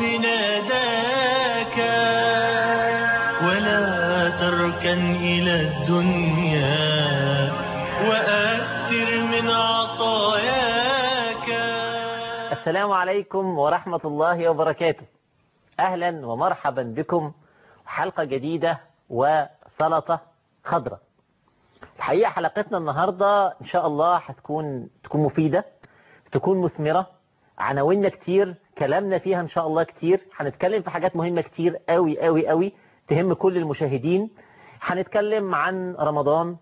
ناداك ولا تركن إلى الدنيا وأكثر من عطاياك السلام عليكم ورحمة الله وبركاته أهلا ومرحبا بكم حلقة جديدة وسلطة خضراء الحقيقة حلقتنا النهاردة إن شاء الله هتكون تكون مفيدة تكون مثمرة عناويننا كتير كلامنا فيها إن شاء الله كتير هنتكلم في حاجات مهمة كتير قوي قوي قوي تهم كل المشاهدين هنتكلم عن رمضان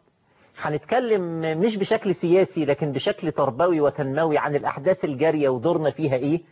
هنتكلم مش بشكل سياسي لكن بشكل تربوي وتنموي عن الأحداث الجارية ودورنا فيها إيه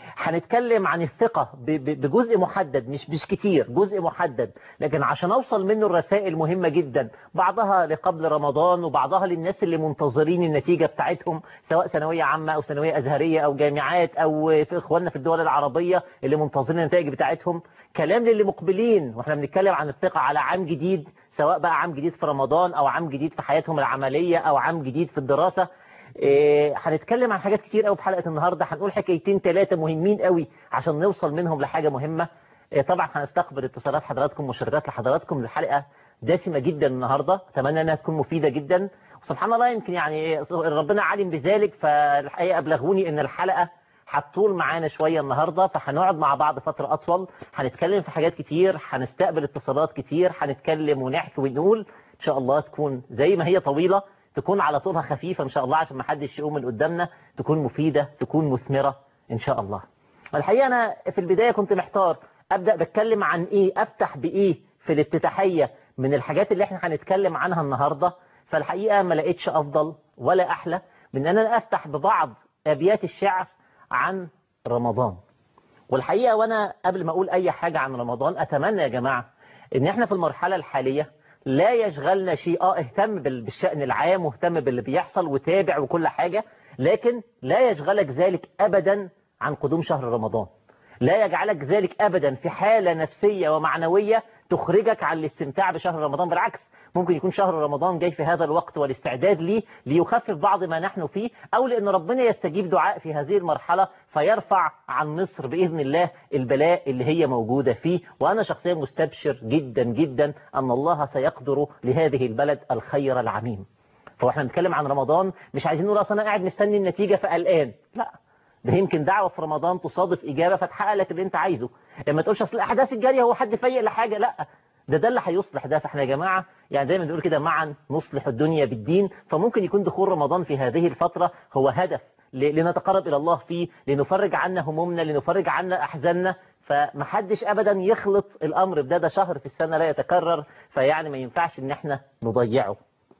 هنتكلم عن الثقة بجزء محدد مش مش كتير جزء محدد لكن عشان أوصل منه الرسائل مهمة جدا بعضها لقبل رمضان وبعضها للناس اللي منتظرين النتيجة بتاعتهم سواء ثانوية عامة أو ثانوية أزهرية أو جامعات أو في إخواننا في الدول العربية اللي منتظرين النتائج بتاعتهم كلام للي مقبلين واحنا بنتكلم عن الثقة على عام جديد سواء بقى عام جديد في رمضان أو عام جديد في حياتهم العملية أو عام جديد في الدراسة إيه هنتكلم عن حاجات كتير قوي في حلقة النهاردة هنقول حكايتين ثلاثة مهمين قوي عشان نوصل منهم لحاجة مهمة إيه طبعا هنستقبل اتصالات حضراتكم ومشاركات لحضراتكم للحلقة دسمة جدا النهاردة اتمنى انها تكون مفيدة جدا وسبحان الله يمكن يعني ربنا عالم بذلك فالحقيقة ابلغوني ان الحلقة هتطول معانا شوية النهاردة فهنقعد مع بعض فترة أطول هنتكلم في حاجات كتير هنستقبل اتصالات كتير هنتكلم ونحكي ونقول إن شاء الله تكون زي ما هي طويلة تكون على طولها خفيفة إن شاء الله عشان ما حدش يقوم من قدامنا تكون مفيدة تكون مثمرة إن شاء الله الحقيقة أنا في البداية كنت محتار أبدأ بتكلم عن إيه أفتح بإيه في الافتتاحية من الحاجات اللي احنا هنتكلم عنها النهاردة فالحقيقة ما لقيتش أفضل ولا أحلى من أن أنا أفتح ببعض أبيات الشعر عن رمضان والحقيقة وأنا قبل ما أقول أي حاجة عن رمضان أتمنى يا جماعة إن احنا في المرحلة الحالية لا يشغلنا شيء اه اهتم بالشأن العام واهتم باللي بيحصل وتابع وكل حاجة لكن لا يشغلك ذلك أبدا عن قدوم شهر رمضان لا يجعلك ذلك أبدا في حالة نفسية ومعنوية تخرجك عن الاستمتاع بشهر رمضان بالعكس ممكن يكون شهر رمضان جاي في هذا الوقت والاستعداد ليه ليخفف بعض ما نحن فيه أو لأن ربنا يستجيب دعاء في هذه المرحلة فيرفع عن مصر بإذن الله البلاء اللي هي موجودة فيه وأنا شخصيا مستبشر جدا جدا أن الله سيقدر لهذه البلد الخير العميم فاحنا بنتكلم عن رمضان مش عايزين نقول اصل انا قاعد مستني النتيجة فقلقان لا ده يمكن دعوة في رمضان تصادف إجابة فتحقق لك اللي أنت عايزه لما تقولش أصل الأحداث الجارية هو حد فايق لحاجة لا ده ده اللي هيصلح ده فاحنا يا جماعة يعني دايما بنقول كده معا نصلح الدنيا بالدين فممكن يكون دخول رمضان في هذه الفترة هو هدف لنتقرب إلى الله فيه لنفرج عنا همومنا لنفرج عنا أحزاننا فمحدش أبدا يخلط الأمر بده ده شهر في السنة لا يتكرر فيعني ما ينفعش إن احنا نضيعه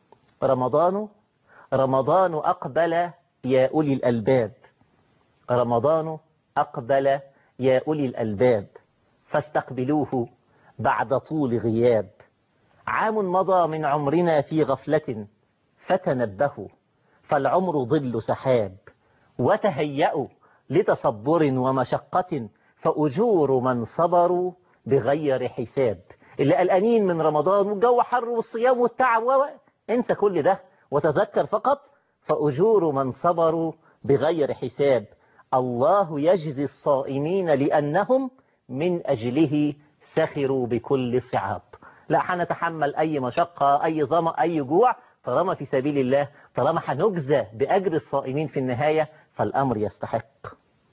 رمضان رمضان أقبل يا أولي الألباب رمضان أقبل يا أولي الألباب فاستقبلوه بعد طول غياب عام مضى من عمرنا في غفلة فتنبهوا فالعمر ظل سحاب وتهيأوا لتصبر ومشقة فأجور من صبروا بغير حساب اللي قلقانين من رمضان والجو حر والصيام والتعب و انسى كل ده وتذكر فقط فأجور من صبروا بغير حساب الله يجزي الصائمين لأنهم من أجله سخروا بكل صعاب لا حنتحمل أي مشقة أي ظما أي جوع طالما في سبيل الله طالما حنجزى بأجر الصائمين في النهاية فالأمر يستحق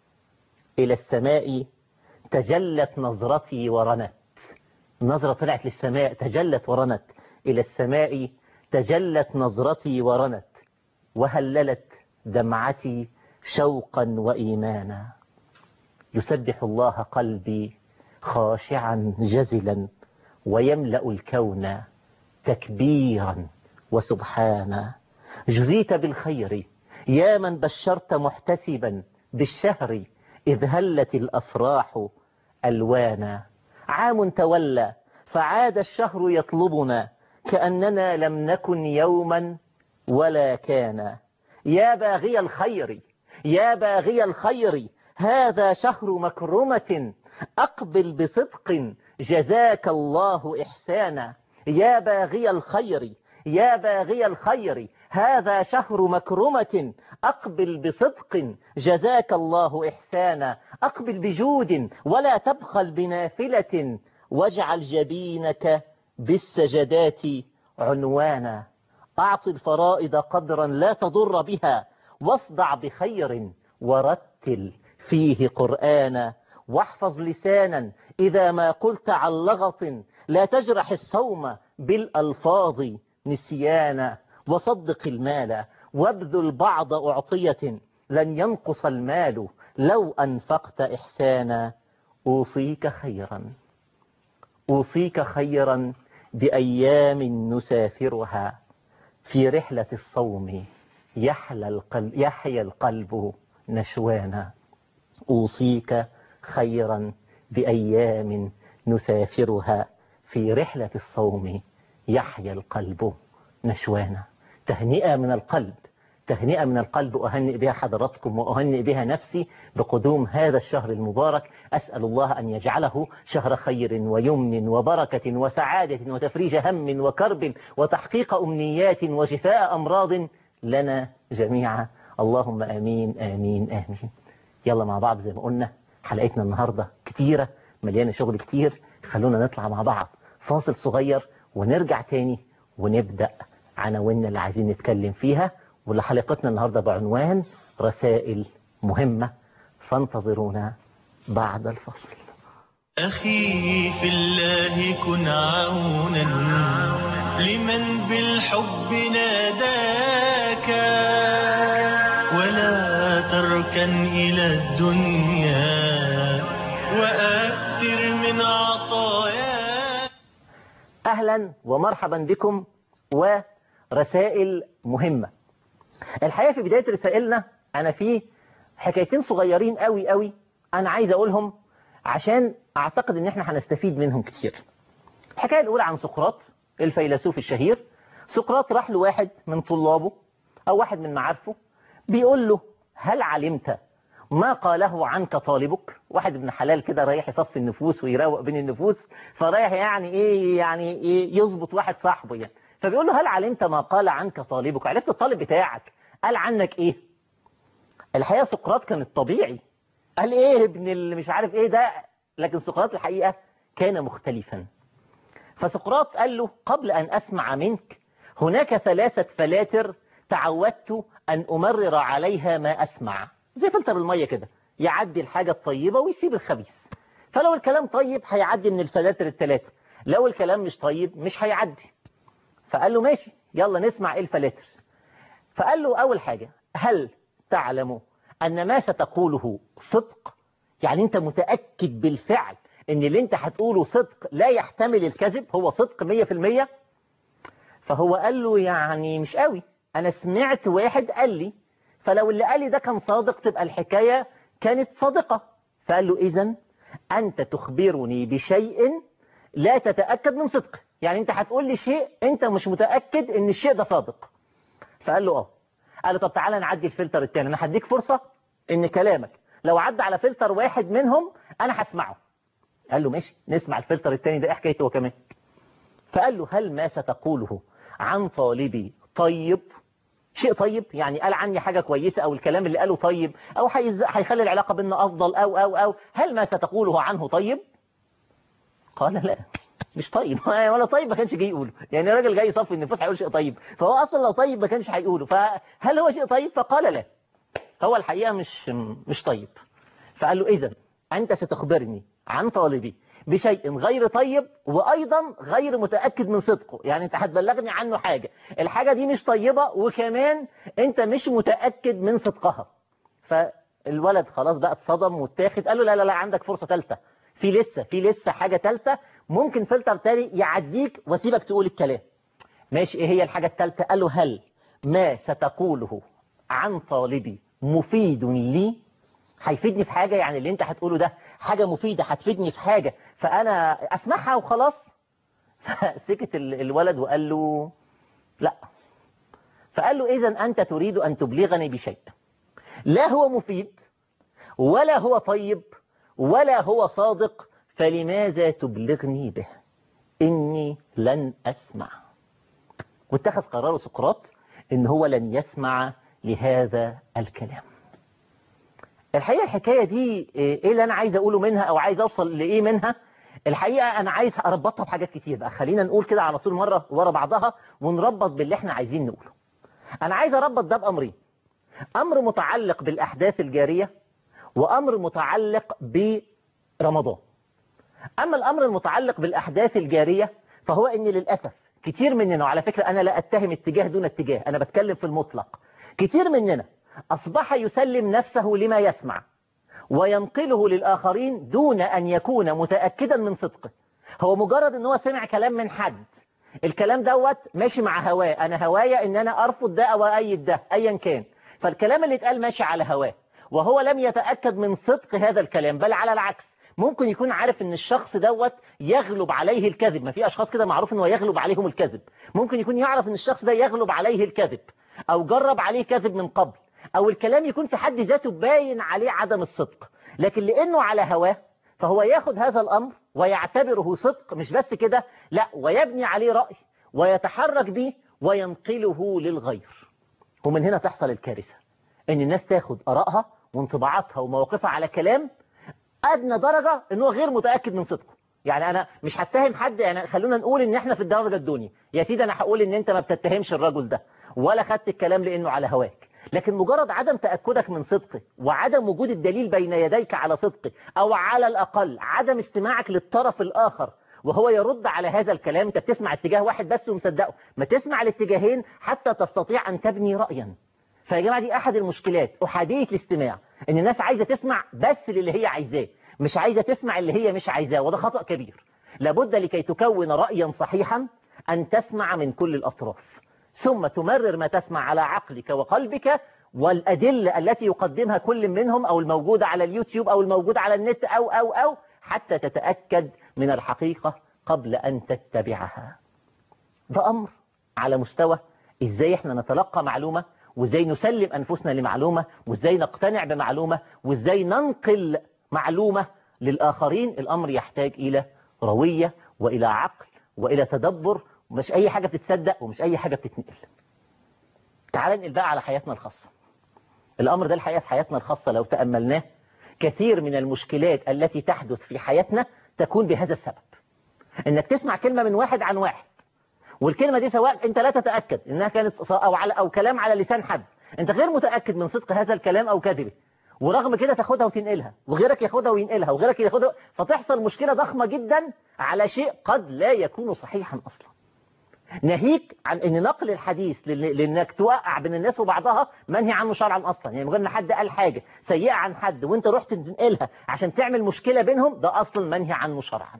إلى السماء تجلت نظرتي ورنت النظرة طلعت للسماء تجلت ورنت إلى السماء تجلت نظرتي ورنت وهللت دمعتي شوقا وإيمانا يسبح الله قلبي خاشعا جزلا ويملأ الكون تكبيرا وسبحانا جزيت بالخير يا من بشرت محتسبا بالشهر إذ هلت الأفراح ألوانا عام تولى فعاد الشهر يطلبنا كأننا لم نكن يوما ولا كان يا باغي الخير يا باغي الخير هذا شهر مكرمة أقبل بصدق جزاك الله إحسانا يا باغي الخير يا باغي الخير هذا شهر مكرمة أقبل بصدق جزاك الله إحسانا أقبل بجود ولا تبخل بنافلة واجعل جبينك بالسجدات عنوانا أعط الفرائض قدرا لا تضر بها واصدع بخير ورتل فيه قرآنا واحفظ لسانا إذا ما قلت عن لغط لا تجرح الصوم بالألفاظ نسيانا وصدق المال وابذل بعض أعطية لن ينقص المال لو أنفقت إحسانا أوصيك خيرا أوصيك خيرا بأيام نسافرها في رحلة الصوم يحلى القلب يحيا القلب نشوانا أوصيك خيرا بأيام نسافرها في رحلة الصوم يحيا القلب نشوانا تهنئة من القلب تهنئة من القلب أهنئ بها حضراتكم وأهنئ بها نفسي بقدوم هذا الشهر المبارك أسأل الله أن يجعله شهر خير ويمن وبركة وسعادة وتفريج هم وكرب وتحقيق أمنيات وشفاء أمراض لنا جميعا اللهم آمين آمين آمين يلا مع بعض زي ما قلنا حلقتنا النهاردة كتيرة مليانة شغل كتير خلونا نطلع مع بعض فاصل صغير ونرجع تاني ونبدأ عناويننا اللي عايزين نتكلم فيها واللي حلقتنا النهاردة بعنوان رسائل مهمة فانتظرونا بعد الفصل أخي في الله كن عونا لمن بالحب ناداك ولا تركن إلى الدنيا وأكثر من عطاياك أهلا ومرحبا بكم ورسائل مهمة الحقيقة في بداية رسائلنا أنا في حكايتين صغيرين قوي قوي أنا عايز أقولهم عشان أعتقد إن إحنا هنستفيد منهم كتير الحكاية الأولى عن سقراط الفيلسوف الشهير سقراط راح لواحد من طلابه أو واحد من معارفه بيقول له هل علمت ما قاله عنك طالبك واحد ابن حلال كده رايح يصفي النفوس ويروق بين النفوس فرايح يعني ايه يعني ايه يظبط واحد صاحبه يعني فبيقول له هل علمت ما قال عنك طالبك عرفت الطالب بتاعك قال عنك ايه الحقيقة سقراط كان الطبيعي قال ايه ابن اللي مش عارف ايه ده لكن سقراط الحقيقة كان مختلفا فسقراط قال له قبل أن أسمع منك هناك ثلاثة فلاتر تعودت أن أمرر عليها ما أسمع زي فلتر المية كده يعدي الحاجة الطيبة ويسيب الخبيث فلو الكلام طيب هيعدي من الفلاتر الثلاثة لو الكلام مش طيب مش هيعدي فقال له ماشي يلا نسمع ايه الفلاتر فقال له أول حاجة هل تعلم أن ما ستقوله صدق يعني أنت متأكد بالفعل أن اللي أنت هتقوله صدق لا يحتمل الكذب هو صدق مية في المية فهو قال له يعني مش قوي أنا سمعت واحد قال لي فلو اللي قال لي ده كان صادق تبقى الحكاية كانت صادقة فقال له إذن أنت تخبرني بشيء لا تتأكد من صدقه يعني أنت هتقول لي شيء أنت مش متأكد أن الشيء ده صادق فقال له اه قال له طب تعالى نعدي الفلتر التاني انا هديك فرصة ان كلامك لو عدى على فلتر واحد منهم انا هسمعه قال له ماشي نسمع الفلتر التاني ده ايه حكايته هو كمان فقال له هل ما ستقوله عن طالبي طيب شيء طيب يعني قال عني حاجة كويسة او الكلام اللي قاله طيب او هيز- هيخلي العلاقة بيننا افضل او او او هل ما ستقوله عنه طيب قال لا مش طيب ولا طيب ما كانش جاي يقوله يعني راجل جاي يصفي النفوس هيقول شيء طيب فهو اصلا لو طيب ما كانش هيقوله فهل هو شيء طيب فقال لا هو الحقيقة مش مش طيب فقال له اذا انت ستخبرني عن طالبي بشيء غير طيب وايضا غير متأكد من صدقه يعني انت هتبلغني عنه حاجة الحاجة دي مش طيبة وكمان انت مش متأكد من صدقها فالولد خلاص بقى اتصدم واتاخد قال له لا لا لا عندك فرصة ثالثة في لسه في لسه حاجة ثالثة ممكن فلتر تاني يعديك واسيبك تقول الكلام ماشي ايه هي الحاجة الثالثة قال له هل ما ستقوله عن طالبي مفيد لي هيفيدني في حاجة يعني اللي انت هتقوله ده حاجة مفيدة هتفيدني في حاجة فانا اسمعها وخلاص سكت ال- الولد وقال له لا فقال له اذا انت تريد ان تبلغني بشيء لا هو مفيد ولا هو طيب ولا هو صادق فلماذا تبلغني به إني لن أسمع واتخذ قرار سقراط ان هو لن يسمع لهذا الكلام الحقيقة الحكاية دي ايه اللي انا عايز اقوله منها او عايز اوصل لايه منها الحقيقة انا عايز اربطها بحاجات كتير بقى خلينا نقول كده على طول مرة ورا بعضها ونربط باللي احنا عايزين نقوله انا عايز اربط ده بامرين امر متعلق بالاحداث الجارية وامر متعلق برمضان اما الامر المتعلق بالاحداث الجارية فهو ان للأسف كتير مننا وعلى فكرة انا لا اتهم اتجاه دون اتجاه انا بتكلم في المطلق كتير مننا أصبح يسلم نفسه لما يسمع وينقله للآخرين دون أن يكون متأكدا من صدقه هو مجرد أنه سمع كلام من حد الكلام دوت ماشي مع هواه أنا هوايا أن أنا أرفض ده أو أيد ده أيا كان فالكلام اللي اتقال ماشي على هواه وهو لم يتأكد من صدق هذا الكلام بل على العكس ممكن يكون عارف ان الشخص دوت يغلب عليه الكذب ما في اشخاص كده معروف انه يغلب عليهم الكذب ممكن يكون يعرف ان الشخص ده يغلب عليه الكذب او جرب عليه كذب من قبل او الكلام يكون في حد ذاته باين عليه عدم الصدق لكن لانه على هواه فهو ياخد هذا الامر ويعتبره صدق مش بس كده لا ويبني عليه رأي ويتحرك به وينقله للغير ومن هنا تحصل الكارثة ان الناس تاخد ارائها وانطباعاتها ومواقفها على كلام ادنى درجة انه غير متأكد من صدقه يعني انا مش هتهم حد يعني خلونا نقول ان احنا في الدرجة الدنيا يا سيدي انا هقول ان انت ما بتتهمش الرجل ده ولا خدت الكلام لانه على هواك لكن مجرد عدم تأكدك من صدقه وعدم وجود الدليل بين يديك على صدقه أو على الأقل عدم استماعك للطرف الآخر وهو يرد على هذا الكلام انت بتسمع اتجاه واحد بس ومصدقه ما تسمع الاتجاهين حتى تستطيع أن تبني رأيا فيا جماعة دي أحد المشكلات أحادية الاستماع إن الناس عايزة تسمع بس اللي هي عايزاه مش عايزة تسمع اللي هي مش عايزاه وده خطأ كبير لابد لكي تكون رأيا صحيحا أن تسمع من كل الأطراف ثم تمرر ما تسمع على عقلك وقلبك والأدلة التي يقدمها كل منهم أو الموجودة على اليوتيوب أو الموجودة على النت أو أو أو حتى تتأكد من الحقيقة قبل أن تتبعها ده أمر على مستوى إزاي إحنا نتلقى معلومة وإزاي نسلم أنفسنا لمعلومة وإزاي نقتنع بمعلومة وإزاي ننقل معلومة للآخرين الأمر يحتاج إلى روية وإلى عقل وإلى تدبر ومش أي حاجة بتتصدق ومش أي حاجة بتتنقل تعال ننقل بقى على حياتنا الخاصة الأمر ده الحقيقة في حياتنا الخاصة لو تأملناه كثير من المشكلات التي تحدث في حياتنا تكون بهذا السبب انك تسمع كلمة من واحد عن واحد والكلمة دي سواء انت لا تتأكد انها كانت او على او كلام على لسان حد انت غير متأكد من صدق هذا الكلام او كذبه ورغم كده تاخدها وتنقلها وغيرك ياخدها وينقلها وغيرك ياخدها فتحصل مشكلة ضخمة جدا على شيء قد لا يكون صحيحا اصلا ناهيك عن ان نقل الحديث لانك توقع بين الناس وبعضها منهي عنه شرعا اصلا يعني مجرد ان حد قال حاجة سيئة عن حد وانت رحت تنقلها عشان تعمل مشكلة بينهم ده اصلا منهي عنه شرعا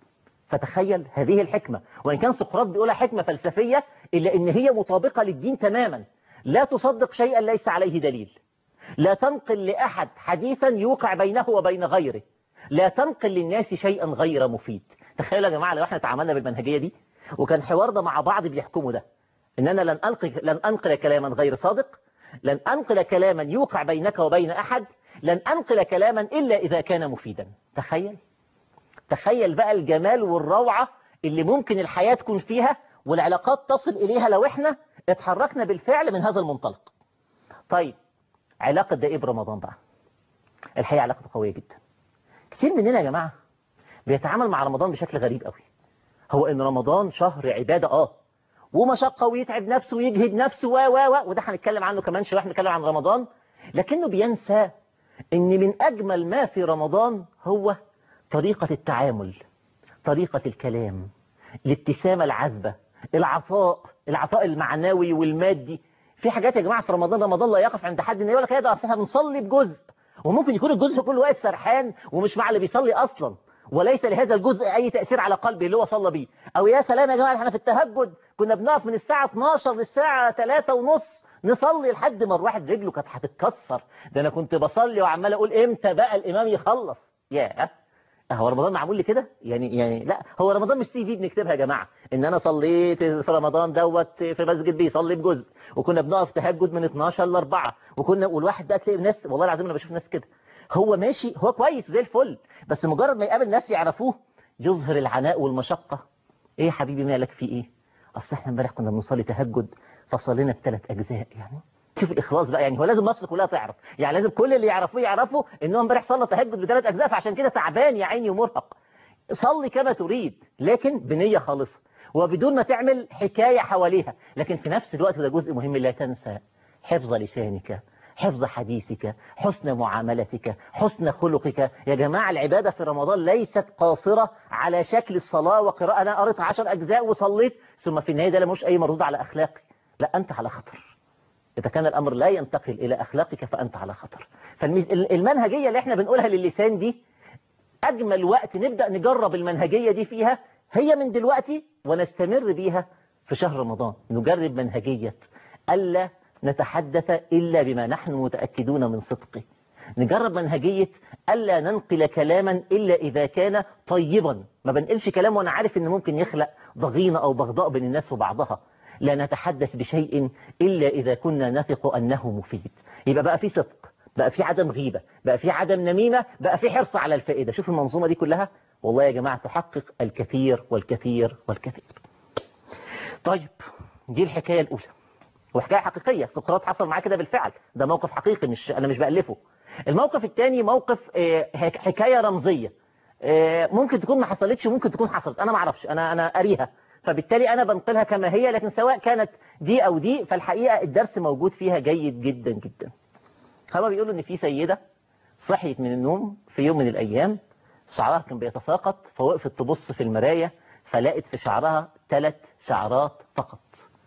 فتخيل هذه الحكمة وان كان سقراط بيقولها حكمة فلسفية الا ان هي مطابقة للدين تماما لا تصدق شيئا ليس عليه دليل لا تنقل لأحد حديثا يوقع بينه وبين غيره لا تنقل للناس شيئا غير مفيد تخيلوا يا جماعة لو احنا تعاملنا بالمنهجية دي وكان حوار ده مع بعض بيحكموا ده ان انا لن انقل لن انقل كلاما غير صادق لن انقل كلاما يوقع بينك وبين احد لن انقل كلاما الا اذا كان مفيدا تخيل تخيل بقى الجمال والروعة اللي ممكن الحياة تكون فيها والعلاقات تصل اليها لو احنا اتحركنا بالفعل من هذا المنطلق طيب علاقة ده ايه برمضان بقى الحقيقة علاقة قوية جدا كتير مننا يا جماعة بيتعامل مع رمضان بشكل غريب قوي هو ان رمضان شهر عبادة اه ومشقة ويتعب نفسه ويجهد نفسه و و و وده هنتكلم عنه كمان شوية هنتكلم عن رمضان لكنه بينسى ان من اجمل ما في رمضان هو طريقة التعامل طريقة الكلام الابتسامة العذبة العطاء العطاء المعنوي والمادي في حاجات يا جماعة في رمضان رمضان لا يقف عند حد ان يقول لك ايه ده اصل احنا بنصلي بجزء وممكن يكون الجزء كله واقف سرحان ومش مع اللي بيصلي اصلا وليس لهذا الجزء اي تأثير على قلبه اللي هو صلى بيه او يا سلام يا جماعة احنا في التهجد كنا بنقف من الساعة 12 للساعة 3 ونص نصلي لحد ما الواحد رجله كانت هتتكسر ده انا كنت بصلي وعمال اقول امتى بقى الامام يخلص ياه هو رمضان معمول لي كده يعني يعني لا هو رمضان مش سي في بنكتبها يا جماعه ان انا صليت في رمضان دوت في مسجد بيصلي بجزء وكنا بنقف تهجد من 12 ل 4 وكنا والواحد ده تلاقي ناس والله العظيم انا بشوف ناس كده هو ماشي هو كويس زي الفل بس مجرد ما يقابل ناس يعرفوه يظهر العناء والمشقه ايه يا حبيبي مالك في ايه اصل احنا امبارح كنا بنصلي تهجد فصلينا في ثلاث اجزاء يعني شوف الاخلاص بقى يعني هو لازم مصر كلها تعرف يعني لازم كل اللي يعرفوه يعرفوا ان هو امبارح صلى تهجد بثلاث اجزاء فعشان كده تعبان يا عيني ومرهق صلي كما تريد لكن بنية خالصة وبدون ما تعمل حكاية حواليها لكن في نفس الوقت ده جزء مهم لا تنسى حفظ لسانك حفظ حديثك حسن معاملتك حسن خلقك يا جماعة العبادة في رمضان ليست قاصرة على شكل الصلاة وقراءة أنا قريت عشر أجزاء وصليت ثم في النهاية ده مش أي مردود على أخلاقي لا أنت على خطر إذا كان الأمر لا ينتقل إلى أخلاقك فأنت على خطر فالمنهجية اللي احنا بنقولها للسان دي أجمل وقت نبدأ نجرب المنهجية دي فيها هي من دلوقتي ونستمر بيها في شهر رمضان نجرب منهجية ألا نتحدث إلا بما نحن متأكدون من صدقه نجرب منهجية ألا ننقل كلاما إلا إذا كان طيبا ما بنقلش كلام وأنا عارف إن ممكن يخلق ضغينة أو بغضاء بين الناس وبعضها لا نتحدث بشيء إلا إذا كنا نثق أنه مفيد يبقى بقى في صدق بقى في عدم غيبة بقى في عدم نميمة بقى في حرص على الفائدة شوف المنظومة دي كلها والله يا جماعة تحقق الكثير والكثير والكثير طيب دي الحكاية الأولى وحكاية حقيقية سقراط حصل معاه كده بالفعل ده موقف حقيقي مش أنا مش بألفه الموقف الثاني موقف حكاية رمزية ممكن تكون ما حصلتش وممكن تكون حصلت أنا ما اعرفش أنا أنا قاريها فبالتالي أنا بنقلها كما هي لكن سواء كانت دي أو دي فالحقيقة الدرس موجود فيها جيد جدا جدا هما بيقولوا إن في سيدة صحيت من النوم في يوم من الأيام شعرها كان بيتساقط فوقفت تبص في المراية فلقت في شعرها ثلاث شعرات فقط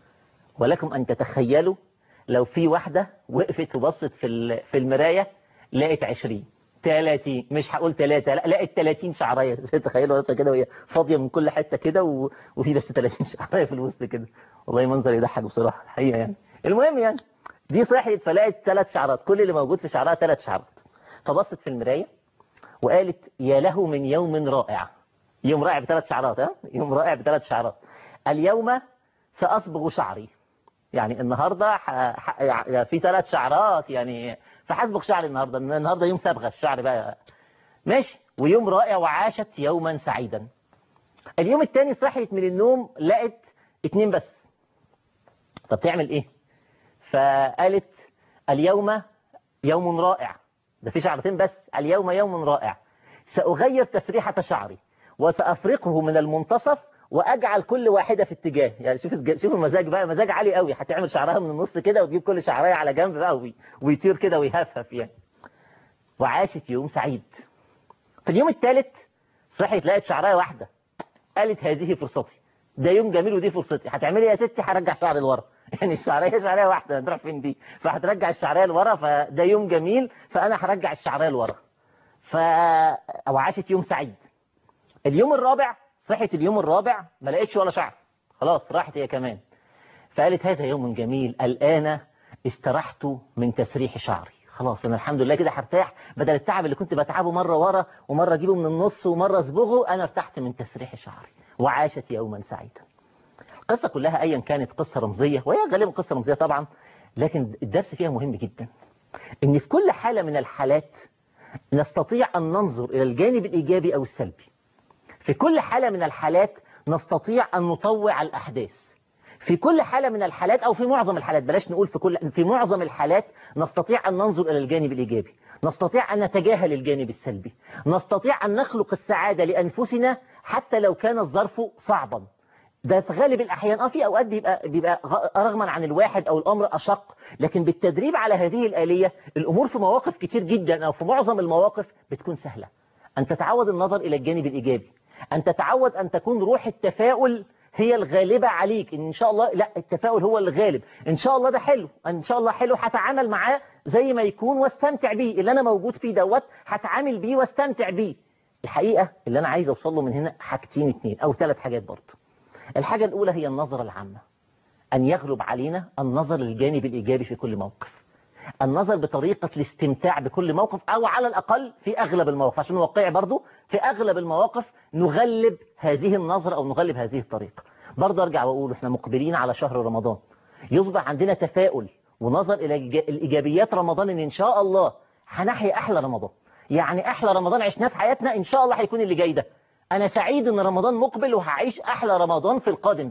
ولكم أن تتخيلوا لو في واحدة وقفت وبصت في في المراية لقت 20 30 مش هقول 3 لا لقت 30 شعرايه تخيلوا نفسها كده وهي فاضيه من كل حته كده و... وفي بس 30 شعرايه في الوسط كده والله منظر يضحك بصراحه الحقيقه يعني المهم يعني دي صحيت فلقت ثلاث شعرات كل اللي موجود في شعرها ثلاث شعرات فبصت في المرايه وقالت يا له من يوم رائع يوم رائع بثلاث شعرات ها يوم رائع بثلاث شعرات اليوم سأصبغ شعري يعني النهاردة ح... ح... في ثلاث شعرات يعني فحسبق شعري النهاردة النهاردة يوم صبغة الشعر بقى ماشي ويوم رائع وعاشت يوما سعيدا اليوم الثاني صحيت من النوم لقت اتنين بس طب تعمل ايه فقالت اليوم يوم رائع ده في شعرتين بس اليوم يوم رائع سأغير تسريحة شعري وسأفرقه من المنتصف واجعل كل واحدة في اتجاه يعني شوف شوف المزاج بقى مزاج عالي قوي هتعمل شعرها من النص كده وتجيب كل شعرايه على جنب بقى ويطير كده ويهفهف يعني وعاشت يوم سعيد في اليوم الثالث صحيت لقيت شعرايه واحدة قالت هذه فرصتي ده يوم جميل ودي فرصتي هتعملي يا ستي هرجع شعري لورا يعني الشعريه شعريه واحدة هتروح فين دي فهترجع الشعريه لورا فده يوم جميل فانا هرجع الشعريه لورا ف وعاشت يوم سعيد اليوم الرابع صحت اليوم الرابع ما لقيتش ولا شعر خلاص راحت هي كمان فقالت هذا يوم جميل الآن استرحت من تسريح شعري خلاص أنا الحمد لله كده هرتاح بدل التعب اللي كنت بتعبه مرة ورا ومرة أجيبه من النص ومرة أصبغه أنا ارتحت من تسريح شعري وعاشت يوما سعيدا القصة كلها أيا كانت قصة رمزية وهي غالبا قصة رمزية طبعا لكن الدرس فيها مهم جدا إن في كل حالة من الحالات نستطيع أن ننظر إلى الجانب الإيجابي أو السلبي في كل حالة من الحالات نستطيع أن نطوع الأحداث في كل حالة من الحالات أو في معظم الحالات بلاش نقول في كل في معظم الحالات نستطيع أن ننظر إلى الجانب الإيجابي نستطيع أن نتجاهل الجانب السلبي نستطيع أن نخلق السعادة لأنفسنا حتى لو كان الظرف صعبا ده في غالب الأحيان اه في أوقات بيبقى, بيبقى رغما عن الواحد أو الأمر أشق لكن بالتدريب على هذه الآلية الأمور في مواقف كتير جدا أو في معظم المواقف بتكون سهلة أن تتعود النظر إلى الجانب الإيجابي أن تتعود أن تكون روح التفاؤل هي الغالبة عليك إن شاء الله لا التفاؤل هو الغالب إن شاء الله ده حلو إن شاء الله حلو هتعامل معاه زي ما يكون واستمتع بيه اللي أنا موجود فيه دوت هتعامل بيه واستمتع بيه الحقيقة اللي أنا عايز أوصل له من هنا حاجتين اتنين أو ثلاث حاجات برضه الحاجة الأولى هي النظرة العامة أن يغلب علينا النظر للجانب الإيجابي في كل موقف النظر بطريقة الاستمتاع بكل موقف أو على الأقل في أغلب المواقف عشان واقعي برضو في أغلب المواقف نغلب هذه النظرة أو نغلب هذه الطريقة برضو أرجع وأقول إحنا مقبلين على شهر رمضان يصبح عندنا تفاؤل ونظر إلى الإيجابيات رمضان إن إن شاء الله هنحيا أحلى رمضان يعني أحلى رمضان عشناه في حياتنا إن شاء الله هيكون اللي جاي ده أنا سعيد إن رمضان مقبل وهعيش أحلى رمضان في القادم ده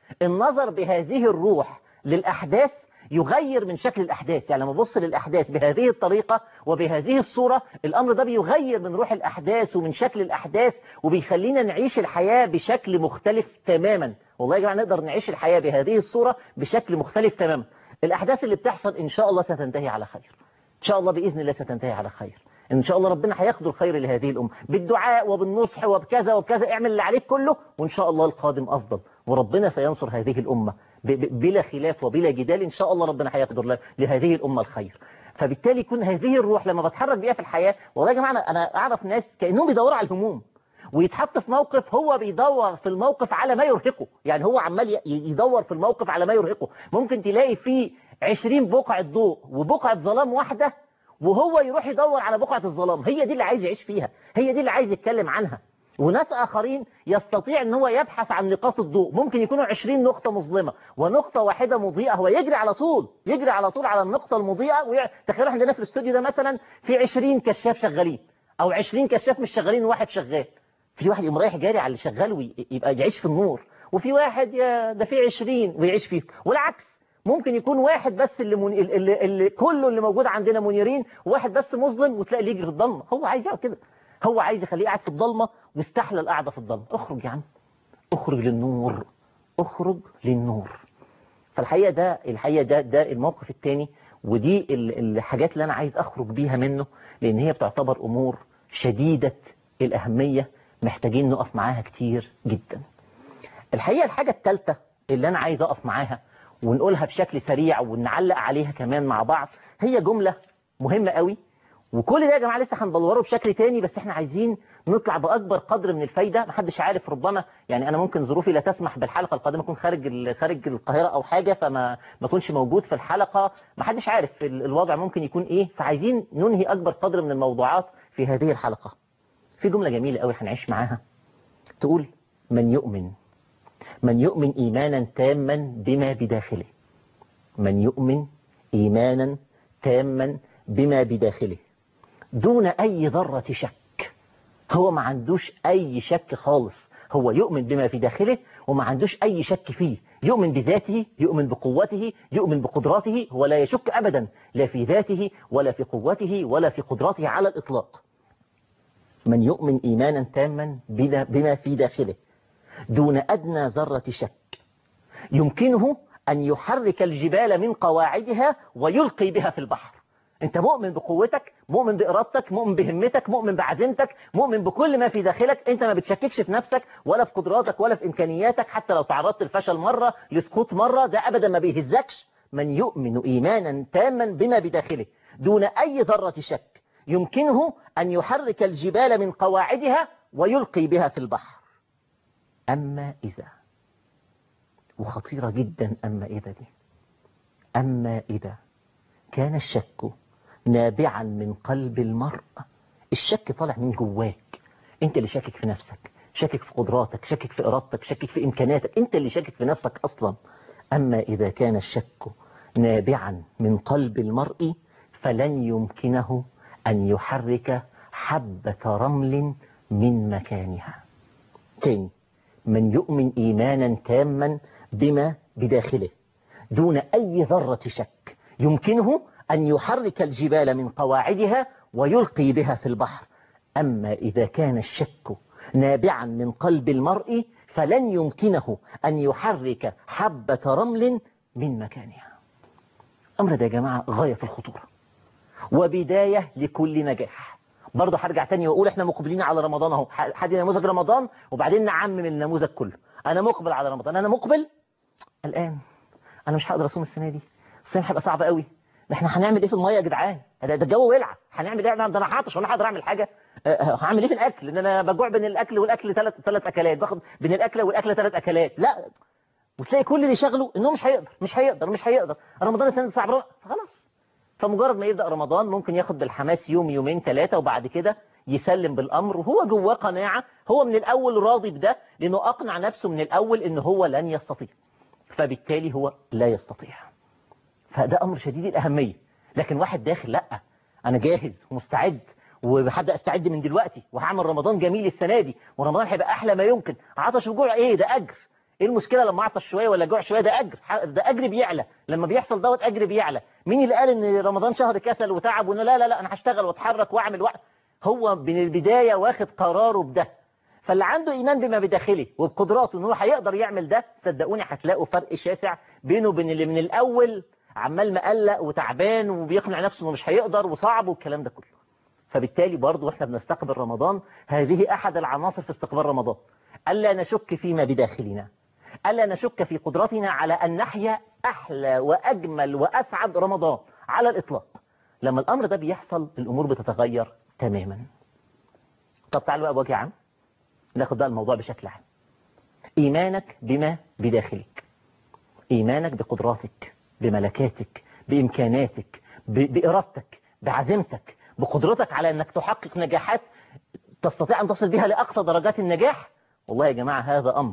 النظر بهذه الروح للأحداث يغير من شكل الأحداث يعني لما بص للأحداث بهذه الطريقة وبهذه الصورة الأمر ده بيغير من روح الأحداث ومن شكل الأحداث وبيخلينا نعيش الحياة بشكل مختلف تماما والله يا جماعة نقدر نعيش الحياة بهذه الصورة بشكل مختلف تماما الأحداث اللي بتحصل إن شاء الله ستنتهي على خير إن شاء الله بإذن الله ستنتهي على خير إن شاء الله ربنا هياخد الخير لهذه الأمة بالدعاء وبالنصح وبكذا وبكذا اعمل اللي عليك كله وإن شاء الله القادم أفضل وربنا سينصر هذه الأمة ب- ب- بلا خلاف وبلا جدال إن شاء الله ربنا هيقدر له- لهذه الأمة الخير فبالتالي يكون هذه الروح لما بتحرك بيها في الحياة والله يا جماعة أنا- أنا أعرف ناس كأنهم بيدوروا على الهموم ويتحط في موقف هو بيدور في الموقف على ما يرهقه يعني هو عمال ي- يدور في الموقف على ما يرهقه ممكن تلاقي فيه 20 بقعة ضوء وبقعة ظلام واحدة وهو يروح يدور على بقعة الظلام هي دي اللي عايز يعيش فيها هي دي اللي عايز يتكلم عنها وناس آخرين يستطيع ان هو يبحث عن نقاط الضوء ممكن يكونوا 20 نقطة مظلمة ونقطة واحدة مضيئة هو يجري على طول يجري على طول على النقطة المضيئة ويع... تخيلوا عندنا في الاستوديو ده مثلا في 20 كشاف شغالين او 20 كشاف مش شغالين وواحد شغال في واحد يقوم رايح جاري على اللي شغال ويبقى يعيش في النور وفي واحد يا ده في 20 ويعيش فيه والعكس ممكن يكون واحد بس اللي, من... اللي, اللي كله اللي موجود عندنا منيرين وواحد بس مظلم وتلاقي اللي يجري في الضلمه هو عايز يقعد كده هو عايز يخليه قاعد في الضلمه واستحلى القعده في الضلمه اخرج يا عم اخرج للنور اخرج للنور فالحقيقه ده الحقيقه ده ده الموقف الثاني ودي ال- الحاجات اللي انا عايز اخرج بيها منه لان هي بتعتبر امور شديده الاهميه محتاجين نقف معاها كتير جدا الحقيقه الحاجه الثالثه اللي انا عايز اقف معاها ونقولها بشكل سريع ونعلق عليها كمان مع بعض هي جمله مهمه قوي وكل ده يا جماعه لسه هنبلوره بشكل تاني بس احنا عايزين نطلع باكبر قدر من الفايده محدش عارف ربما يعني انا ممكن ظروفي لا تسمح بالحلقه القادمه اكون خارج ال- خارج القاهره او حاجه فما ما اكونش موجود في الحلقه محدش عارف ال- الوضع ممكن يكون ايه فعايزين ننهي اكبر قدر من الموضوعات في هذه الحلقه في جمله جميله قوي هنعيش معاها تقول من يؤمن من يؤمن ايمانا تاما بما بداخله من يؤمن ايمانا تاما بما بداخله دون أي ذرة شك هو ما عندوش أي شك خالص هو يؤمن بما في داخله وما عندوش أي شك فيه يؤمن بذاته يؤمن بقوته يؤمن بقدراته هو لا يشك أبدا لا في ذاته ولا في قوته ولا في قدراته على الإطلاق من يؤمن إيمانا تاما بما بما في داخله دون أدنى ذرة شك يمكنه أن يحرك الجبال من قواعدها ويلقي بها في البحر انت مؤمن بقوتك مؤمن بإرادتك مؤمن بهمتك مؤمن بعزيمتك مؤمن بكل ما في داخلك انت ما بتشككش في نفسك ولا في قدراتك ولا في إمكانياتك حتى لو تعرضت للفشل مرة لسقوط مرة ده أبدا ما بيهزكش من يؤمن إيمانا تاما بما بداخله دون أي ذرة شك يمكنه أن يحرك الجبال من قواعدها ويلقي بها في البحر أما إذا وخطيرة جدا أما إذا دي أما إذا كان الشك نابعا من قلب المرء الشك طالع من جواك انت اللي شاكك في نفسك شاكك في قدراتك شاكك في ارادتك شاكك في امكاناتك انت اللي شاكك في نفسك اصلا اما اذا كان الشك نابعا من قلب المرء فلن يمكنه ان يحرك حبة رمل من مكانها تاني من يؤمن ايمانا تاما بما بداخله دون اي ذرة شك يمكنه أن يحرك الجبال من قواعدها ويلقي بها في البحر أما إذا كان الشك نابعا من قلب المرء فلن يمكنه أن يحرك حبة رمل من مكانها أمر ده يا جماعة غاية في الخطورة وبداية لكل نجاح برضه هرجع تاني واقول احنا مقبلين على رمضان اهو حد نموذج رمضان وبعدين نعمم النموذج كله انا مقبل على رمضان انا مقبل الان انا مش هقدر اصوم السنه دي الصيام هيبقى صعب قوي ده احنا هنعمل ايه في الميه يا جدعان ده ده الجو ولع هنعمل ايه ده انا عاطش وانا هقدر اعمل حاجه أه هعمل ايه في الاكل لان انا بجوع بين الاكل والاكل ثلاث ثلاث اكلات باخد بين الاكله والاكله ثلاث اكلات لا وتلاقي كل اللي شغله انه مش هيقدر مش هيقدر مش هيقدر رمضان السنه دي صعب خلاص فمجرد ما يبدا رمضان ممكن ياخد بالحماس يوم يومين ثلاثه وبعد كده يسلم بالامر وهو جواه قناعه هو من الاول راضي بده لانه اقنع نفسه من الاول ان هو لن يستطيع فبالتالي هو لا يستطيع فده امر شديد الاهميه لكن واحد داخل لا انا جاهز ومستعد وهبدا استعد من دلوقتي وهعمل رمضان جميل السنه دي ورمضان هيبقى احلى ما يمكن عطش وجوع ايه ده اجر ايه المشكله لما اعطش شويه ولا جوع شويه ده اجر ده اجر بيعلى لما بيحصل دوت اجر بيعلى مين اللي قال ان رمضان شهر كسل وتعب وانه لا لا لا انا هشتغل واتحرك واعمل وقت هو من البدايه واخد قراره بده فاللي عنده ايمان بما بداخله وبقدراته ان هو هيقدر يعمل ده صدقوني هتلاقوا فرق شاسع بينه وبين اللي من الاول عمال مقلق وتعبان وبيقنع نفسه انه مش هيقدر وصعب والكلام ده كله فبالتالي برضه احنا بنستقبل رمضان هذه احد العناصر في استقبال رمضان الا نشك فيما بداخلنا الا نشك في قدرتنا على ان نحيا احلى واجمل واسعد رمضان على الاطلاق لما الامر ده بيحصل الامور بتتغير تماما طب تعالوا بقى بوجه عام ناخد بقى الموضوع بشكل عام ايمانك بما بداخلك ايمانك بقدراتك بملكاتك بامكاناتك ب- بارادتك بعزيمتك بقدرتك على انك تحقق نجاحات تستطيع ان تصل بها لاقصى درجات النجاح والله يا جماعه هذا امر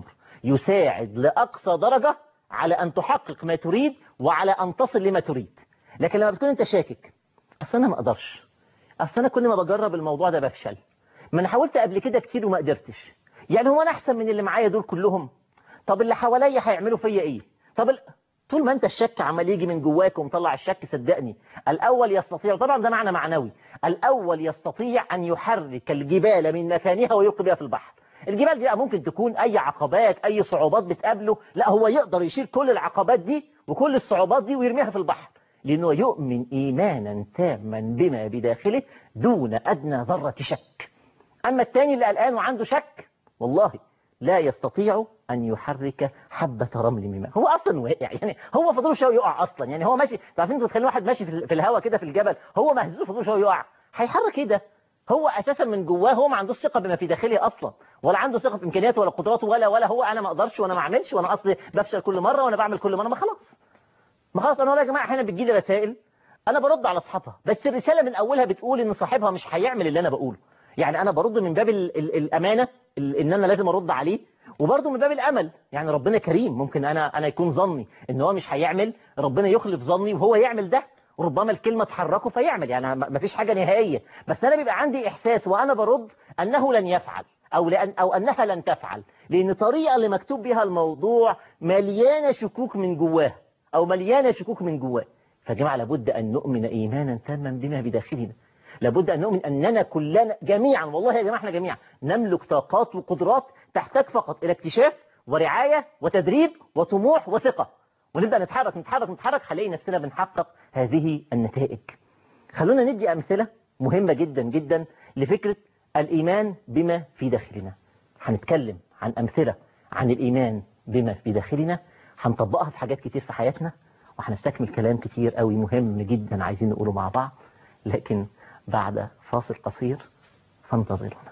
يساعد لاقصى درجه على ان تحقق ما تريد وعلى ان تصل لما تريد لكن لما بتكون انت شاكك اصل انا ما اقدرش اصل انا كل ما بجرب الموضوع ده بفشل ما انا حاولت قبل كده كتير وما قدرتش يعني هو انا احسن من اللي معايا دول كلهم طب اللي حواليا هيعملوا فيا ايه طب ال... طول ما انت الشك عمال يجي من جواك ومطلع الشك صدقني الاول يستطيع طبعا ده معنى معنوي الاول يستطيع ان يحرك الجبال من مكانها ويلقي بها في البحر الجبال دي بقى ممكن تكون اي عقبات اي صعوبات بتقابله لا هو يقدر يشيل كل العقبات دي وكل الصعوبات دي ويرميها في البحر لانه يؤمن ايمانا تاما بما بداخله دون ادنى ذره شك أما الثاني اللي قلقان وعنده شك والله لا يستطيع أن يحرك حبة رمل من ماء هو أصلا واقع يعني هو فضول شوي يقع أصلا يعني هو ماشي عارفين انتوا تخلي واحد ماشي في في الهواء كده في الجبل هو مهزوز فضول شوي يقع هيحرك ايه ده هو اساسا من جواه هو ما عندوش ثقه بما في داخله اصلا ولا عنده ثقه في امكانياته ولا قدراته ولا ولا هو انا ما اقدرش وانا ما اعملش وانا اصلي بفشل كل مره وانا بعمل كل مره ما خلاص ما خلاص انا والله يا جماعه احيانا بتجي لي رسائل انا برد على اصحابها بس الرساله من اولها بتقول ان صاحبها مش هيعمل اللي انا بقوله يعني انا برد من باب ال ال الامانه ال ان انا لازم ارد عليه وبرضه من باب الامل يعني ربنا كريم ممكن انا انا يكون ظني ان هو مش هيعمل ربنا يخلف ظني وهو يعمل ده وربما الكلمه تحركه فيعمل يعني ما فيش حاجه نهائيه بس انا بيبقى عندي احساس وانا برد انه لن يفعل او لأن او انها لن تفعل لان الطريقه اللي مكتوب بها الموضوع مليانه شكوك من جواه او مليانه شكوك من جواه فيا جماعه لابد ان نؤمن ايمانا تاما بما بداخلنا لابد أن نؤمن أننا كلنا جميعا والله يا جماعة احنا جميعا نملك طاقات وقدرات تحتاج فقط إلى اكتشاف ورعاية وتدريب وطموح وثقة ونبدأ نتحرك نتحرك نتحرك هنلاقي نفسنا بنحقق هذه النتائج خلونا ندي أمثلة مهمة جدا جدا لفكرة الإيمان بما في داخلنا هنتكلم عن أمثلة عن الإيمان بما في داخلنا هنطبقها في حاجات كتير في حياتنا وهنستكمل كلام كتير قوي مهم جدا عايزين نقوله مع بعض لكن بعد فاصل قصير فانتظرونا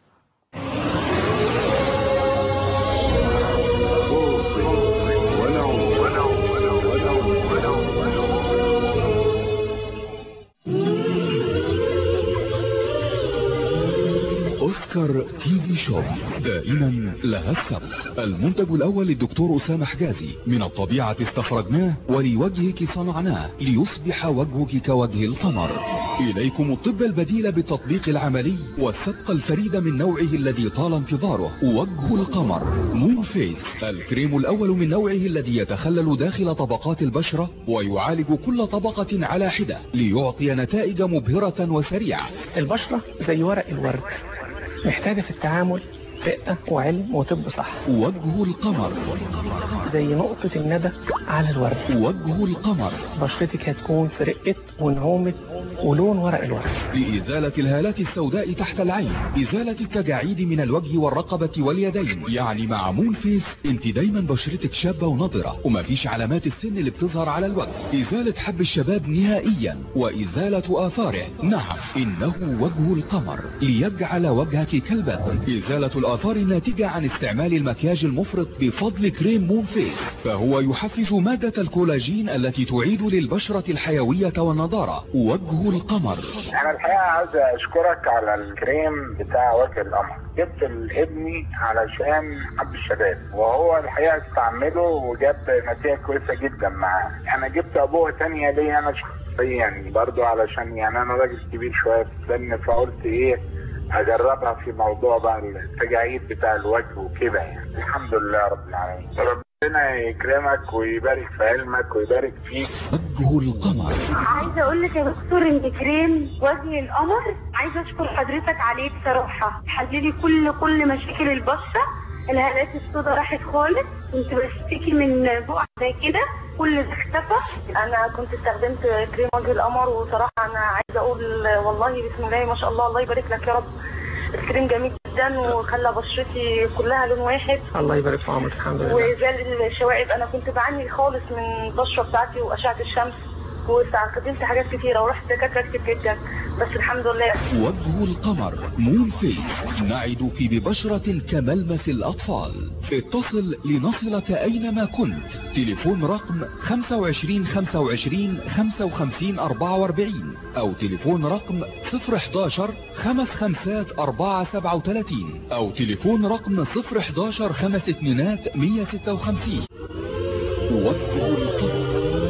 اوسكار تي في شو دائما لها السبق المنتج الاول للدكتور اسامه حجازي من الطبيعه استخرجناه ولوجهك صنعناه ليصبح وجهك كوجه القمر اليكم الطب البديل بالتطبيق العملي والسبق الفريد من نوعه الذي طال انتظاره وجه القمر مون فيس الكريم الاول من نوعه الذي يتخلل داخل طبقات البشره ويعالج كل طبقه على حده ليعطي نتائج مبهره وسريعه البشرة زي ورق الورد محتاجة في التعامل رقة وعلم وطب صح وجه القمر زي نقطة الندى على الورد وجه القمر بشرتك هتكون في رقة ونعومة ولون ورق الورد لإزالة الهالات السوداء تحت العين إزالة التجاعيد من الوجه والرقبة واليدين يعني مع مون فيس انت دايما بشرتك شابة ونضرة ومفيش علامات السن اللي بتظهر على الوجه إزالة حب الشباب نهائيا وإزالة آثاره نعم إنه وجه القمر ليجعل وجهك كالبدر إزالة الآثار الناتجة عن استعمال المكياج المفرط بفضل كريم مون فيس فهو يحفز مادة الكولاجين التي تعيد للبشرة الحيوية والنضارة وجه القمر انا الحقيقه عايز اشكرك على الكريم بتاع وجه القمر جبت لابني علشان حب الشباب وهو الحقيقه استعمله وجاب نتيجه كويسه جدا معاه انا جبت ابوه تانية ليا انا شخصيا برضو علشان يعني انا راجل كبير شويه في السن فقلت ايه اجربها في موضوع بقى التجاعيد بتاع الوجه وكده يعني الحمد لله رب العالمين ربنا يكرمك ويبارك في علمك ويبارك فيك وجه القمر عايزه اقول لك يا دكتور ان كريم وجه القمر عايزه اشكر حضرتك عليه بصراحه حللي كل كل مشاكل البشره الهالات السوداء راحت خالص كنت بشتكي من بقع زي كده كل ده اختفى انا كنت استخدمت كريم وجه القمر وصراحه انا عايزه اقول والله بسم الله ما شاء الله الله يبارك لك يا رب الكريم جميل جدا وخلى بشرتي كلها لون واحد الله يبارك في عمرك الحمد لله وزال الشوائب انا كنت بعاني خالص من البشره بتاعتي واشعه الشمس واستخدمت حاجات كتيره ورحت دكاتره كتير جدا بس الحمد لله وجه القمر مون فيس نعدك ببشرة كملمس الأطفال اتصل لنصلك أينما كنت تليفون رقم 25 25 55 44 أو تليفون رقم 011 خمس خمسات 4 37 أو تليفون رقم 011 خمس اتنينات 156 وجه القمر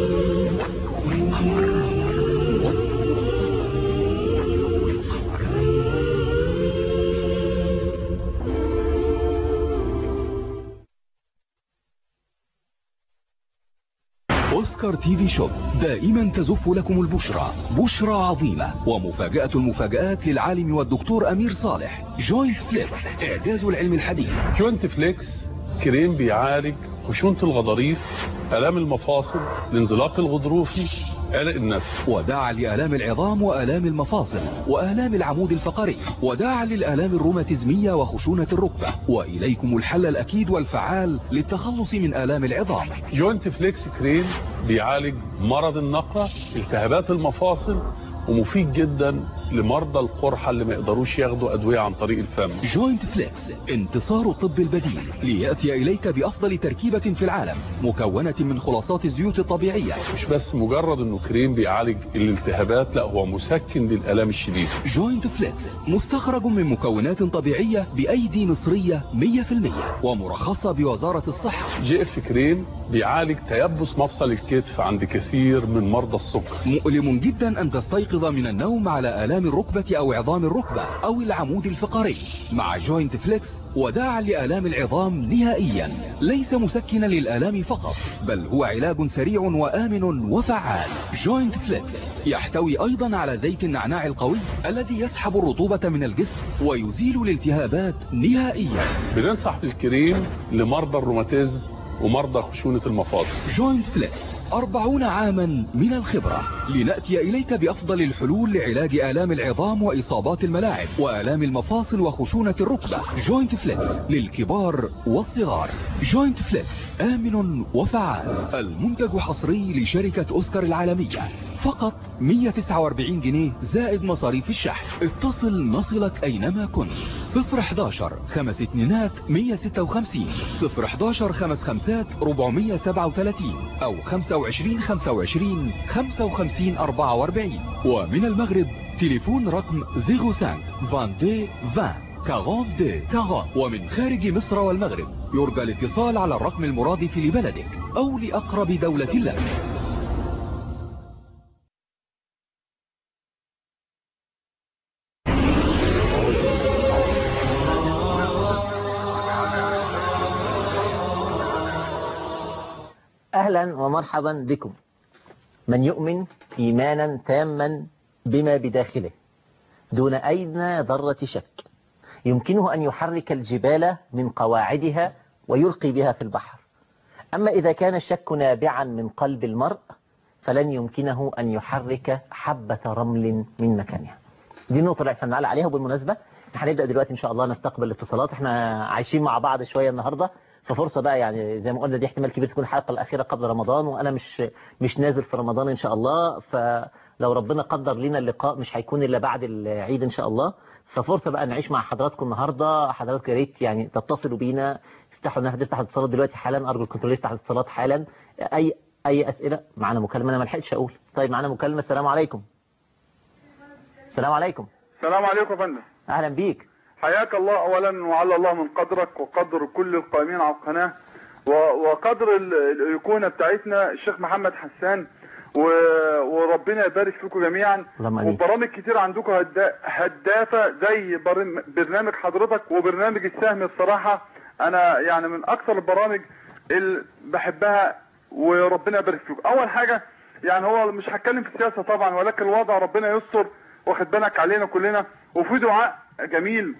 أوسكار تي في شوب دائما تزف لكم البشرى بشرى عظيمة ومفاجأة المفاجآت للعالم والدكتور أمير صالح جوينت فليكس إعجاز العلم الحديث جوينت فليكس كريم بيعالج خشونة الغضاريف آلام المفاصل الانزلاق الغضروفي عرق النسل وداعا لآلام العظام وآلام المفاصل وآلام العمود الفقري وداعا للآلام الروماتيزمية وخشونة الركبة وإليكم الحل الأكيد والفعال للتخلص من آلام العظام جوينت فليكس كريم بيعالج مرض النقرة التهابات المفاصل ومفيد جدا لمرضى القرحة اللي ما يقدروش ياخدوا أدوية عن طريق الفم جوينت فليكس انتصار الطب البديل ليأتي إليك بأفضل تركيبة في العالم مكونة من خلاصات الزيوت الطبيعية مش بس مجرد انه كريم بيعالج الالتهابات لا هو مسكن للآلام الشديدة جوينت فليكس مستخرج من مكونات طبيعية بأيدي مصرية 100% ومرخصة بوزارة الصحة جي اف كريم بيعالج تيبس مفصل الكتف عند كثير من مرضى السكر مؤلم جدا أن تستيقظ من النوم على آلام الركبة أو عظام الركبة أو العمود الفقري مع جوينت فليكس وداعا لآلام العظام نهائيا ليس مسكنا للآلام فقط بل هو علاج سريع وآمن وفعال جوينت فليكس يحتوي أيضا على زيت النعناع القوي الذي يسحب الرطوبة من الجسم ويزيل الالتهابات نهائيا بننصح بالكريم لمرضى الروماتيزم ومرضى خشونة المفاصل جوينت فليكس أربعون عاما من الخبرة لنأتي إليك بأفضل الحلول لعلاج آلام العظام وإصابات الملاعب وآلام المفاصل وخشونة الركبة جوينت فليكس للكبار والصغار جوينت فليكس آمن وفعال المنتج حصري لشركة أوسكار العالمية فقط 149 جنيه زائد مصاريف الشحن اتصل نصلك أينما كنت 011 خمس اتنينات 156 011 خمس خمسات 437 أو 25 25 55 44 ومن المغرب تليفون رقم 05 22 20 42 40 ومن خارج مصر والمغرب يرجى الاتصال على الرقم المرادف لبلدك أو لأقرب دولة لك أهلا ومرحبا بكم من يؤمن إيمانا تاما بما بداخله دون أين ذرة شك يمكنه أن يحرك الجبال من قواعدها ويلقي بها في البحر أما إذا كان الشك نابعا من قلب المرء فلن يمكنه أن يحرك حبة رمل من مكانها دي النقطة اللي احنا بنعلق عليها وبالمناسبة هنبدأ دلوقتي إن شاء الله نستقبل الاتصالات احنا عايشين مع بعض شوية النهاردة ففرصة بقى يعني زي ما قلنا دي احتمال كبير تكون الحلقة الأخيرة قبل رمضان وأنا مش مش نازل في رمضان إن شاء الله فلو ربنا قدر لنا اللقاء مش هيكون إلا بعد العيد إن شاء الله ففرصة بقى نعيش مع حضراتكم النهاردة حضراتكم يا ريت يعني تتصلوا بينا افتحوا النهارده نفتح الاتصالات دلوقتي حالا أرجو الكنترول يفتح الاتصالات حالا أي أي أسئلة معانا مكالمة أنا ما لحقتش أقول طيب معانا مكالمة السلام عليكم السلام عليكم السلام عليكم يا فندم أهلا بيك حياك الله اولا وعلى الله من قدرك وقدر كل القائمين على القناه و- وقدر ال- الايقونه بتاعتنا الشيخ محمد حسان و... وربنا يبارك فيكم جميعا اللهم آمين. وبرامج كتير عندكم هدا... هدافه زي برن... برنامج حضرتك وبرنامج السهم الصراحه انا يعني من اكثر البرامج اللي بحبها وربنا يبارك فيكم اول حاجه يعني هو مش هتكلم في السياسه طبعا ولكن الوضع ربنا يستر واخد بالك علينا كلنا وفي دعاء جميل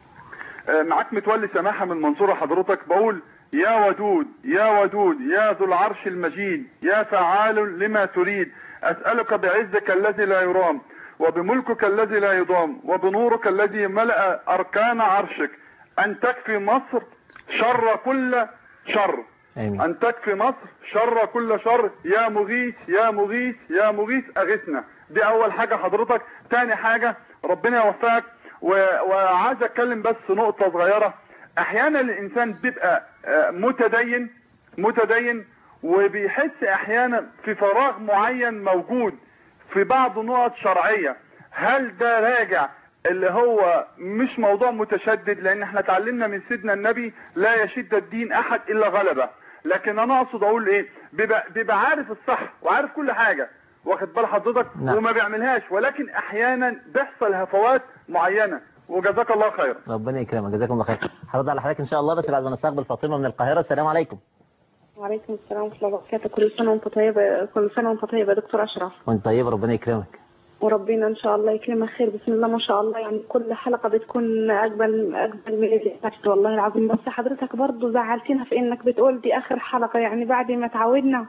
آه، معاك متولي سماحه من منصوره حضرتك بقول يا ودود يا ودود يا ذو العرش المجيد يا فعال لما تريد اسالك بعزك الذي لا يرام وبملكك الذي لا يضام وبنورك الذي ملا اركان عرشك ان تكفي مصر شر كل شر آمين أن تكفي مصر شر كل شر يا مغيث يا مغيث يا مغيث أغثنا دي أول حاجة حضرتك تاني حاجة ربنا يوفقك و... وعايز أتكلم بس نقطة صغيرة أحيانا الإنسان بيبقى آه، متدين متدين وبيحس أحيانا في فراغ معين موجود في بعض نقط شرعية هل ده راجع اللي هو مش موضوع متشدد لان احنا اتعلمنا من سيدنا النبي لا يشد الدين احد الا غلبه لكن انا اقصد اقول ايه بيبقى, بيبقى عارف الصح وعارف كل حاجه واخد بال حضرتك نعم. وما بيعملهاش ولكن احيانا بيحصل هفوات معينه وجزاك الله خيرا ربنا يكرمك جزاكم الله خير هرد على حضرتك ان شاء الله بس بعد ما نستقبل فاطمه من القاهره السلام عليكم وعليكم السلام ورحمة الله وبركاته كل سنة وانت طيبة كل سنة وانت طيبة يا دكتور أشرف وانت طيب ربنا يكرمك وربنا إن شاء الله يكرمك خير بسم الله ما شاء الله يعني كل حلقة بتكون أجمل أجمل من اللي فاتت والله العظيم بس حضرتك برضو زعلتنا في إنك بتقول دي آخر حلقة يعني بعد ما تعودنا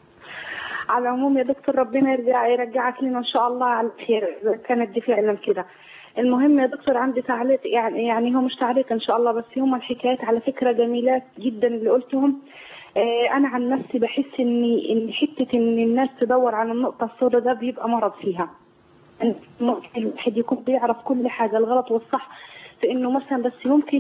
على العموم يا دكتور ربنا يرجع يرجعك لنا إن شاء الله على خير إذا كانت دي فعلا كده المهم يا دكتور عندي تعليق يعني يعني هو مش تعليق ان شاء الله بس هم الحكايات على فكره جميلات جدا اللي قلتهم آه، انا عن نفسي بحس ان ان حته ان الناس تدور على النقطه السوداء ده بيبقى مرض فيها إن ممكن الواحد يكون بيعرف كل حاجه الغلط والصح في انه مثلا بس ممكن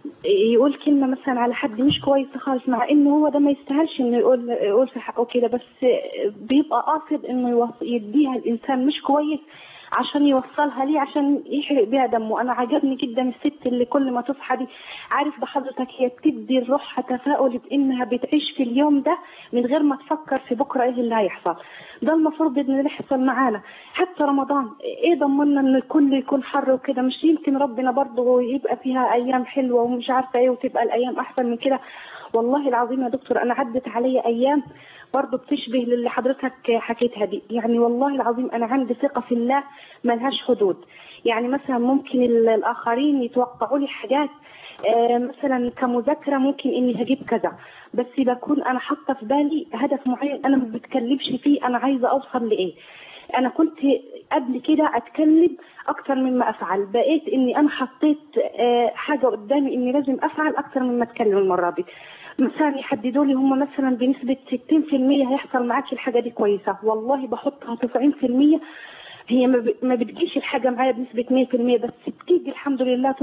يقول كلمه مثلا على حد مش كويس خالص مع انه هو ده ما يستاهلش انه يقول يقول في حقه كده بس بيبقى قاصد انه يوص- يديها الانسان مش كويس عشان يوصلها ليه عشان يحرق بيها دمه انا عجبني جدا الست اللي كل ما تصحى دي عارف بحضرتك هي بتدي لروحها تفاؤل بانها بتعيش في اليوم ده من غير ما تفكر في بكره ايه اللي هيحصل ده المفروض ان اللي يحصل معانا حتى رمضان ايه ضمننا ان الكل يكون حر وكده مش يمكن ربنا برضه يبقى فيها ايام حلوه ومش عارفه ايه وتبقى الايام احسن من كده والله العظيم يا دكتور انا عدت عليا ايام برضه بتشبه للي حضرتك حكيتها دي يعني والله العظيم انا عندي ثقه في الله ملهاش حدود يعني مثلا ممكن ال- الاخرين يتوقعوا لي حاجات آه، مثلا كمذاكره ممكن اني هجيب كذا بس بكون انا حاطه في بالي هدف معين انا ما بتكلمش فيه انا عايزه اوصل لايه انا كنت قبل كده اتكلم اكتر مما افعل بقيت اني انا حطيت آه، حاجه قدامي اني لازم افعل اكتر مما اتكلم المره دي مثلا يحددوا لي هم مثلا بنسبه 60% هيحصل معاكي الحاجه دي كويسه والله بحطها 90% هي ما ب- ما بتجيش الحاجه معايا بنسبه 100% بس بتيجي الحمد لله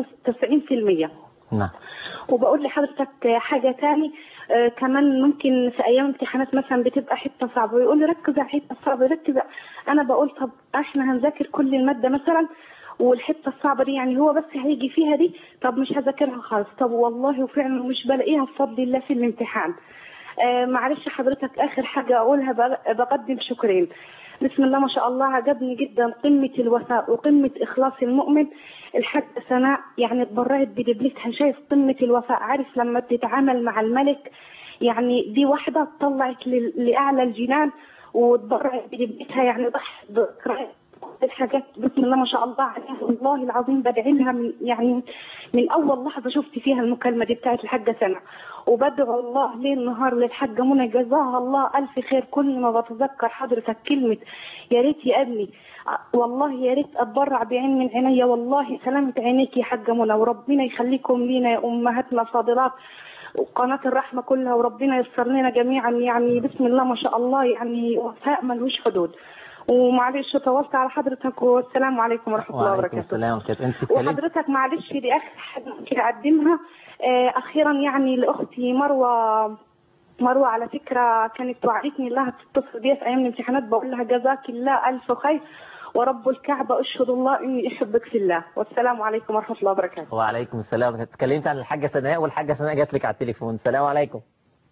90% نعم وبقول لحضرتك حاجة تاني آه كمان ممكن في أيام امتحانات مثلا بتبقى حتة صعبة ويقول لي ركز على الحتة الصعبة ركز على- أنا بقول طب إحنا هنذاكر كل المادة مثلا والحتة الصعبة دي يعني هو بس هيجي فيها دي طب مش هذاكرها خالص طب والله وفعلا مش بلاقيها بفضل الله في الامتحان آه معلش حضرتك آخر حاجة أقولها بق- بقدم شكرين بسم الله ما شاء الله عجبني جدا قمة الوفاء وقمة إخلاص المؤمن الحاجة سناء يعني اتبرعت بدبلتها شايف قمة الوفاء عارف لما بتتعامل مع الملك يعني دي واحدة طلعت لل- لأعلى الجنان واتبرعت بدبلتها يعني ضحت بذكريات الحاجات بسم الله ما شاء الله عليها والله العظيم بدعي لها من يعني من اول لحظه شفت فيها المكالمه دي بتاعت الحاجه سنه وبدعو الله ليل نهار للحاجه منى جزاها الله الف خير كل ما بتذكر حضرتك كلمه يا ريت يا ابني أ- والله يا ريت اتبرع بعين من عينيا والله سلامة عينيك يا حاجه منى وربنا يخليكم لينا يا امهاتنا الفاضلات وقناة الرحمة كلها وربنا ييسر لنا جميعا يعني بسم الله ما شاء الله يعني وفاء ملوش حدود ومعلش طولت على حضرتك والسلام عليكم ورحمة الله وعليكم وبركاته السلام ورحمة الله انت اتكلمت وحضرتك معلش دي اخر حاجه ممكن اقدمها آه، اخيرا يعني لاختي مروه مروه على فكره كانت وعدتني انها تتصل بيا في ايام الامتحانات بقول لها جزاك الله الف خير ورب الكعبه اشهد الله اني احبك في الله والسلام عليكم ورحمه الله وبركاته وعليكم السلام اتكلمت عن الحاجة سناء والحاجة سناء جات لك على التليفون السلام عليكم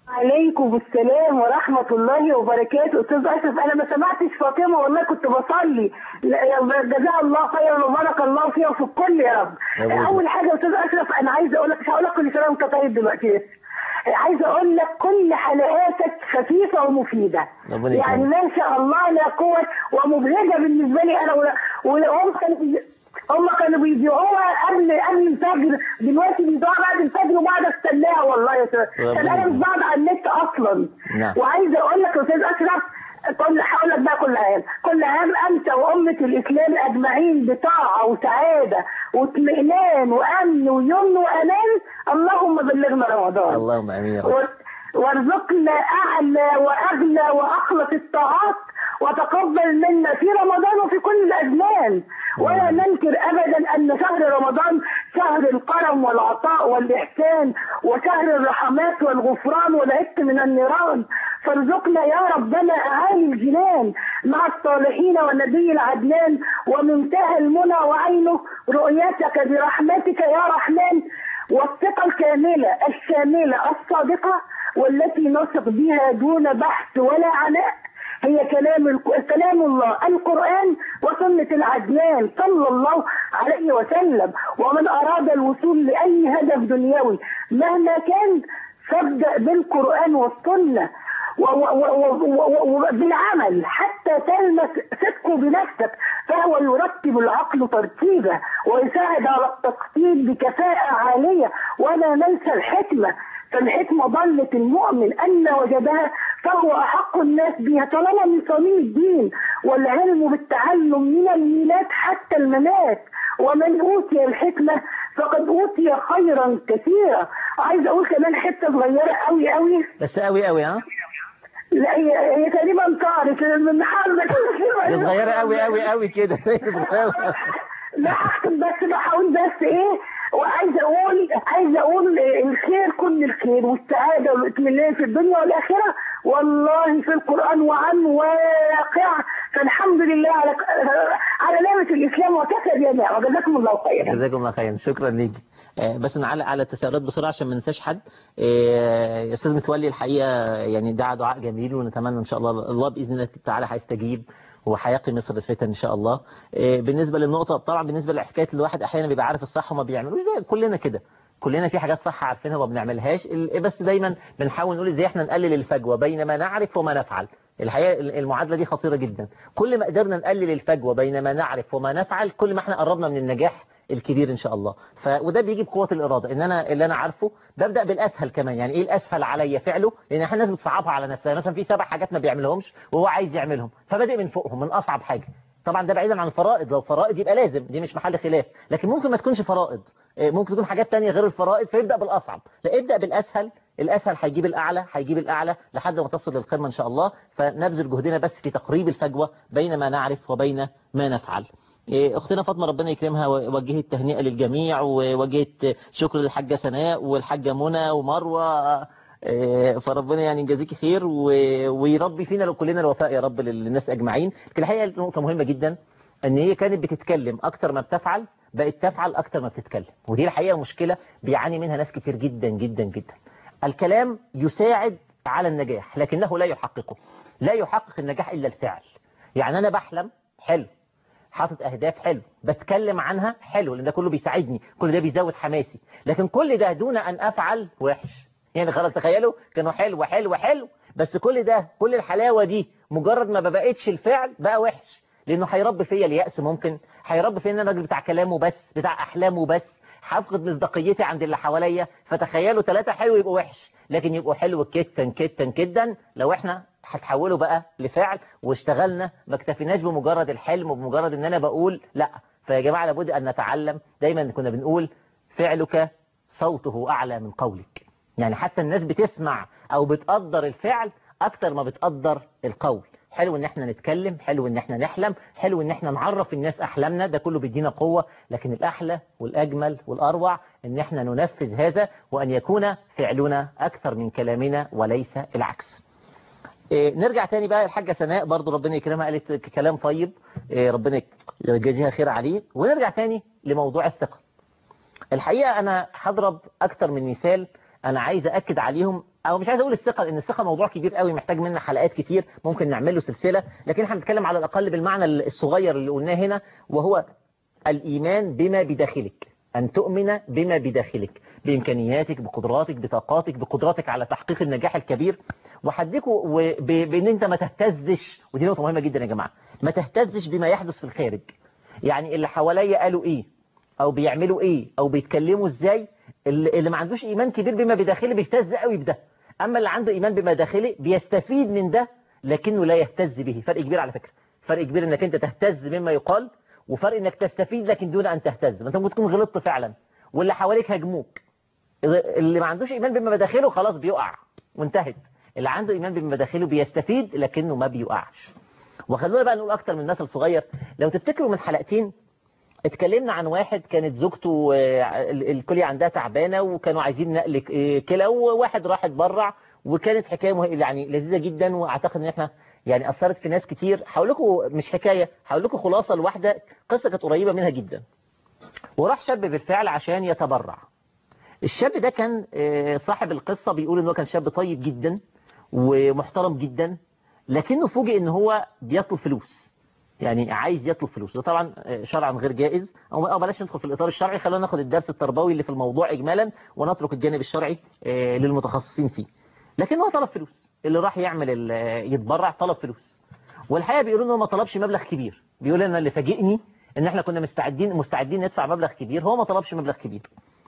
عليكم السلام ورحمة الله وبركاته أستاذ أشرف أنا ما سمعتش فاطمة والله كنت بصلي لا- جزاها الله خيرا وبارك الله فيها وفي الكل يا رب يا أبو أول حاجة يا أستاذ أشرف أنا عايزة أقول لك مش هقول لك كل سنة وأنت طيب دلوقتي بس عايزة أقول لك كل حلقاتك خفيفة ومفيدة ربنا يعني يكرمك. ما شاء الله لا قوة ومبهجة بالنسبة لي أنا ولا- وهم كانوا بي- هم كانوا بيذيعوها قبل قبل الفجر دلوقتي بيذيعوها بعد الفجر وبعد استناها والله يا أستاذ ربنا عشان أنا مش يكرمك. بقعد على النت أصلا نعم. وعايزه اقول لك يا استاذ اشرف كل هقول لك بقى كل عام كل عام انت وامه الاسلام اجمعين بطاعه وسعاده واطمئنان وامن ويمن وامان اللهم بلغنا رمضان اللهم امين يا رب و- وارزقنا اعلى واغلى واخلص الطاعات وتقبل منا في رمضان وفي كل الازمان ولا ننكر ابدا ان شهر رمضان شهر الكرم والعطاء والاحسان وشهر الرحمات والغفران والعتق من النيران فارزقنا يا ربنا اعالي الجنان مع الصالحين والنبي العدنان ومنتهى المنى وعينه رؤيتك برحمتك يا رحمن والثقة الكاملة الشاملة الصادقة والتي نثق بها دون بحث ولا عناء هي كلام الك- كلام الله القرآن وسنة العدنان صلى الله عليه وسلم ومن أراد الوصول لأي هدف دنيوي مهما كان فابدأ بالقرآن والسنة و- و- و- و- و- وبالعمل حتى تلمس صدقه بنفسك فهو يرتب العقل ترتيبا ويساعد على التخطيط بكفاءة عالية ولا ننسى الحكمة فالحكمة ضلت المؤمن أن وجدها فهو أحق الناس بها طالما من صميم الدين والعلم بالتعلم من الميلاد حتى الممات ومن أوتي الحكمة فقد أوتي خيرا كثيرا عايز أقول كمان حتة صغيرة أوي أوي بس قوي قوي ها لا هي هي تقريبا طارت من حالك دي صغيره قوي قوي قوي كده صغيرة أوي. لا احسن بس بحاول بس ايه وعايزه اقول عايزه اقول الخير كل الخير والسعاده والاطمئنان في الدنيا والاخره والله في القران وعن واقع فالحمد لله على على نعمه الاسلام وكفى بها نعمه جزاكم الله خيرا جزاكم الله خيرا شكرا ليكي آه، بس نعلق على التساؤلات بسرعه عشان ما ننساش حد آه، يا استاذ متولي الحقيقه يعني دعا دعاء جميل ونتمنى ان شاء الله الله باذن الله تعالى هيستجيب وهيقي مصر الفتن ان شاء الله آه، بالنسبه للنقطه طبعا بالنسبه لحكايه الواحد احيانا بيبقى عارف الصح وما بيعملوش زي كلنا كده كلنا في حاجات صح عارفينها وما بنعملهاش ال- بس دايما بنحاول نقول ازاي احنا نقلل الفجوه بين ما نعرف وما نفعل الحقيقه المعادله دي خطيره جدا كل ما قدرنا نقلل الفجوه بين ما نعرف وما نفعل كل ما احنا قربنا من النجاح الكبير ان شاء الله ف... وده بيجي بقوه الاراده ان انا اللي انا عارفه ببدا بالاسهل كمان يعني ايه الاسهل عليا فعله لان احنا الناس بتصعبها على نفسها مثلا في سبع حاجات ما بيعملهمش وهو عايز يعملهم فبادئ من فوقهم من اصعب حاجه طبعا ده بعيدا عن الفرائض لو فرائض يبقى لازم دي مش محل خلاف لكن ممكن ما تكونش فرائض إيه، ممكن تكون حاجات تانية غير الفرائض فيبدا بالاصعب لا ابدا بالاسهل الاسهل هيجيب الاعلى هيجيب الاعلى لحد ما تصل للقمه ان شاء الله فنبذل جهدنا بس في تقريب الفجوه بين ما نعرف وبين ما نفعل إيه، اختنا فاطمه ربنا يكرمها وجهت تهنئه للجميع ووجهت شكر للحاجه سناء والحاجه منى ومروه إيه، فربنا يعني يجازيكي خير و- ويربي فينا لو كلنا الوفاء يا رب للناس اجمعين لكن الحقيقه نقطه مهمه جدا ان هي كانت بتتكلم اكتر ما بتفعل بقت تفعل اكتر ما بتتكلم ودي الحقيقه مشكله بيعاني منها ناس كتير جدا جدا جدا الكلام يساعد على النجاح لكنه لا يحققه لا يحقق النجاح الا الفعل يعني انا بحلم حلو حاطط اهداف حلو بتكلم عنها حلو لان ده كله بيساعدني كل ده بيزود حماسي لكن كل ده دون ان افعل وحش يعني خلاص تخيلوا كانوا حلو حلو حلو بس كل ده كل الحلاوه دي مجرد ما بقتش الفعل بقى وحش لانه هيربي فيا اليأس ممكن هيربي فيا ان انا راجل بتاع كلامه بس بتاع احلامه بس هفقد مصداقيتي عند اللي حواليا فتخيلوا ثلاثة حلو يبقوا وحش لكن يبقوا حلو جدا جدا جدا لو احنا هتحوله بقى لفعل واشتغلنا ما اكتفيناش بمجرد الحلم وبمجرد ان انا بقول لا فيا جماعة لابد ان نتعلم دايما كنا بنقول فعلك صوته اعلى من قولك يعني حتى الناس بتسمع او بتقدر الفعل اكتر ما بتقدر القول حلو ان احنا نتكلم حلو ان احنا نحلم حلو ان احنا نعرف الناس احلامنا ده كله بيدينا قوة لكن الاحلى والاجمل والاروع ان احنا ننفذ هذا وان يكون فعلنا اكثر من كلامنا وليس العكس إيه نرجع تاني بقى الحاجة سناء برضو ربنا يكرمها قالت كلام طيب إيه ربنا يجازيها خير عليه ونرجع تاني لموضوع الثقة الحقيقة أنا هضرب أكتر من مثال أنا عايز أكد عليهم او مش عايز اقول الثقه لان الثقه موضوع كبير قوي محتاج منا حلقات كتير ممكن نعمل له سلسله لكن احنا بنتكلم على الاقل بالمعنى الصغير اللي قلناه هنا وهو الايمان بما بداخلك ان تؤمن بما بداخلك بامكانياتك بقدراتك بطاقاتك بقدراتك على تحقيق النجاح الكبير وحديكوا بان انت ما تهتزش ودي نقطه مهمه جدا يا جماعه ما تهتزش بما يحدث في الخارج يعني اللي حواليا قالوا ايه او بيعملوا ايه او بيتكلموا ازاي اللي اللي ما عندوش ايمان كبير بما بداخله بيهتز قوي بده اما اللي عنده ايمان بما داخله بيستفيد من ده لكنه لا يهتز به فرق كبير على فكره فرق كبير انك انت تهتز مما يقال وفرق انك تستفيد لكن دون ان تهتز ما انت ممكن تكون غلطت فعلا واللي حواليك هاجموك اللي ما عندوش ايمان بما بداخله خلاص بيقع وانتهت اللي عنده ايمان بما بداخله بيستفيد لكنه ما بيقعش وخلونا بقى نقول اكتر من مثل صغير لو تفتكروا من حلقتين اتكلمنا عن واحد كانت زوجته الكلية عندها تعبانة وكانوا عايزين نقل كلى وواحد راح اتبرع وكانت حكاية يعني لذيذة جدا واعتقد ان احنا يعني اثرت في ناس كتير هقول لكم مش حكاية هقول لكم خلاصة لواحدة قصة كانت قريبة منها جدا وراح شاب بالفعل عشان يتبرع الشاب ده كان صاحب القصة بيقول ان هو كان شاب طيب جدا ومحترم جدا لكنه فوجئ ان هو بيطلب فلوس يعني عايز يطلب فلوس ده طبعا شرعا غير جائز او بلاش ندخل في الاطار الشرعي خلينا ناخد الدرس التربوي اللي في الموضوع اجمالا ونترك الجانب الشرعي للمتخصصين فيه لكن هو طلب فلوس اللي راح يعمل يتبرع طلب فلوس والحقيقه بيقولوا انه ما طلبش مبلغ كبير بيقول لنا اللي فاجئني ان احنا كنا مستعدين مستعدين ندفع مبلغ كبير هو ما طلبش مبلغ كبير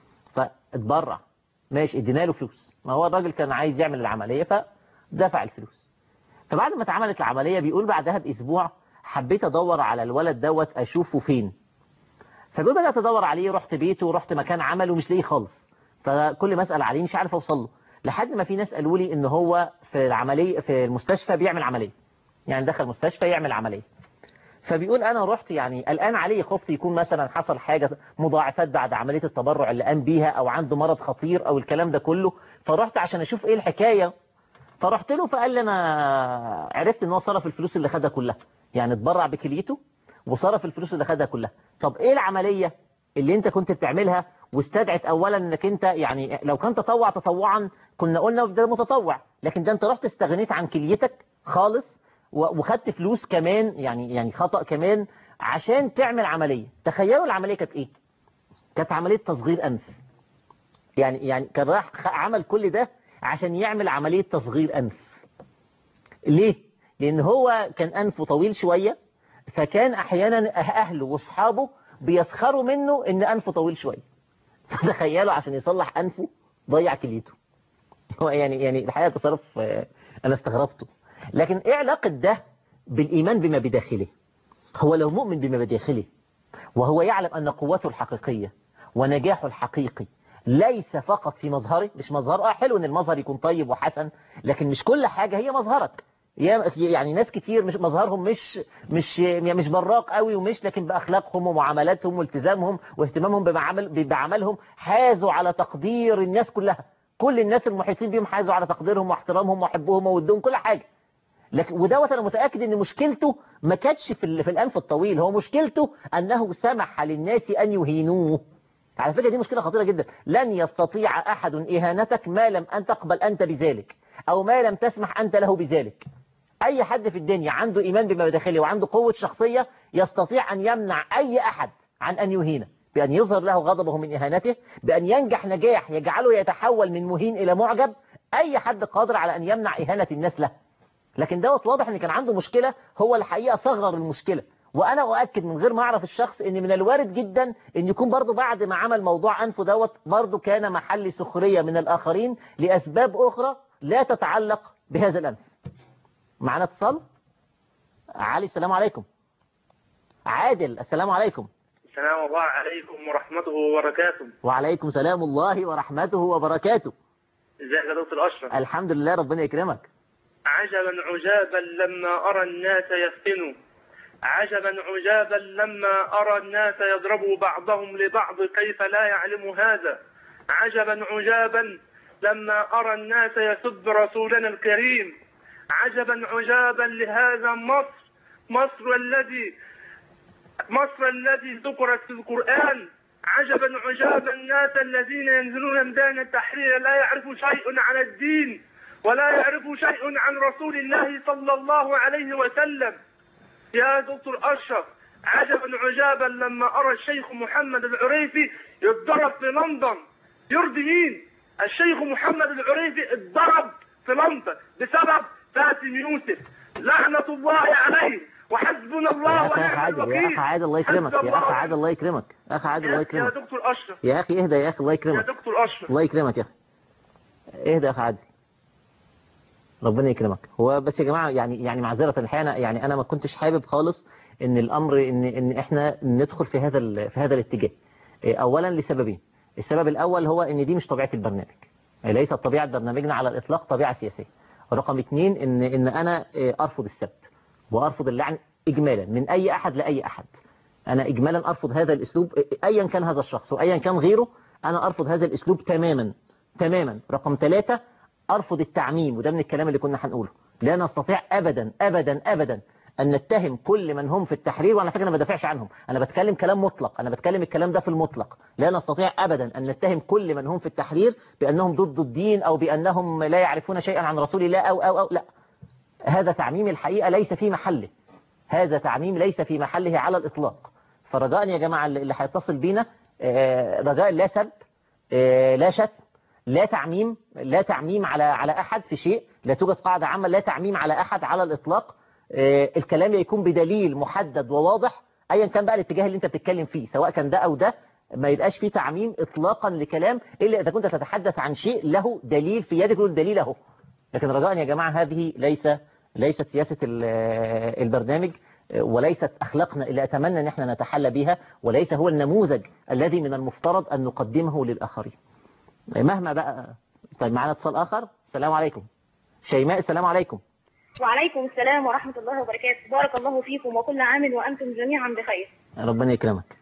فاتبرع ماشي ادينا له فلوس ما هو الراجل كان عايز يعمل العمليه فدفع الفلوس فبعد ما اتعملت العمليه بيقول بعدها باسبوع حبيت ادور على الولد دوت اشوفه فين فبيقول بدات ادور عليه رحت بيته ورحت مكان عمله مش لاقيه خالص فكل ما اسال عليه مش عارف اوصل له لحد ما في ناس قالوا لي ان هو في العمليه في المستشفى بيعمل عمليه يعني دخل مستشفى يعمل عمليه فبيقول انا رحت يعني قلقان عليه خفت يكون مثلا حصل حاجه مضاعفات بعد عمليه التبرع اللي قام بيها او عنده مرض خطير او الكلام ده كله فرحت عشان اشوف ايه الحكايه فرحت له فقال لي انا عرفت ان هو صرف الفلوس اللي خدها كلها يعني اتبرع بكليته وصرف الفلوس اللي خدها كلها طب ايه العملية اللي انت كنت بتعملها واستدعت اولا انك انت يعني لو كان تطوع تطوعا كنا قلنا ده متطوع لكن ده انت رحت استغنيت عن كليتك خالص وخدت فلوس كمان يعني يعني خطأ كمان عشان تعمل عملية تخيلوا العملية كانت ايه كانت عملية تصغير انف يعني يعني كان راح عمل كل ده عشان يعمل عملية تصغير انف ليه لان هو كان انفه طويل شوية فكان احيانا اهله واصحابه بيسخروا منه ان انفه طويل شوية فتخيلوا عشان يصلح انفه ضيع كليته هو يعني يعني الحقيقة تصرف انا استغربته لكن ايه علاقة ده بالايمان بما بداخله هو لو مؤمن بما بداخله وهو يعلم ان قوته الحقيقية ونجاحه الحقيقي ليس فقط في مظهره مش مظهر اه حلو ان المظهر يكون طيب وحسن لكن مش كل حاجة هي مظهرك يعني ناس كتير مش مظهرهم مش مش يعني مش براق قوي ومش لكن باخلاقهم ومعاملاتهم والتزامهم واهتمامهم بعمل بعملهم حازوا على تقدير الناس كلها كل الناس المحيطين بيهم حازوا على تقديرهم واحترامهم وحبهم وودهم كل حاجه لكن ودوت انا متاكد ان مشكلته ما كانتش في في الانف الطويل هو مشكلته انه سمح للناس ان يهينوه على فكره دي مشكله خطيره جدا لن يستطيع احد اهانتك ما لم ان تقبل انت بذلك او ما لم تسمح انت له بذلك أي حد في الدنيا عنده إيمان بما بداخله وعنده قوة شخصية يستطيع أن يمنع أي أحد عن أن يهينه بأن يظهر له غضبه من إهانته بأن ينجح نجاح يجعله يتحول من مهين إلى معجب أي حد قادر على أن يمنع إهانة الناس له لكن دوت واضح أن كان عنده مشكلة هو الحقيقة صغر المشكلة وأنا أؤكد من غير ما أعرف الشخص أن من الوارد جدا أن يكون برضه بعد ما عمل موضوع أنفه دوت برضه كان محل سخرية من الآخرين لأسباب أخرى لا تتعلق بهذا الأنف معنا اتصال علي السلام عليكم عادل السلام عليكم السلام الله عليكم ورحمته وبركاته وعليكم سلام الله ورحمته وبركاته ازيك يا دكتور اشرف الحمد لله ربنا يكرمك عجبا عجابا لما ارى الناس يفتنوا عجبا عجابا لما ارى الناس يضربوا بعضهم لبعض كيف لا يعلم هذا عجبا عجابا لما ارى الناس يسب رسولنا الكريم عجبا عجابا لهذا مصر مصر الذي مصر الذي ذكرت في القرآن عجبا عجابا الناس الذين ينزلون ميدان التحرير لا يعرفوا شيء عن الدين ولا يعرفوا شيء عن رسول الله صلى الله عليه وسلم يا دكتور أشرف عجبا عجابا لما أرى الشيخ محمد العريفي يتضرب في لندن يرضي مين؟ الشيخ محمد العريفي اتضرب في لندن بسبب فاتن يوسف لعنة الله عليه وحسبنا الله يا أخي ونعم عادل يا الوكيل أخي عادل الله يكرمك حسبنا يا أخي الله عادل الله يكرمك أخي عادل الله يا يكرمك دكتور أشرف يا أخي اهدى يا أخي الله يا يكرمك دكتور أشرف الله يكرمك يا أخي اهدى يا أخي عادل ربنا يكرمك هو بس يا جماعة يعني يعني معذرة الحقيقة أنا- يعني أنا ما كنتش حابب خالص إن الأمر إن إن إحنا ندخل في هذا ال- في هذا الاتجاه إيه، أولا لسببين السبب الأول هو إن دي مش طبيعة البرنامج إيه، ليست طبيعة برنامجنا على الإطلاق طبيعة سياسية رقم اثنين إن إن أنا إيه، أرفض السب وأرفض اللعن إجمالا من أي أحد لأي أحد أنا إجمالا أرفض هذا الأسلوب أيا كان هذا الشخص وأيا كان غيره أنا أرفض هذا الأسلوب تماما تماما رقم ثلاثة أرفض التعميم وده من الكلام اللي كنا هنقوله لا نستطيع أبدا أبدا أبدا أن نتهم كل من هم في التحرير وأنا فكرة أنا ما بدافعش عنهم أنا بتكلم كلام مطلق أنا بتكلم الكلام ده في المطلق لا نستطيع أبدا أن نتهم كل من هم في التحرير بأنهم ضد الدين أو بأنهم لا يعرفون شيئا عن رسول الله أو أو أو لا هذا تعميم الحقيقة ليس في محله هذا تعميم ليس في محله على الإطلاق فرجاء يا جماعة اللي اللي هيتصل بينا آه، رجاء لا سب آه، لا شتم لا تعميم لا تعميم على على أحد في شيء لا توجد قاعدة عامة لا تعميم على أحد على الإطلاق آه، الكلام يكون بدليل محدد وواضح أيا كان بقى الاتجاه اللي أنت بتتكلم فيه سواء كان ده أو ده ما يبقاش فيه تعميم إطلاقا لكلام إلا إذا كنت تتحدث عن شيء له دليل في يدك له دليل أهو لكن رجاء يا جماعة هذه ليس ليست سياسة ال- البرنامج وليست أخلاقنا اللي أتمنى أن احنا نتحلى بها وليس هو النموذج الذي من المفترض أن نقدمه للآخرين مهما بقى طيب معنا اتصال آخر السلام عليكم شيماء السلام عليكم وعليكم السلام ورحمة الله وبركاته بارك الله فيكم وكل عام وأنتم جميعا بخير ربنا يكرمك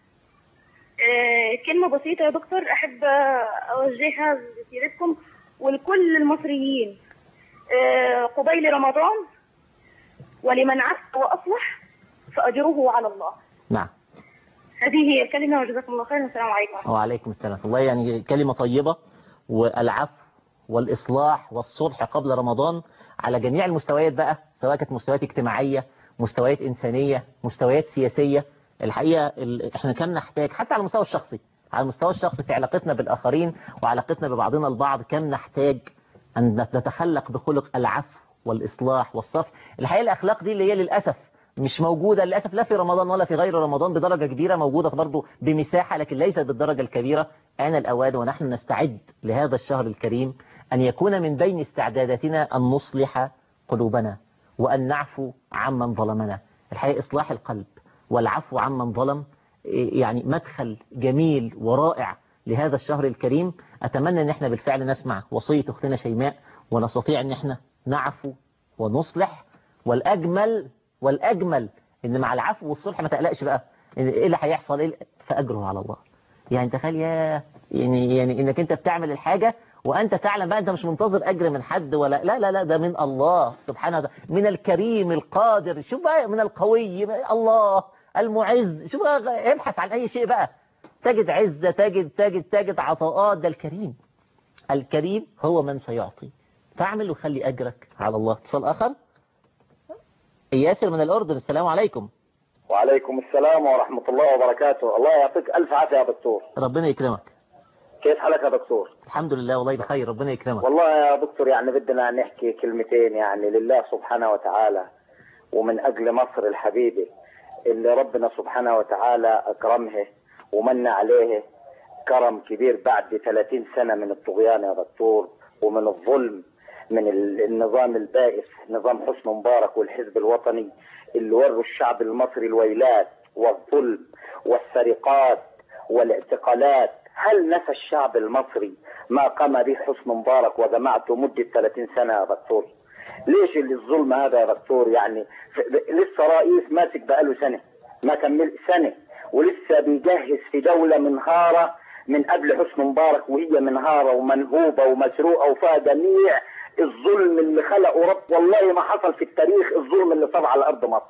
آه، كلمة بسيطة يا دكتور أحب أوجهها لسيرتكم ولكل المصريين آه، قبيل رمضان ولمن عف وأصلح فأجره على الله نعم هذه هي الكلمة وجزاكم الله خيرا والسلام عليكم وعليكم السلام والله يعني كلمة طيبة والعفو والإصلاح والصلح قبل رمضان على جميع المستويات بقى سواء كانت مستويات اجتماعية مستويات إنسانية مستويات سياسية الحقيقة ال- احنا كم نحتاج حتى على المستوى الشخصي على المستوى الشخصي في علاقتنا بالآخرين وعلاقتنا ببعضنا البعض كم نحتاج أن نتخلق بخلق العفو والإصلاح والصفح الحقيقة الأخلاق دي اللي هي للأسف مش موجودة للأسف لا في رمضان ولا في غير رمضان بدرجة كبيرة موجودة برضو بمساحة لكن ليست بالدرجة الكبيرة آن الأوان ونحن نستعد لهذا الشهر الكريم أن يكون من بين استعداداتنا أن نصلح قلوبنا وأن نعفو عمن ظلمنا الحقيقة إصلاح القلب والعفو عمن ظلم إيه، يعني مدخل جميل ورائع لهذا الشهر الكريم أتمنى أن احنا بالفعل نسمع وصية أختنا شيماء ونستطيع أن احنا نعفو ونصلح والأجمل والأجمل إن مع العفو والصلح ما تقلقش بقى إن إيه اللي هيحصل إيه فأجره على الله يعني تخيل يا يعني يعني إنك أنت بتعمل الحاجة وأنت تعلم بقى أنت مش منتظر أجر من حد ولا لا لا لا ده من الله سبحانه وتعالى من الكريم القادر شوف بقى من القوي بقى الله المعز شوف بقى ابحث عن أي شيء بقى تجد عزة تجد تجد تجد عطاءات ده الكريم الكريم هو من سيعطي فاعمل وخلي أجرك على الله اتصال آخر ياسر من الأردن السلام عليكم وعليكم السلام ورحمة الله وبركاته الله يعطيك ألف عافية يا دكتور ربنا يكرمك كيف حالك يا دكتور الحمد لله والله بخير ربنا يكرمك والله يا دكتور يعني بدنا نحكي كلمتين يعني لله سبحانه وتعالى ومن أجل مصر الحبيبة اللي ربنا سبحانه وتعالى أكرمها ومن عليه كرم كبير بعد 30 سنة من الطغيان يا دكتور ومن الظلم من ال- النظام البائس نظام حسن مبارك والحزب الوطني اللي وروا الشعب المصري الويلات والظلم والسرقات والاعتقالات هل نسى الشعب المصري ما قام به حسن مبارك وجماعته مدة 30 سنة يا دكتور ليش اللي الظلم هذا يا دكتور يعني ف- لسه رئيس ماسك بقاله سنة ما كمل سنة ولسه بيجهز في دولة منهارة من قبل حسن مبارك وهي منهارة ومنهوبة ومسروقة وفيها جميع الظلم اللي خلقه رب والله ما حصل في التاريخ الظلم اللي صار على أرض مصر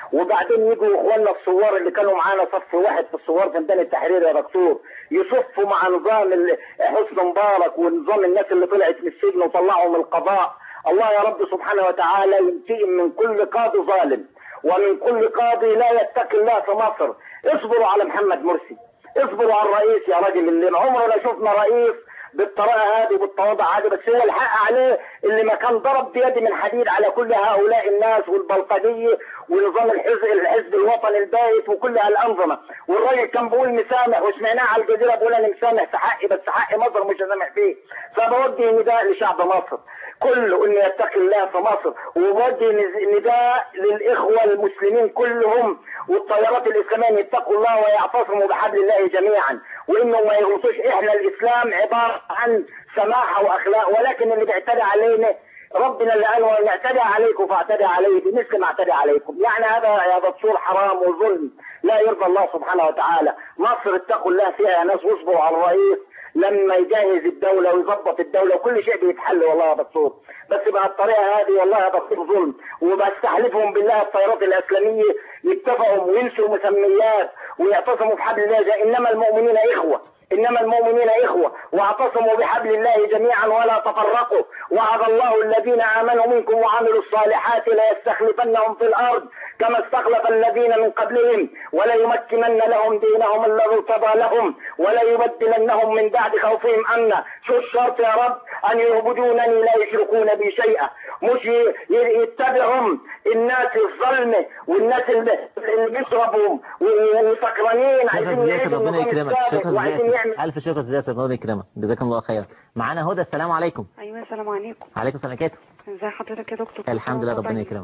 وبعدين يجوا اخواننا الثوار اللي كانوا معانا صف واحد في الثوار في ميدان التحرير يا دكتور يصفوا مع نظام ال- حسني مبارك ونظام الناس اللي طلعت من السجن وطلعوا من القضاء الله يا رب سبحانه وتعالى ينتقم من كل قاضي ظالم ومن كل قاضي لا يتقي الله في مصر اصبروا على محمد مرسي اصبروا على الرئيس يا راجل اللي عمره لا شفنا رئيس بالطريقه هذه وبالتواضع هذه بس هو الحق عليه اللي ما كان ضرب بيد من حديد على كل هؤلاء الناس والبلطجيه ونظام الحزب الحزب الوطني البايت وكل هالانظمه والراجل كان بيقول مسامح وسمعناه على الجزيره بيقول انا مسامح في حقي بس حق مصر مش هسامح فيه فبوجه نداء لشعب مصر كله انه يتقي الله في مصر وبوجه نز- نداء للاخوه المسلمين كلهم والتيارات الاسلاميه يتقوا الله ويعتصموا بحبل الله جميعا وانه ما يغلطوش احنا الاسلام عباره عن سماحه واخلاق ولكن اللي بيعتدي علينا ربنا اللي قال وان اعتدى عليكم فاعتدى عليه بمثل ما اعتدى عليكم يعني هذا يا دكتور حرام وظلم لا يرضى الله سبحانه وتعالى مصر اتقوا الله فيها يا ناس واصبروا على الرئيس لما يجهز الدولة ويظبط الدولة وكل شيء بيتحل والله يا دكتور بس بقى الطريقة هذه والله يا دكتور ظلم وبستحلفهم بالله الطيارات الإسلامية يتفقوا وينسوا مسميات ويعتصموا بحبل الله جا- إنما المؤمنين إخوة إنما المؤمنين إخوة واعتصموا بحبل الله جميعا ولا تفرقوا وعد الله الذين آمنوا منكم وعملوا الصالحات ليستخلفنهم في الأرض كما استخلف الذين من قبلهم وليمكنن لهم دينهم الذي ارتضى لهم وليبدلنهم من بعد خوفهم أمنا شو الشرط يا رب أن يعبدونني لا يشركون بي شيئا مش ي- ي- يتبعهم الناس الظلمة والناس اللي اللي بيشربوا وسكرانين شكرا عايزين جزيلا يعيدوا ربنا النظام يكرمك السابق شكرا وعايزين جزيلا يعملوا الف شكر جزيلا ربنا يكرمك جزاكم الله خيرا معانا هدى السلام عليكم ايوه السلام عليكم عليكم السلام عليكم ازي حضرتك يا دكتور الحمد لله كل سنة ربنا وأنت يكرمك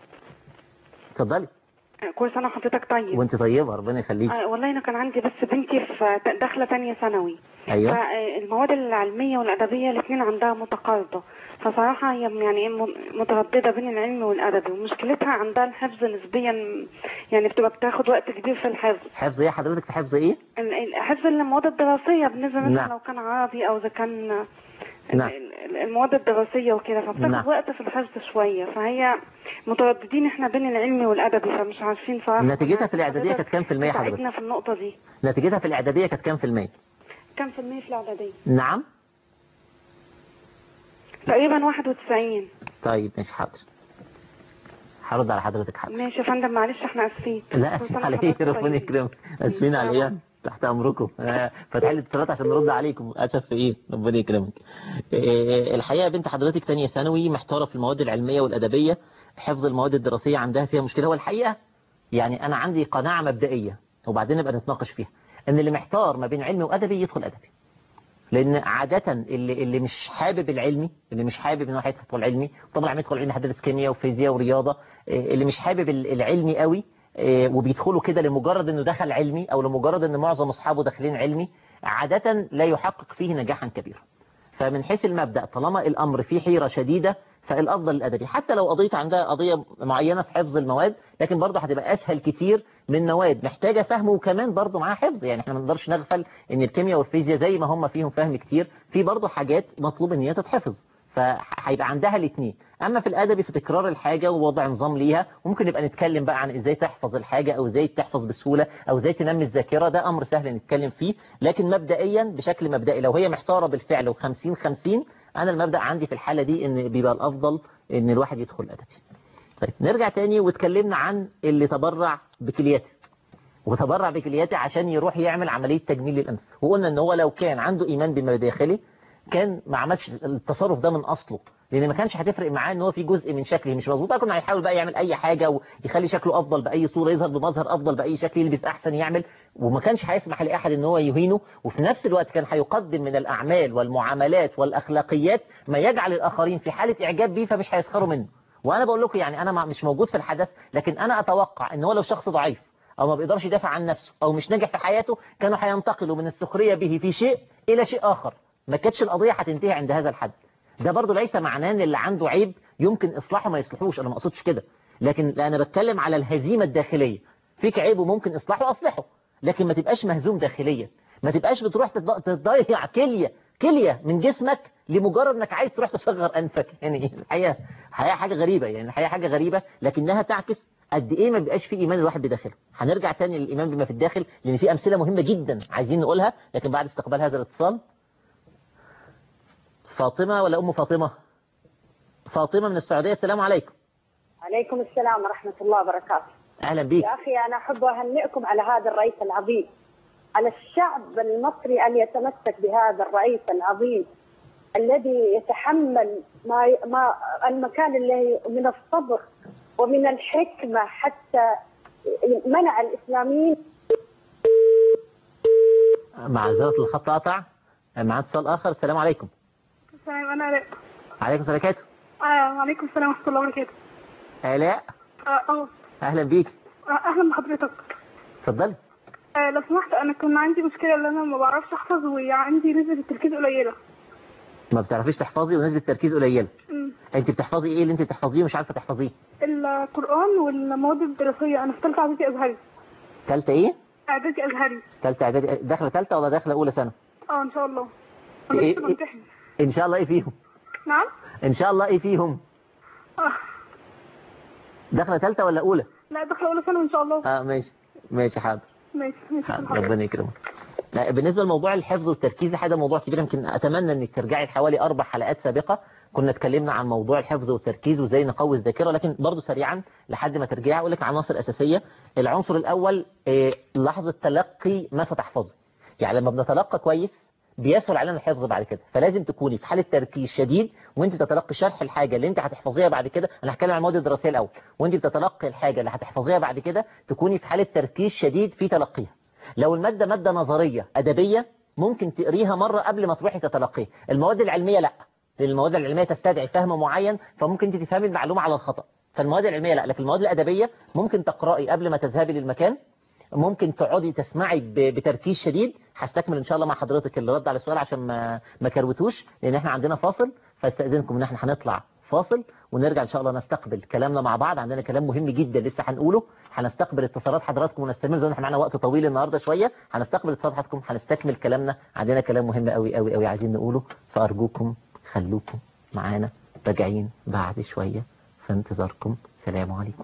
اتفضلي طيب. كل سنه وحضرتك طيب وانت طيبه ربنا يخليك آه والله انا كان عندي بس بنتي في ت- داخله تانية ثانوي ايوه فالمواد العلميه والادبيه الاثنين عندها متقاربه فصراحه هي يعني إيه م- متردده بين العلمي والادبي ومشكلتها عندها الحفظ نسبيا يعني بتبقى بتاخد وقت كبير في الحفظ حفظ ايه حضرتك في حفظ ايه ال- ال- حفظ المواد الدراسيه بالنسبه مثلا نعم. لو كان عربي او اذا كان نعم ال- المواد الدراسيه وكده فبتاخد نعم. وقت في الحفظ شويه فهي مترددين احنا بين العلمي والادبي فمش عارفين صراحه نتيجتها في الاعداديه كانت كام في المية ساعدنا حضرتك في النقطه دي نتيجتها في الاعداديه كانت كام في المية كام في المية في الاعداديه نعم تقريبا 91 طيب ماشي حاضر هرد على حضرتك حاضر ماشي يا فندم معلش احنا اسفين لا كل اسف سنة على ايه وحضرتك ربنا طيب. يكرمك اسفين على ايه تحت امركم آه، فاتح لي اتصالات عشان نرد عليكم اسف في ايه ربنا يكرمك آه، الحقيقه يا بنت حضرتك تانية ثانوي محتاره في المواد العلميه والادبيه حفظ المواد الدراسيه عندها فيها مشكله والحقيقه يعني انا عندي قناعه مبدئيه وبعدين نبقى نتناقش فيها ان اللي محتار ما بين علمي وادبي يدخل ادبي لان عاده اللي اللي مش حابب العلمي اللي مش حابب ان هو هيدخل علمي طبعا لما يدخل علمي هيدرس كيمياء وفيزياء ورياضه إيه، اللي مش حابب ال- العلمي قوي إيه، وبيدخلوا كده لمجرد انه دخل علمي او لمجرد ان معظم اصحابه داخلين علمي عاده لا يحقق فيه نجاحا كبيرا فمن حيث المبدا طالما الامر فيه حيره شديده فالافضل الادبي حتى لو قضيه عندها قضيه معينه في حفظ المواد لكن برضه هتبقى اسهل كتير من مواد محتاجه فهم وكمان برضه معاها حفظ يعني احنا ما نقدرش نغفل ان الكيمياء والفيزياء زي ما هم فيهم فهم كتير في برضه حاجات مطلوب ان هي تتحفظ فهيبقى عندها الاثنين اما في الادبي في تكرار الحاجه ووضع نظام ليها وممكن نبقى نتكلم بقى عن ازاي تحفظ الحاجه او ازاي تحفظ بسهوله او ازاي تنمي الذاكره ده امر سهل نتكلم فيه لكن مبدئيا بشكل مبدئي لو هي محتاره بالفعل و50 50 انا المبدا عندي في الحاله دي ان بيبقى الافضل ان الواحد يدخل ادبي طيب نرجع تاني واتكلمنا عن اللي تبرع بكلياته وتبرع بكلياته عشان يروح يعمل عملية تجميل للأنف وقلنا ان هو لو كان عنده إيمان بما داخله كان ما عملش التصرف ده من أصله لأن ما كانش هتفرق معاه ان هو في جزء من شكله مش مظبوط كنا هيحاول بقى يعمل أي حاجة ويخلي شكله أفضل بأي صورة يظهر بمظهر أفضل بأي شكل يلبس أحسن يعمل وما كانش هيسمح لأحد ان هو يهينه وفي نفس الوقت كان هيقدم من الأعمال والمعاملات والأخلاقيات ما يجعل الآخرين في حالة إعجاب بيه فمش هيسخروا منه وانا بقول لكم يعني انا مش موجود في الحدث لكن انا اتوقع ان هو لو شخص ضعيف او ما بيقدرش يدافع عن نفسه او مش ناجح في حياته كانوا هينتقلوا من السخريه به في شيء الى شيء اخر ما كانتش القضيه هتنتهي عند هذا الحد ده برضه ليس معناه ان اللي عنده عيب يمكن اصلاحه ما يصلحوش انا ما اقصدش كده لكن لا انا بتكلم على الهزيمه الداخليه فيك عيب وممكن اصلاحه اصلحه لكن ما تبقاش مهزوم داخليا ما تبقاش بتروح تض- تضيع كليه كليه من جسمك لمجرد انك عايز تروح تصغر انفك يعني الحقيقه الحقيقه حاجه غريبه يعني الحقيقه حاجه غريبه لكنها تعكس قد ايه ما بيبقاش في ايمان الواحد بداخله هنرجع تاني للايمان بما في الداخل لان في امثله مهمه جدا عايزين نقولها لكن بعد استقبال هذا الاتصال فاطمه ولا ام فاطمه فاطمه من السعوديه السلام عليكم عليكم السلام ورحمة الله وبركاته اهلا بيك يا أخي أنا أحب أهنئكم على هذا الرئيس العظيم على الشعب المصري أن يتمسك بهذا الرئيس العظيم الذي يتحمل ما ما المكان اللي من الصبر ومن الحكمة حتى منع الإسلاميين معذره الخط قطع مع اتصال اخر السلام عليكم السلام انا الاء عليكم السلام عليكم آه وعليكم السلام ورحمه الله وبركاته الاء اه اه اهلا بيك آه، اهلا بحضرتك اتفضلي آه لو سمحت انا كان عندي مشكله ان انا ما بعرفش احفظ وعندي نسبه التركيز قليله ما بتعرفيش تحفظي ونسبه التركيز قليله مم. انت بتحفظي ايه اللي انت بتحفظيه ومش عارفه تحفظيه القران والمواد الدراسيه انا في ثالثه اعدادي ازهري ثالثه ايه اعدادي ازهري ثالثه اعدادي داخله ثالثه ولا داخله اولى سنه اه ان شاء الله انا إيه- لسه إيه؟ بمتحن ان شاء الله ايه فيهم نعم ان شاء الله ايه فيهم اه داخله ثالثه ولا اولى لا داخله اولى ثانوي ان شاء الله اه ماشي ماشي حاضر ماشي ماشي حاضر. حاضر. ربنا يكرمك لا بالنسبه لموضوع الحفظ والتركيز ده حاجه موضوع كبير يمكن اتمنى انك ترجعي لحوالي اربع حلقات سابقه كنا اتكلمنا عن موضوع الحفظ والتركيز وازاي نقوي الذاكره لكن برضو سريعا لحد ما ترجعي اقول لك عناصر اساسيه العنصر الاول آه، لحظه تلقي ما ستحفظي يعني لما بنتلقى كويس بيسهل علينا الحفظ بعد كده فلازم تكوني في حاله تركيز شديد وانت بتتلقي شرح الحاجه اللي انت هتحفظيها بعد كده انا هتكلم عن المواد الدراسيه الاول وانت بتتلقي الحاجه اللي هتحفظيها بعد كده تكوني في حاله تركيز شديد في تلقيها لو الماده ماده نظريه ادبيه ممكن تقريها مره قبل ما تروحي تتلقيها المواد العلميه لا لان المواد العلميه تستدعي فهم معين فممكن انت تفهمي المعلومه على الخطا فالمواد العلميه لا لكن المواد الادبيه ممكن تقراي قبل ما تذهبي للمكان ممكن تقعدي تسمعي ب- بتركيز شديد هستكمل ان شاء الله مع حضرتك اللي رد على السؤال عشان ما ما كروتوش لان احنا عندنا فاصل فاستاذنكم ان احنا هنطلع فاصل ونرجع ان شاء الله نستقبل كلامنا مع بعض عندنا كلام مهم جدا لسه هنقوله هنستقبل اتصالات حضراتكم ونستمر زي ما احنا معانا وقت طويل النهارده شويه هنستقبل اتصالات حضراتكم هنستكمل كلامنا عندنا كلام مهم قوي قوي قوي عايزين نقوله فارجوكم خلوكم معانا راجعين بعد شويه في انتظاركم سلام عليكم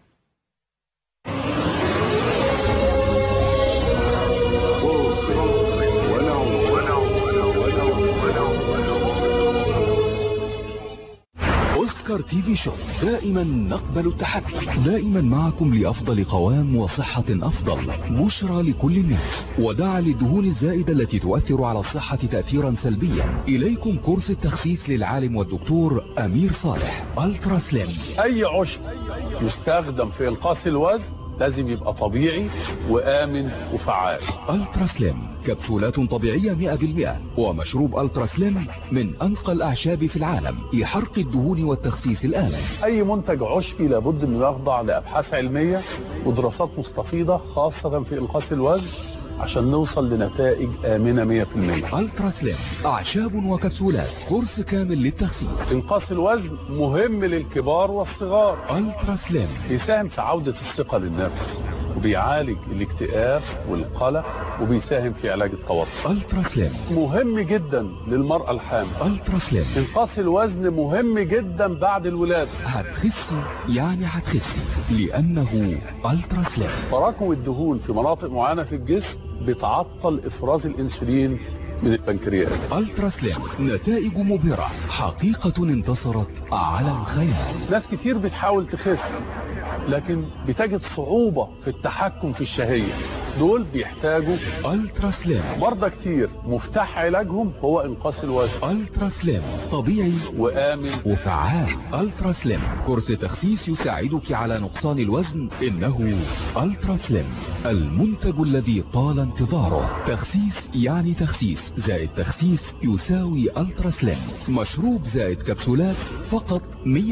أوسكار تي في شو دائما نقبل التحدي دائما معكم لأفضل قوام وصحة أفضل بشرى لكل الناس ودع للدهون الزائدة التي تؤثر على الصحة تأثيرا سلبيا إليكم كورس التخسيس للعالم والدكتور أمير صالح ألترا سليم اي عشب يستخدم في انقاص الوزن لازم يبقى طبيعي وامن وفعال ألترا سليم كبسولات طبيعية 100% ومشروب ألترا سليم من أنقى الأعشاب في العالم لحرق الدهون والتخسيس الآمن اي منتج عشبي لابد انه يخضع لابحاث علميه ودراسات مستفيضه خاصه في انقاص الوزن عشان نوصل لنتائج امنه 100% ألترا سليم أعشاب وكبسولات كورس كامل للتخسيس انقاص الوزن مهم للكبار والصغار ألترا سليم بيساهم في عودة الثقة للنفس وبيعالج الاكتئاب والقلق وبيساهم في علاج التوتر ألترا سليم مهم جدا للمرأة الحامل ألترا سليم انقاص الوزن مهم جدا بعد الولادة هتخسي يعني هتخسي لأنه ألترا سليم تراكم الدهون في مناطق معينة في الجسم بتعطل إفراز الأنسولين من البنكرياس ألترا سليم نتائج مبهرة حقيقة انتصرت على الخيال ناس كتير بتحاول تخس لكن بتجد صعوبة في التحكم في الشهية دول بيحتاجوا ألترا سليم مرضى كتير مفتاح علاجهم هو انقاص الوزن ألترا سليم طبيعي وآمن وفعال ألترا سليم كورس تخسيس يساعدك على نقصان الوزن إنه ألترا سليم المنتج الذي طال انتظاره تخسيس يعني تخسيس زائد تخسيس يساوي ألترا سليم مشروب زائد كبسولات فقط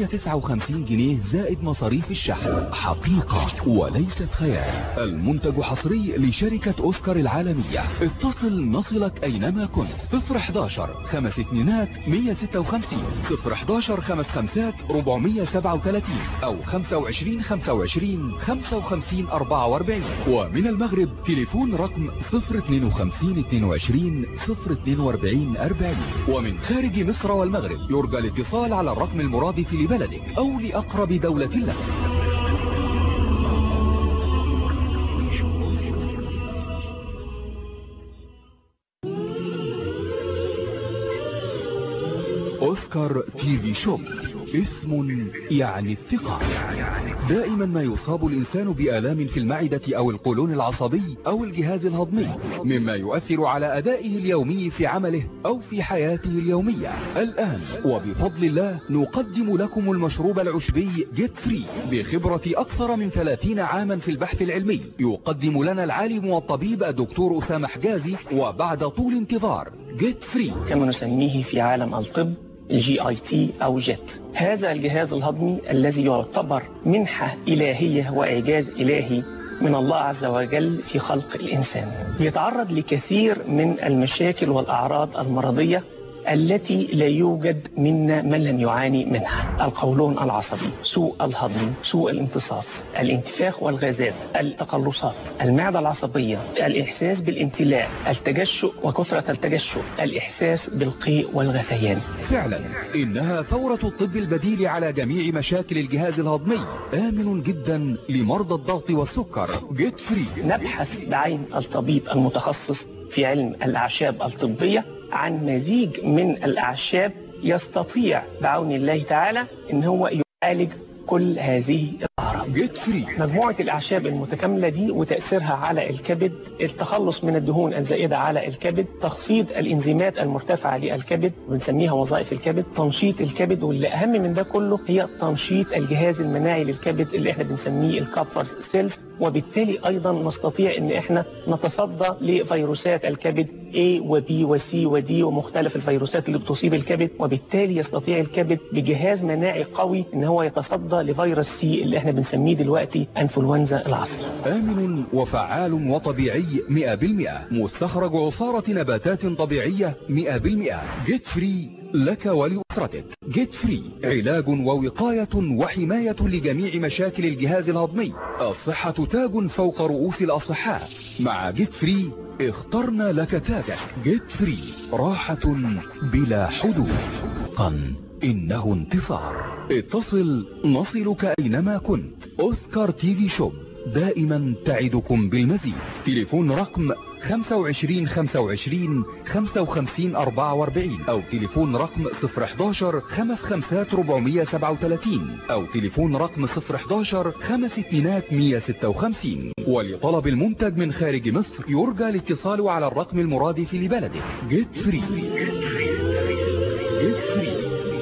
159 جنيه زائد مصاريف الشحن حقيقة وليست خيال المنتج حصري لشركة أوسكار العالمية اتصل نصلك أينما كنت 011 خمس اتنينات 156 011 خمس خمسات 437 أو 25 25 55 44 ومن المغرب تليفون رقم 052 22 042 40 ومن خارج مصر والمغرب يرجى الاتصال على الرقم المرادف لبلدك أو لأقرب دولة لك أوسكار تي في شوب اسم يعني الثقة دائما ما يصاب الإنسان بآلام في المعدة أو القولون العصبي أو الجهاز الهضمي مما يؤثر على أدائه اليومي في عمله أو في حياته اليومية الآن وبفضل الله نقدم لكم المشروب العشبي جيت فري بخبرة أكثر من 30 عاما في البحث العلمي يقدم لنا العالم والطبيب الدكتور أسامة حجازي وبعد طول انتظار جيت فري كما نسميه في عالم الطب الجي اي تي او جيت هذا الجهاز الهضمي الذي يعتبر منحة إلهية وإعجاز إلهي من الله عز وجل في خلق الإنسان يتعرض لكثير من المشاكل والأعراض المرضية التي لا يوجد منا من لم يعاني منها القولون العصبي سوء الهضم سوء الامتصاص الانتفاخ والغازات التقلصات المعدة العصبية الإحساس بالامتلاء التجشؤ وكثرة التجشؤ الإحساس بالقيء والغثيان فعلا إنها ثورة الطب البديل على جميع مشاكل الجهاز الهضمي آمن جدا لمرضى الضغط والسكر جيت فري نبحث بعين الطبيب المتخصص في علم الأعشاب الطبية عن مزيج من الأعشاب يستطيع بعون الله تعالى ان هو يعالج كل هذه الأعراض جيت فري مجموعة الأعشاب المتكاملة دي وتأثيرها على الكبد التخلص من الدهون الزائدة على الكبد تخفيض الإنزيمات المرتفعة للكبد بنسميها وظائف الكبد تنشيط الكبد واللي أهم من ده كله هي تنشيط الجهاز المناعي للكبد اللي احنا بنسميه الكابفرز سيلز وبالتالي أيضا نستطيع أن احنا نتصدى لفيروسات الكبد A و B و C و D ومختلف الفيروسات اللي بتصيب الكبد وبالتالي يستطيع الكبد بجهاز مناعي قوي ان هو يتصدى لفيروس سي اللي احنا بنسميه دلوقتي انفلونزا العصر آمن وفعال وطبيعي 100% مستخرج عصارة نباتات طبيعية 100% جيت فري لك ولأسرتك جيت فري علاج ووقاية وحماية لجميع مشاكل الجهاز الهضمي الصحة تاج فوق رؤوس الأصحاء مع جيت فري اخترنا لك تاجك جيت فري راحة بلا حدود قن إنه انتصار اتصل نصلك أينما كنت أوسكار تي في شوب دائما تعدكم بالمزيد تليفون رقم 25 25 55 44 أو تليفون رقم 011 55 437 أو تليفون رقم 011 5 2 156 ولطلب المنتج من خارج مصر يرجى الاتصال على الرقم المرادف لبلدك جيت فري جيت فري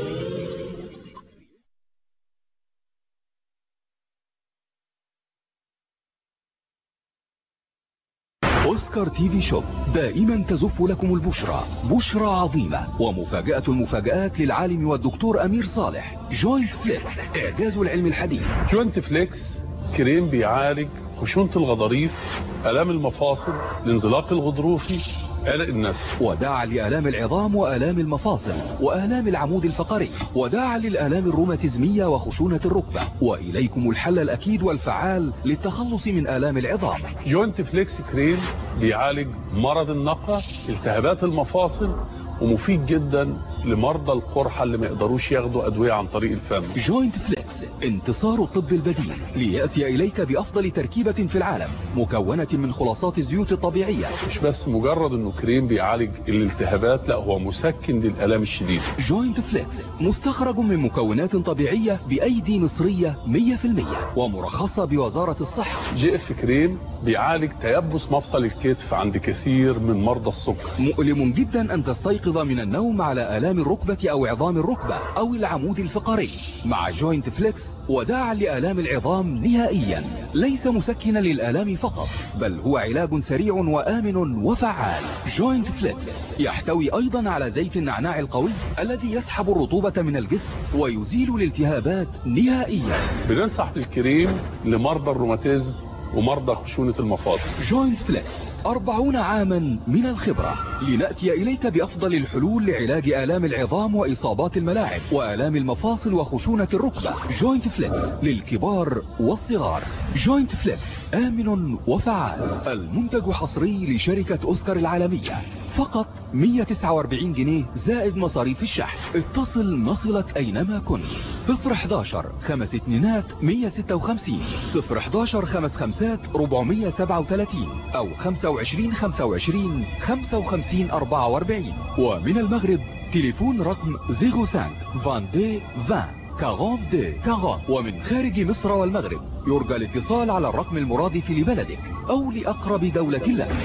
أوسكار تي في شوب دائما تزف لكم البشرى بشرى عظيمة ومفاجأة المفاجآت للعالم والدكتور أمير صالح جوينت فليكس إعجاز العلم الحديث جوينت فليكس كريم بيعالج خشونة الغضاريف آلام المفاصل الانزلاق الغضروفي عرق النسل وداعا لآلام العظام وآلام المفاصل وآلام العمود الفقري وداعا للآلام الروماتيزمية وخشونة الركبة وإليكم الحل الأكيد والفعال للتخلص من آلام العظام جوينت فليكس كريم بيعالج مرض النقع التهابات المفاصل ومفيد جدا لمرضى القرحة اللي ما يقدروش ياخدوا أدوية عن طريق الفم جوينت فليكس انتصار الطب البديل ليأتي إليك بأفضل تركيبة في العالم مكونة من خلاصات الزيوت الطبيعية مش بس مجرد انه كريم بيعالج الالتهابات لا هو مسكن للآلام الشديدة جوينت فليكس مستخرج من مكونات طبيعية بأيدي مصرية 100% ومرخصة بوزارة الصحة جي اف كريم بيعالج تيبس مفصل الكتف عند كثير من مرضى السكر مؤلم جدا أن تستيقظ من النوم على آلام الركبة أو عظام الركبة أو العمود الفقري مع جوينت فليكس وداعا لآلام العظام نهائيا ليس مسكنا للآلام فقط بل هو علاج سريع وآمن وفعال جوينت فليكس يحتوي أيضا على زيت النعناع القوي الذي يسحب الرطوبة من الجسم ويزيل الالتهابات نهائيا بننصح بالكريم لمرضى الروماتيزم ومرضى خشونة المفاصل جوينت فليكس أربعون عاما من الخبرة لنأتي إليك بأفضل الحلول لعلاج آلام العظام وإصابات الملاعب وآلام المفاصل وخشونة الركبة جوينت فليكس للكبار والصغار جوينت فليكس آمن وفعال المنتج حصري لشركة أوسكار العالمية فقط 149 جنيه زائد مصاريف الشحن اتصل نصلك أينما كنت 011 خمس اتنينات 156 011 خمس خمسات 437 أو 25 25 55 44 ومن المغرب تليفون رقم 05 22 20 42 40 ومن خارج مصر والمغرب يرجى الاتصال على الرقم المرادف لبلدك أو لأقرب دولة لك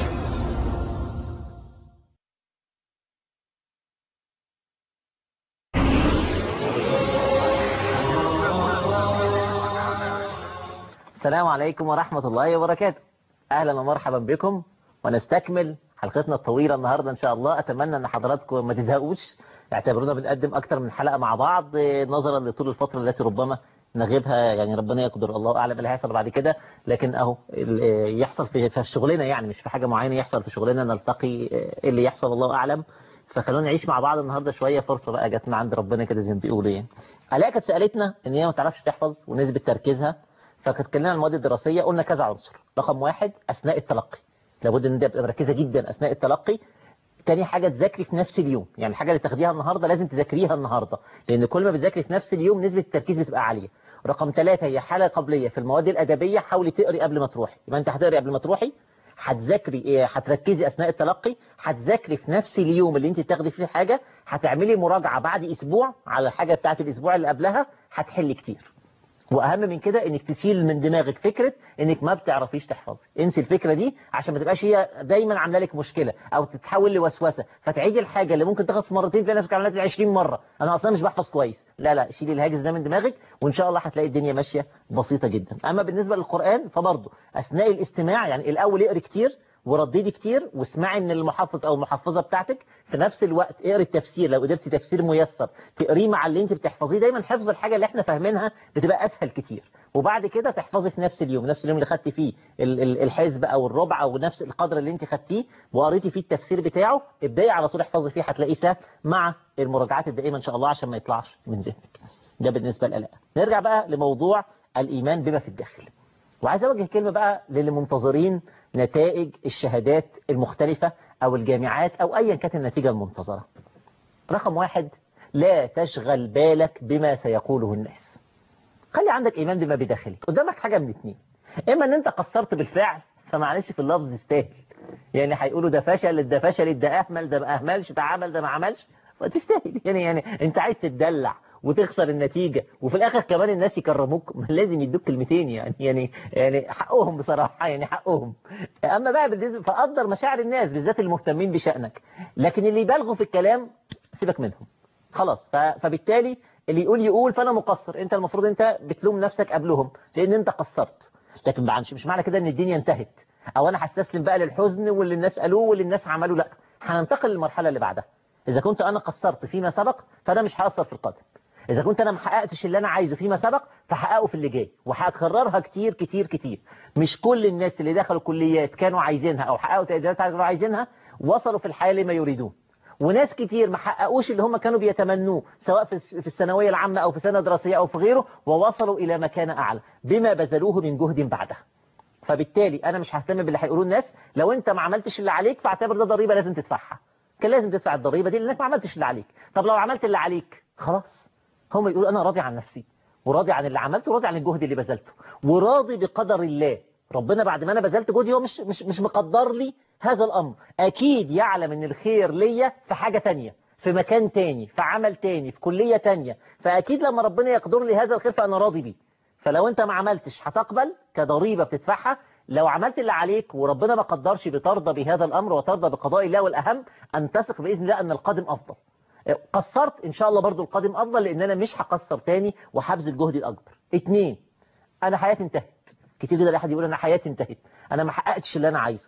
السلام عليكم ورحمة الله وبركاته أهلا ومرحبا بكم ونستكمل حلقتنا الطويلة النهاردة إن شاء الله أتمنى أن حضراتكم ما تزهقوش اعتبرونا بنقدم أكتر من حلقة مع بعض نظرا لطول الفترة التي ربما نغيبها يعني ربنا يقدر الله أعلم اللي هيحصل بعد كده لكن أهو يحصل في في شغلنا يعني مش في حاجة معينة يحصل في شغلنا نلتقي اللي يحصل الله أعلم فخلونا نعيش مع بعض النهارده شويه فرصه بقى جت من عند ربنا كده زي ما بيقولوا يعني. الاء كانت سالتنا ان هي ما تعرفش تحفظ ونسبه تركيزها فكانت اتكلمنا عن المواد الدراسيه قلنا كذا عنصر رقم واحد اثناء التلقي لابد ان تبقى مركزه جدا اثناء التلقي تاني حاجة تذاكري في نفس اليوم يعني الحاجة اللي تاخديها النهاردة لازم تذاكريها النهاردة لأن كل ما بتذاكري في نفس اليوم نسبة التركيز بتبقى عالية رقم ثلاثة هي حالة قبلية في المواد الأدبية حاولي تقري قبل ما تروحي يبقى أنت هتقري قبل ما تروحي هتذاكري هتركزي أثناء التلقي هتذاكري في نفس اليوم اللي أنت تاخدي فيه حاجة هتعملي مراجعة بعد أسبوع على الحاجة بتاعت الأسبوع اللي قبلها هتحلي كتير واهم من كده انك تشيل من دماغك فكره انك ما بتعرفيش تحفظي انسي الفكره دي عشان ما تبقاش هي دايما عامله لك مشكله او تتحول لوسوسه فتعيدي الحاجه اللي ممكن تخلص مرتين تلاقي نفسك عملتها 20 مره انا اصلا مش بحفظ كويس لا لا شيلي الهاجس ده من دماغك وان شاء الله هتلاقي الدنيا ماشيه بسيطه جدا اما بالنسبه للقران فبرضه اثناء الاستماع يعني الاول اقري كتير ورددي كتير واسمعي من المحفظ او المحفظه بتاعتك في نفس الوقت اقري التفسير لو قدرتي تفسير ميسر تقريه مع اللي انت بتحفظيه دايما حفظ الحاجه اللي احنا فاهمينها بتبقى اسهل كتير وبعد كده تحفظي في نفس اليوم نفس اليوم اللي خدتي فيه الحزب او الربع او نفس القدر اللي انت خدتيه وقريتي فيه التفسير بتاعه ابداي على طول احفظي فيه هتلاقيه سهل مع المراجعات الدائمه ان شاء الله عشان ما يطلعش من ذهنك ده بالنسبه للقلق نرجع بقى لموضوع الايمان بما في الداخل وعايز اوجه كلمه بقى للي منتظرين نتائج الشهادات المختلفة أو الجامعات أو أيا كانت النتيجة المنتظرة رقم واحد لا تشغل بالك بما سيقوله الناس خلي عندك إيمان بما بداخلك قدامك حاجة من اتنين إما أن أنت قصرت بالفعل فمعلش في اللفظ تستاهل يعني هيقولوا ده فشل ده فشل ده أهمل ده ما أهملش ده عمل ده ما عملش فتستاهل يعني يعني أنت عايز تتدلع وتخسر النتيجة وفي الآخر كمان الناس يكرموك لازم يدوك كلمتين يعني يعني يعني حقهم بصراحة يعني حقهم أما بقى بالنسبة فقدر مشاعر الناس بالذات المهتمين بشأنك لكن اللي يبالغوا في الكلام سيبك منهم خلاص فبالتالي اللي يقول يقول فأنا مقصر أنت المفروض أنت بتلوم نفسك قبلهم لأن أنت قصرت لكن مش معنى كده أن الدنيا انتهت أو أنا هستسلم بقى للحزن واللي الناس قالوه واللي الناس عملوه لا هننتقل للمرحلة اللي بعدها إذا كنت أنا قصرت فيما سبق فأنا مش هأثر في القادم إذا كنت أنا ما حققتش اللي أنا عايزه فيما سبق فحققه في اللي جاي وهكررها كتير كتير كتير مش كل الناس اللي دخلوا كليات كانوا عايزينها أو حققوا تقديرات كانوا عايزينها وصلوا في الحياة لما يريدون وناس كتير ما حققوش اللي هم كانوا بيتمنوه سواء في الثانوية العامة أو في سنة دراسية أو في غيره ووصلوا إلى مكان أعلى بما بذلوه من جهد بعدها فبالتالي أنا مش ههتم باللي هيقولوه الناس لو أنت ما عملتش اللي عليك فاعتبر ده ضريبة لازم تدفعها كان لازم تدفع الضريبة دي لأنك ما عملتش اللي عليك طب لو عملت اللي عليك خلاص هم يقولوا أنا راضي عن نفسي وراضي عن اللي عملته وراضي عن الجهد اللي بذلته وراضي بقدر الله ربنا بعد ما أنا بذلت جهدي هو مش, مش, مش مقدر لي هذا الأمر أكيد يعلم أن الخير ليا في حاجة تانية في مكان تاني في عمل تاني في كلية تانية فأكيد لما ربنا يقدر لي هذا الخير فأنا راضي بيه فلو أنت ما عملتش هتقبل كضريبة بتدفعها لو عملت اللي عليك وربنا ما قدرش بترضى بهذا الأمر وترضى بقضاء الله والأهم أن تثق بإذن الله أن القادم أفضل قصرت إن شاء الله برضو القادم أفضل لأن أنا مش هقصر تاني وحبذل جهدي الأكبر اتنين أنا حياتي انتهت كتير جدا أحد يقول أنا حياتي انتهت أنا ما حققتش اللي أنا عايزه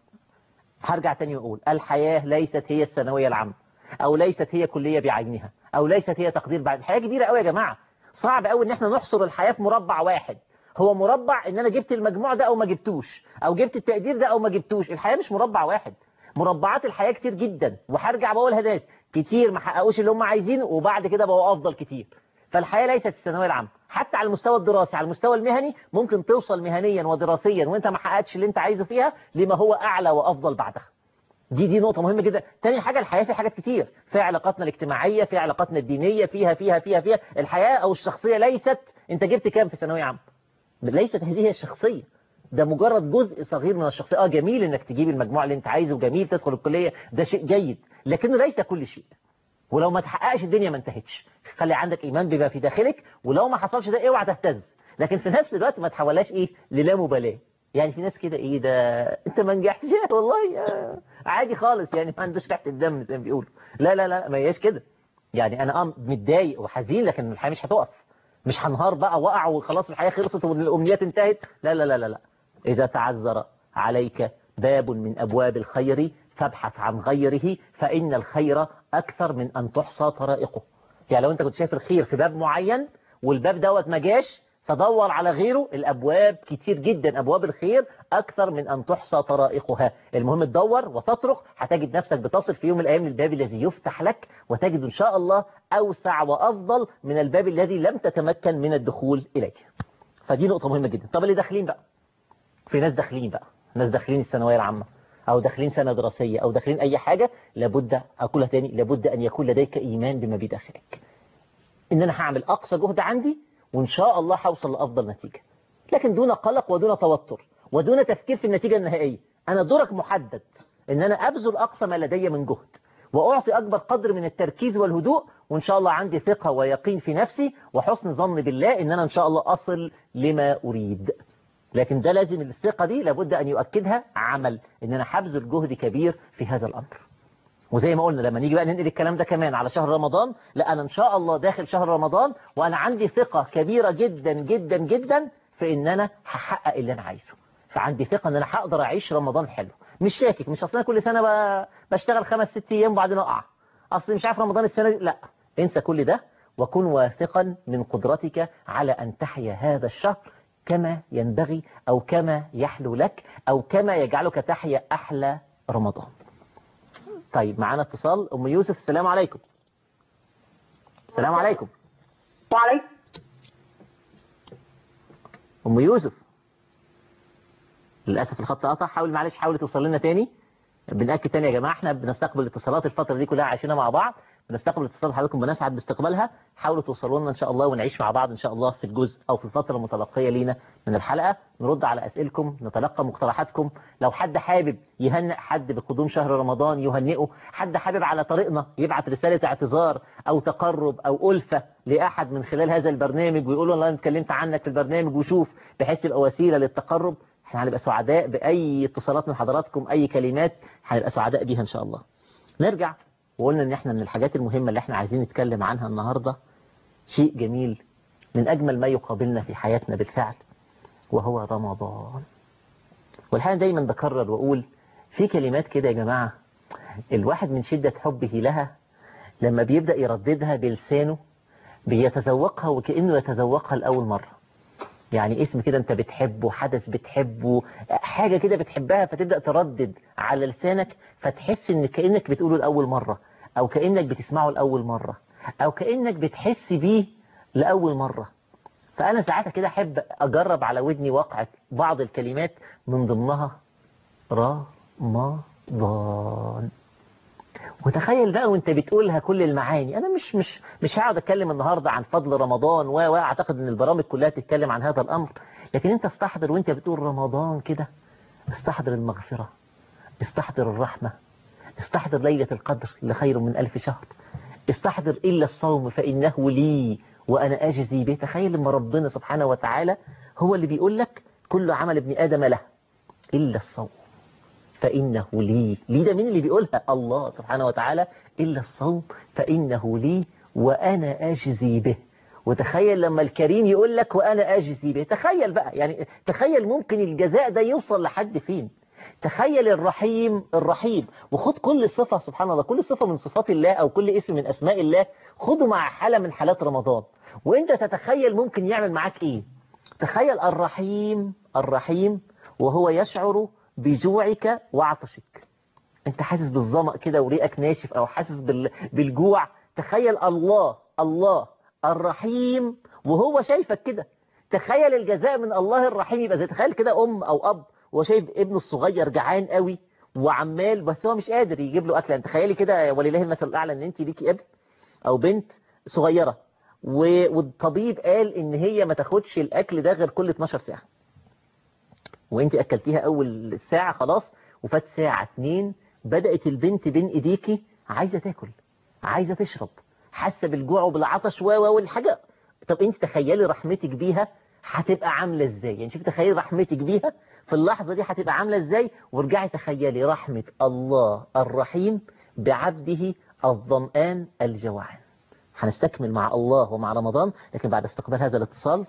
هرجع تاني وأقول الحياة ليست هي الثانوية العامة أو ليست هي كلية بعينها أو ليست هي تقدير بعد الحياة كبيرة قوي يا جماعة صعب قوي إن احنا نحصر الحياة في مربع واحد هو مربع ان انا جبت المجموع ده او ما جبتوش او جبت التقدير ده او ما جبتوش الحياة مش مربع واحد مربعات الحياة كتير جدا وهرجع بقولها ناس كتير ما حققوش اللي هم عايزينه وبعد كده بقوا افضل كتير فالحياة ليست الثانوية العامة حتى على المستوى الدراسي على المستوى المهني ممكن توصل مهنيا ودراسيا وانت ما حققتش اللي انت عايزه فيها لما هو اعلى وافضل بعدها دي دي نقطة مهمة جدا تاني حاجة الحياة في حاجات كتير في علاقاتنا الاجتماعية في علاقاتنا الدينية فيها فيها فيها فيها الحياة أو الشخصية ليست أنت جبت كام في ثانوية عامة ليست هذه هي الشخصية ده مجرد جزء صغير من الشخصية اه جميل انك تجيب المجموع اللي انت عايزه وجميل تدخل الكلية ده شيء جيد لكنه ليس كل شيء ولو ما تحققش الدنيا ما انتهتش خلي عندك ايمان بما في داخلك ولو ما حصلش ده اوعى تهتز لكن في نفس الوقت ما تحولهاش ايه للا مبالاة يعني في ناس كده ايه ده انت ما نجحتش والله آه، عادي خالص يعني ما عندوش تحت الدم زي ما بيقولوا لا لا لا ما هياش كده يعني انا اه متضايق وحزين لكن الحياة مش هتقف مش هنهار بقى وقع وخلاص الحياة خلصت والامنيات انتهت لا لا لا لا لا اذا تعذر عليك باب من ابواب الخير فابحث عن غيره فان الخير اكثر من ان تحصى طرائقه يعني لو انت كنت شايف الخير في باب معين والباب دوت ما جاش فدور على غيره الابواب كتير جدا ابواب الخير اكثر من ان تحصى طرائقها المهم تدور وتطرق هتجد نفسك بتصل في يوم من الايام للباب الذي يفتح لك وتجد ان شاء الله اوسع وافضل من الباب الذي لم تتمكن من الدخول اليه فدي نقطة مهمة جدا طب اللي داخلين بقى في ناس داخلين بقى ناس داخلين الثانوية العامة او داخلين سنة دراسية او داخلين اي حاجة لابد اقولها تاني لابد ان يكون لديك ايمان بما بداخلك ان انا هعمل اقصى جهد عندي وان شاء الله هوصل لافضل نتيجة لكن دون قلق ودون توتر ودون تفكير في النتيجة النهائية انا دورك محدد ان انا ابذل اقصى ما لدي من جهد واعطي اكبر قدر من التركيز والهدوء وان شاء الله عندي ثقة ويقين في نفسي وحسن ظن بالله ان انا ان شاء الله اصل لما اريد لكن ده لازم الثقة دي لابد أن يؤكدها عمل إن أنا هبذل جهد كبير في هذا الأمر وزي ما قلنا لما نيجي بقى ننقل الكلام ده كمان على شهر رمضان لا أنا إن شاء الله داخل شهر رمضان وأنا عندي ثقة كبيرة جدا جدا جدا في إن أنا هحقق اللي أنا عايزه فعندي ثقة إن أنا هقدر أعيش رمضان حلو مش شاكك مش أصلا كل سنة ب- بشتغل خمس ست أيام وبعدين أقع أصل مش عارف رمضان السنة دي لا انسى كل ده وكن واثقا من قدرتك على أن تحيا هذا الشهر كما ينبغي أو كما يحلو لك أو كما يجعلك تحيا أحلى رمضان طيب معانا اتصال أم يوسف السلام عليكم السلام عليكم وعليكم أم يوسف للأسف الخط قطع حاول معلش حاول توصل لنا تاني بنأكد تاني يا جماعة احنا بنستقبل اتصالات الفترة دي كلها عايشينها مع بعض بنستقبل اتصالات حضراتكم بنسعد باستقبالها حاولوا توصلوا لنا ان شاء الله ونعيش مع بعض ان شاء الله في الجزء او في الفترة المتلقية لينا من الحلقة نرد على اسئلكم نتلقى مقترحاتكم لو حد حابب يهنئ حد بقدوم شهر رمضان يهنئه حد حابب على طريقنا يبعت رسالة اعتذار او تقرب او ألفة لأحد من خلال هذا البرنامج ويقول له والله انا اتكلمت عنك في البرنامج وشوف بحيث يبقى وسيلة للتقرب احنا هنبقى سعداء بأي اتصالات من حضراتكم أي كلمات هنبقى سعداء بيها إن شاء الله نرجع وقلنا إن احنا من الحاجات المهمة اللي احنا عايزين نتكلم عنها النهاردة شيء جميل من أجمل ما يقابلنا في حياتنا بالفعل وهو رمضان والحقيقة دايما بكرر وأقول في كلمات كده يا جماعة الواحد من شدة حبه لها لما بيبدأ يرددها بلسانه بيتذوقها وكأنه يتذوقها لأول مرة يعني اسم كده انت بتحبه حدث بتحبه حاجة كده بتحبها فتبدأ تردد على لسانك فتحس ان كأنك بتقوله لأول مرة او كأنك بتسمعه لأول مرة او كأنك بتحس بيه لأول مرة فأنا ساعتها كده أحب أجرب على ودني وقعة بعض الكلمات من ضمنها رمضان وتخيل بقى وانت بتقولها كل المعاني انا مش مش مش هقعد اتكلم النهارده عن فضل رمضان و واعتقد ان البرامج كلها تتكلم عن هذا الامر لكن انت استحضر وانت بتقول رمضان كده استحضر المغفرة استحضر الرحمة استحضر ليلة القدر لخير من ألف شهر استحضر إلا الصوم فإنه لي وأنا أجزي به تخيل لما ربنا سبحانه وتعالى هو اللي بيقول لك كل عمل ابن آدم له إلا الصوم فإنه لي لي ده مين اللي بيقولها الله سبحانه وتعالى إلا الصوم فإنه لي وأنا أجزي به وتخيل لما الكريم يقول لك وأنا أجزي به تخيل بقى يعني تخيل ممكن الجزاء ده يوصل لحد فين تخيل الرحيم الرحيم وخد كل صفة سبحان الله كل صفة من صفات الله أو كل اسم من أسماء الله خده مع حالة من حالات رمضان وانت تتخيل ممكن يعمل معاك ايه تخيل الرحيم الرحيم وهو يشعر بجوعك وعطشك انت حاسس بالظمأ كده وريقك ناشف او حاسس بال... بالجوع تخيل الله الله الرحيم وهو شايفك كده تخيل الجزاء من الله الرحيم يبقى زي تخيل كده ام او اب وهو شايف ابنه الصغير جعان قوي وعمال بس هو مش قادر يجيب له اكل انت تخيلي كده ولله المثل الاعلى ان انت ليكي ابن او بنت صغيره و- والطبيب قال ان هي ما تاخدش الاكل ده غير كل 12 ساعه وانت اكلتيها اول ساعه خلاص وفات ساعه اتنين بدات البنت بين ايديكي عايزه تاكل عايزه تشرب حاسه بالجوع وبالعطش و و والحاجه طب انت تخيلي رحمتك بيها هتبقى عامله ازاي يعني شوفي تخيلي رحمتك بيها في اللحظه دي هتبقى عامله ازاي وارجعي تخيلي رحمه الله الرحيم بعبده الظمآن الجوعان هنستكمل مع الله ومع رمضان لكن بعد استقبال هذا الاتصال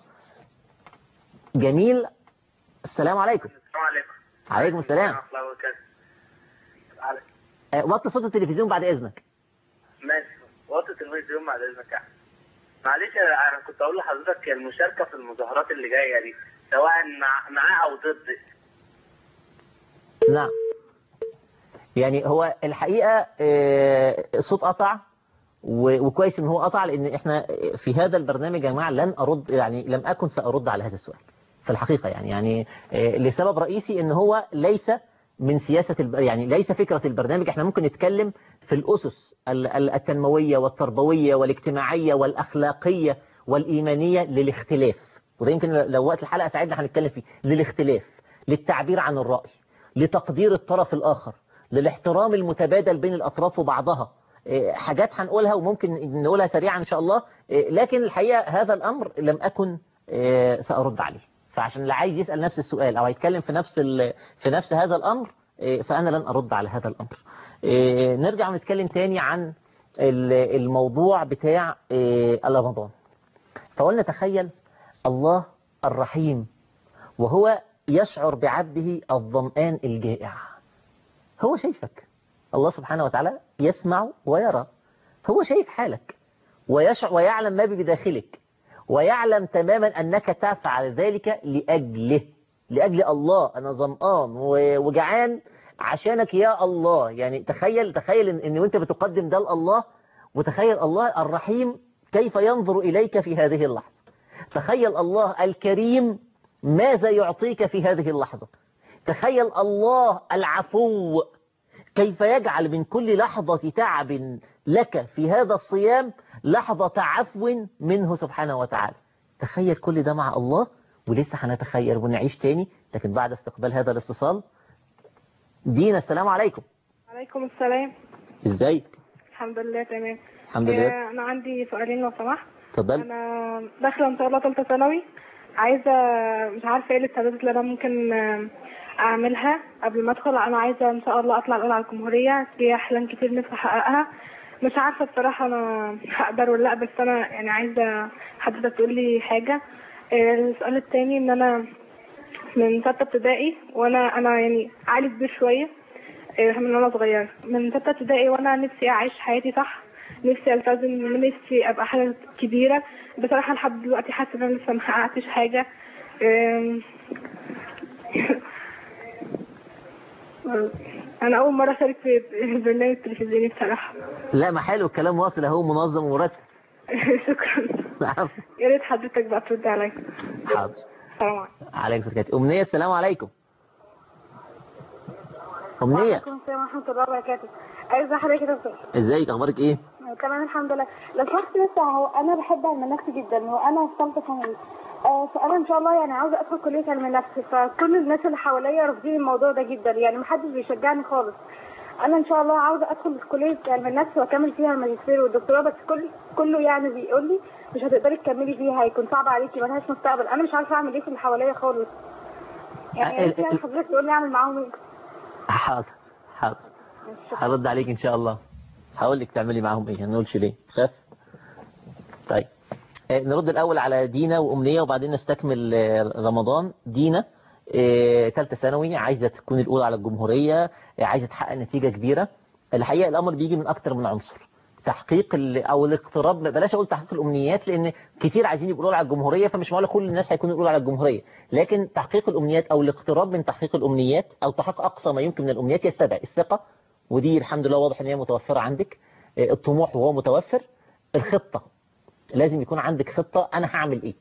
جميل السلام عليكم السلام عليكم عليكم السلام ورحمة الله وبركاته على- آه، وطي صوت التلفزيون بعد اذنك ماشي وقت التلفزيون بعد اذنك يعني. معلش انا كنت اقول لحضرتك المشاركه في المظاهرات اللي جايه دي سواء مع معاه او ضد نعم يعني هو الحقيقة آه، الصوت قطع و- وكويس ان هو قطع لان احنا في هذا البرنامج يا جماعة لن ارد يعني لم اكن سارد على هذا السؤال في الحقيقة يعني يعني آه، لسبب رئيسي ان هو ليس من سياسة الب... يعني ليس فكرة البرنامج احنا ممكن نتكلم في الأسس ال- ال- التنموية والتربوية والاجتماعية والأخلاقية والإيمانية للاختلاف وده يمكن لو وقت الحلقة ساعدنا هنتكلم فيه للاختلاف للتعبير عن الرأي لتقدير الطرف الآخر للاحترام المتبادل بين الأطراف وبعضها إيه، حاجات هنقولها وممكن نقولها سريعا إن شاء الله إيه، لكن الحقيقة هذا الأمر لم أكن إيه، سأرد عليه فعشان اللي عايز يسأل نفس السؤال أو هيتكلم في نفس ال- في نفس هذا الأمر إيه، فأنا لن أرد على هذا الأمر إيه، نرجع ونتكلم تاني عن ال- الموضوع بتاع إيه، رمضان فقلنا تخيل الله الرحيم وهو يشعر بعبده الظمآن الجائع هو شايفك الله سبحانه وتعالى يسمع ويرى هو شايف حالك ويشعر ويعلم ما بداخلك ويعلم تماما أنك تفعل ذلك لأجله لأجل الله أنا ظمآن و- وجعان عشانك يا الله يعني تخيل تخيل إن, إن وانت بتقدم ده لله وتخيل الله الرحيم كيف ينظر إليك في هذه اللحظة تخيل الله الكريم ماذا يعطيك في هذه اللحظة تخيل الله العفو كيف يجعل من كل لحظة تعب لك في هذا الصيام لحظة عفو منه سبحانه وتعالى تخيل كل ده مع الله ولسه هنتخيل ونعيش تاني لكن بعد استقبال هذا الاتصال دينا السلام عليكم عليكم السلام ازيك الحمد لله تمام الحمد لله آه، انا عندي سؤالين لو سمحت اتفضل انا داخله ان شاء الله ثالثه ثانوي عايزه مش عارفه ايه الاستعدادات اللي انا ممكن آه، اعملها قبل ما ادخل انا عايزه ان شاء الله اطلع الاولى على الجمهوريه في احلام كتير نفسي احققها مش عارفه بصراحه انا هقدر ولا لا بس انا يعني عايزه حضرتك تقول لي حاجه آه، السؤال التاني ان انا من ستة ابتدائي وانا انا يعني عالي كبير شويه آه، من وانا صغيره من ستة ابتدائي وانا نفسي اعيش حياتي صح نفسي التزم نفسي ابقى حاجه كبيره بصراحه لحد دلوقتي حاسه ان انا لسه ما حققتش حاجه آم، انا اول مره اشارك في البرنامج التلفزيوني بصراحه لا ما حلو الكلام واصل اهو منظم ومرتب شكرا نعم يا ريت حضرتك بقى ترد عليا حاضر السلام عليكم عليكم السلام أمنية السلام عليكم أمنية وعليكم السلام ورحمة الله وبركاته عايزة حضرتك يا دكتور ازيك اخبارك ايه تمام الحمد لله لو سمحت بس هو انا بحب علم النفس جدا وانا في ثالثه ثانوي آه، فانا ان شاء الله يعني عاوزه ادخل كليه علم النفس فكل الناس اللي حواليا رافضين الموضوع ده جدا يعني محدش بيشجعني خالص انا ان شاء الله عاوزه ادخل في كليه علم النفس واكمل فيها الماجستير والدكتوراه بس كل كله يعني بيقول لي مش هتقدري تكملي فيها هيكون صعب عليكي ملهاش مستقبل انا مش عارفه اعمل ايه في اللي حواليا خالص يعني يا ريت يعني حضرتك تقول لي اعمل معاهم ايه حاضر حاضر هرد عليك ان شاء الله هقول لك تعملي معاهم ايه ما نقولش ليه خاف طيب آه، نرد الاول على دينا وامنيه وبعدين نستكمل آه، رمضان دينا ثالثه ثانوي عايزه تكون الاولى على الجمهوريه آه، عايزه تحقق نتيجه كبيره الحقيقه الامر بيجي من اكتر من عنصر تحقيق ال- او الاقتراب بلاش اقول تحقيق الامنيات لان كتير عايزين يبقوا الأولى على الجمهوريه فمش معقول كل الناس هيكونوا الاولى على الجمهوريه لكن تحقيق الامنيات او الاقتراب من تحقيق الامنيات او تحقيق اقصى ما يمكن من الامنيات يستدعي الثقه ودي الحمد لله واضح ان هي متوفره عندك آه، الطموح وهو متوفر الخطه لازم يكون عندك خطه انا هعمل ايه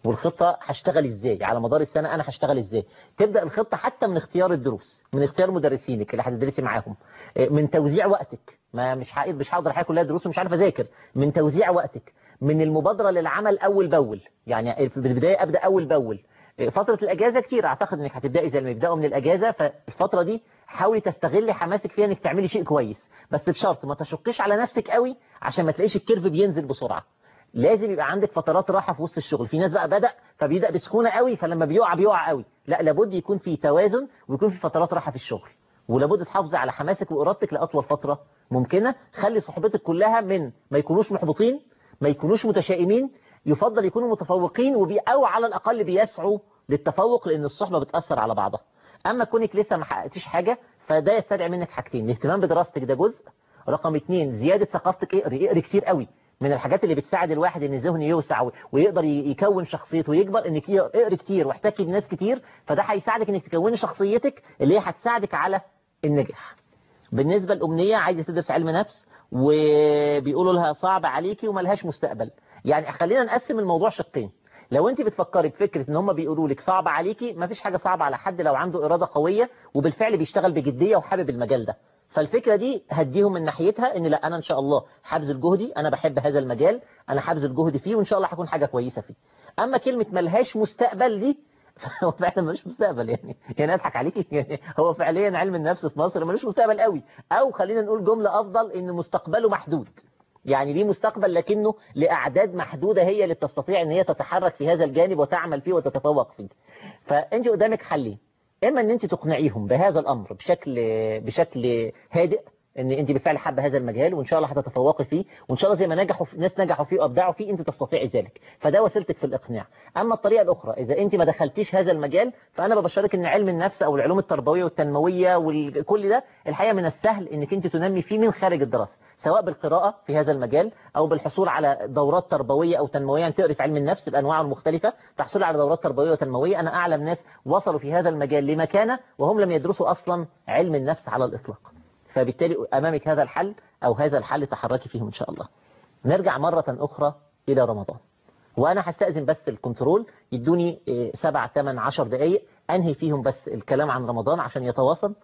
والخطة هشتغل ازاي على مدار السنة انا هشتغل ازاي تبدأ الخطة حتى من اختيار الدروس من اختيار مدرسينك اللي هتدرسي معاهم إيه، من توزيع وقتك ما مش هقدر مش هقدر احيا كلها دروس ومش عارف اذاكر من توزيع وقتك من المبادرة للعمل اول باول يعني في البداية ابدا اول باول إيه، فترة الاجازة كتير اعتقد انك هتبدأي زي ما يبدأوا من الاجازة فالفترة دي حاولي تستغلي حماسك فيها انك تعملي شيء كويس بس بشرط ما تشقيش على نفسك قوي عشان ما تلاقيش الكيرف بينزل بسرعة لازم يبقى عندك فترات راحة في وسط الشغل في ناس بقى بدأ فبيبدأ بسخونة قوي فلما بيقع بيقع قوي لا لابد يكون في توازن ويكون في فترات راحة في الشغل ولابد تحافظي على حماسك وإرادتك لأطول فترة ممكنة خلي صحبتك كلها من ما يكونوش محبطين ما يكونوش متشائمين يفضل يكونوا متفوقين وبي أو على الأقل بيسعوا للتفوق لأن الصحبة بتأثر على بعضها أما كونك لسه ما حققتيش حاجة فده يستدعي منك حاجتين الاهتمام بدراستك ده جزء رقم اتنين زيادة ثقافتك اقري اقري كتير قوي من الحاجات اللي بتساعد الواحد ان ذهنه يوسع ويقدر يكون شخصيته ويكبر انك اقري كتير واحتكي بناس كتير فده هيساعدك انك تكوني شخصيتك اللي هي هتساعدك على النجاح بالنسبة الأمنية عايزة تدرس علم نفس وبيقولوا لها صعب عليكي وملهاش مستقبل يعني خلينا نقسم الموضوع شقين لو انت بتفكري بفكرة ان هم بيقولوا لك صعب عليكي مفيش حاجة صعبة على حد لو عنده إرادة قوية وبالفعل بيشتغل بجدية وحابب المجال ده فالفكرة دي هديهم من ناحيتها ان لا انا ان شاء الله هبذل جهدي انا بحب هذا المجال انا هبذل جهدي فيه وان شاء الله هكون حاجة كويسة فيه اما كلمة ملهاش مستقبل دي هو فعلا ملوش مستقبل يعني يعني اضحك عليكي يعني هو فعليا علم النفس في مصر ملوش مستقبل قوي او خلينا نقول جملة افضل ان مستقبله محدود يعني ليه مستقبل لكنه لأعداد محدودة هي اللي تستطيع ان هي تتحرك في هذا الجانب وتعمل فيه وتتفوق فيه فانت قدامك حلين اما ان انت تقنعيهم بهذا الامر بشكل بشكل هادئ ان انت بالفعل حابه هذا المجال وان شاء الله هتتفوقي فيه وان شاء الله زي ما نجحوا في ناس نجحوا فيه وابدعوا فيه انت تستطيعي ذلك فده وسيلتك في الاقناع اما الطريقه الاخرى اذا انت ما دخلتيش هذا المجال فانا ببشرك ان علم النفس او العلوم التربويه والتنمويه وكل ده الحقيقه من السهل انك انت تنمي فيه من خارج الدراسه سواء بالقراءه في هذا المجال او بالحصول على دورات تربويه او تنمويه يعني تقري في علم النفس بانواعه المختلفه تحصل على دورات تربويه وتنمويه انا اعلم ناس وصلوا في هذا المجال لمكانه وهم لم يدرسوا اصلا علم النفس على الاطلاق فبالتالي أمامك هذا الحل أو هذا الحل تحركي فيه إن شاء الله نرجع مرة أخرى إلى رمضان وأنا هستأذن بس الكنترول يدوني سبع ثمان عشر دقايق أنهي فيهم بس الكلام عن رمضان عشان يتواصل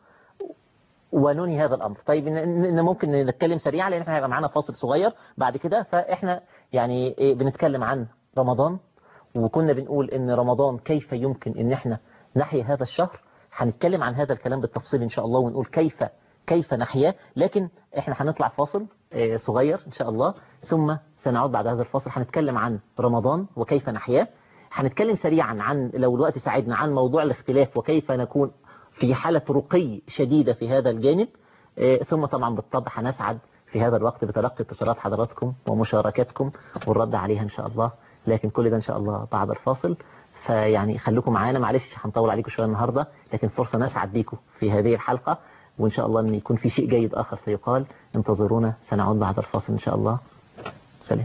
وننهي هذا الأمر طيب إن ممكن نتكلم سريعا لأن احنا هيبقى معانا فاصل صغير بعد كده فإحنا يعني بنتكلم عن رمضان وكنا بنقول إن رمضان كيف يمكن إن احنا نحيي هذا الشهر هنتكلم عن هذا الكلام بالتفصيل إن شاء الله ونقول كيف كيف نحياه لكن احنا هنطلع فاصل صغير ان شاء الله ثم سنعود بعد هذا الفاصل هنتكلم عن رمضان وكيف نحياه هنتكلم سريعا عن لو الوقت ساعدنا عن موضوع الاختلاف وكيف نكون في حالة رقي شديدة في هذا الجانب ثم طبعا بالطبع هنسعد في هذا الوقت بتلقي اتصالات حضراتكم ومشاركاتكم والرد عليها ان شاء الله لكن كل ده ان شاء الله بعد الفاصل فيعني خليكم معانا معلش هنطول عليكم شوية النهاردة لكن فرصة نسعد بيكم في هذه الحلقة وإن شاء الله أن يكون في شيء جيد آخر سيقال انتظرونا سنعود بعد الفاصل إن شاء الله سلام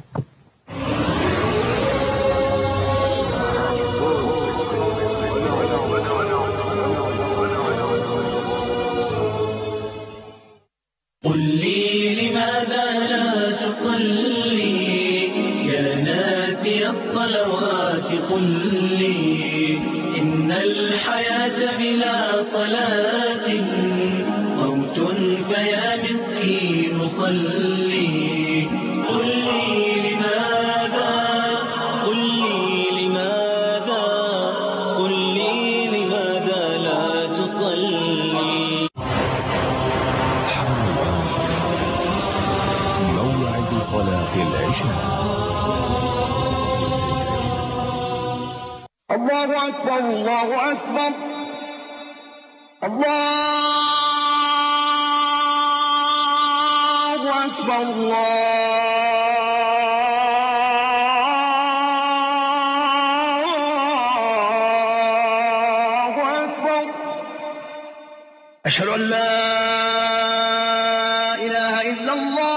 قل لي لماذا لا تصلي يا ناسي الصلوات قل لي إن الحياة بلا صلاة موت فيا مسكين صلي قل لي لماذا قل لي لماذا قل لي لماذا لا تصلي موعد صلاة العشاء الله أكبر الله أكبر الله أكبر الله أكبر أشهد أن لا إله إلا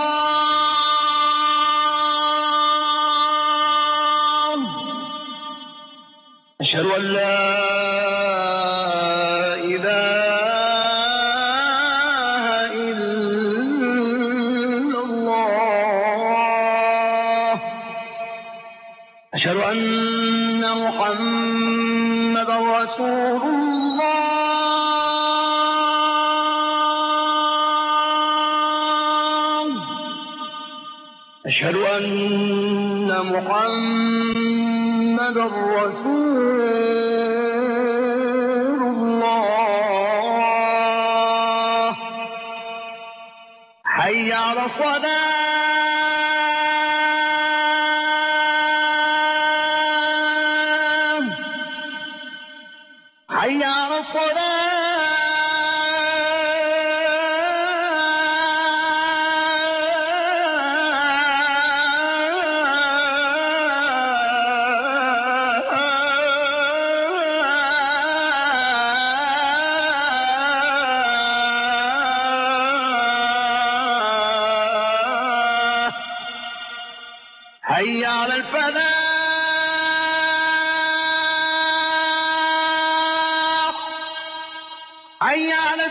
الله أشهد أن لا إله إلا الله أشهد أن أن محمد رسول الله أشهد أن محمد رسول الله حي على الصلاة حي على الصلاة حي على الفلاح حي على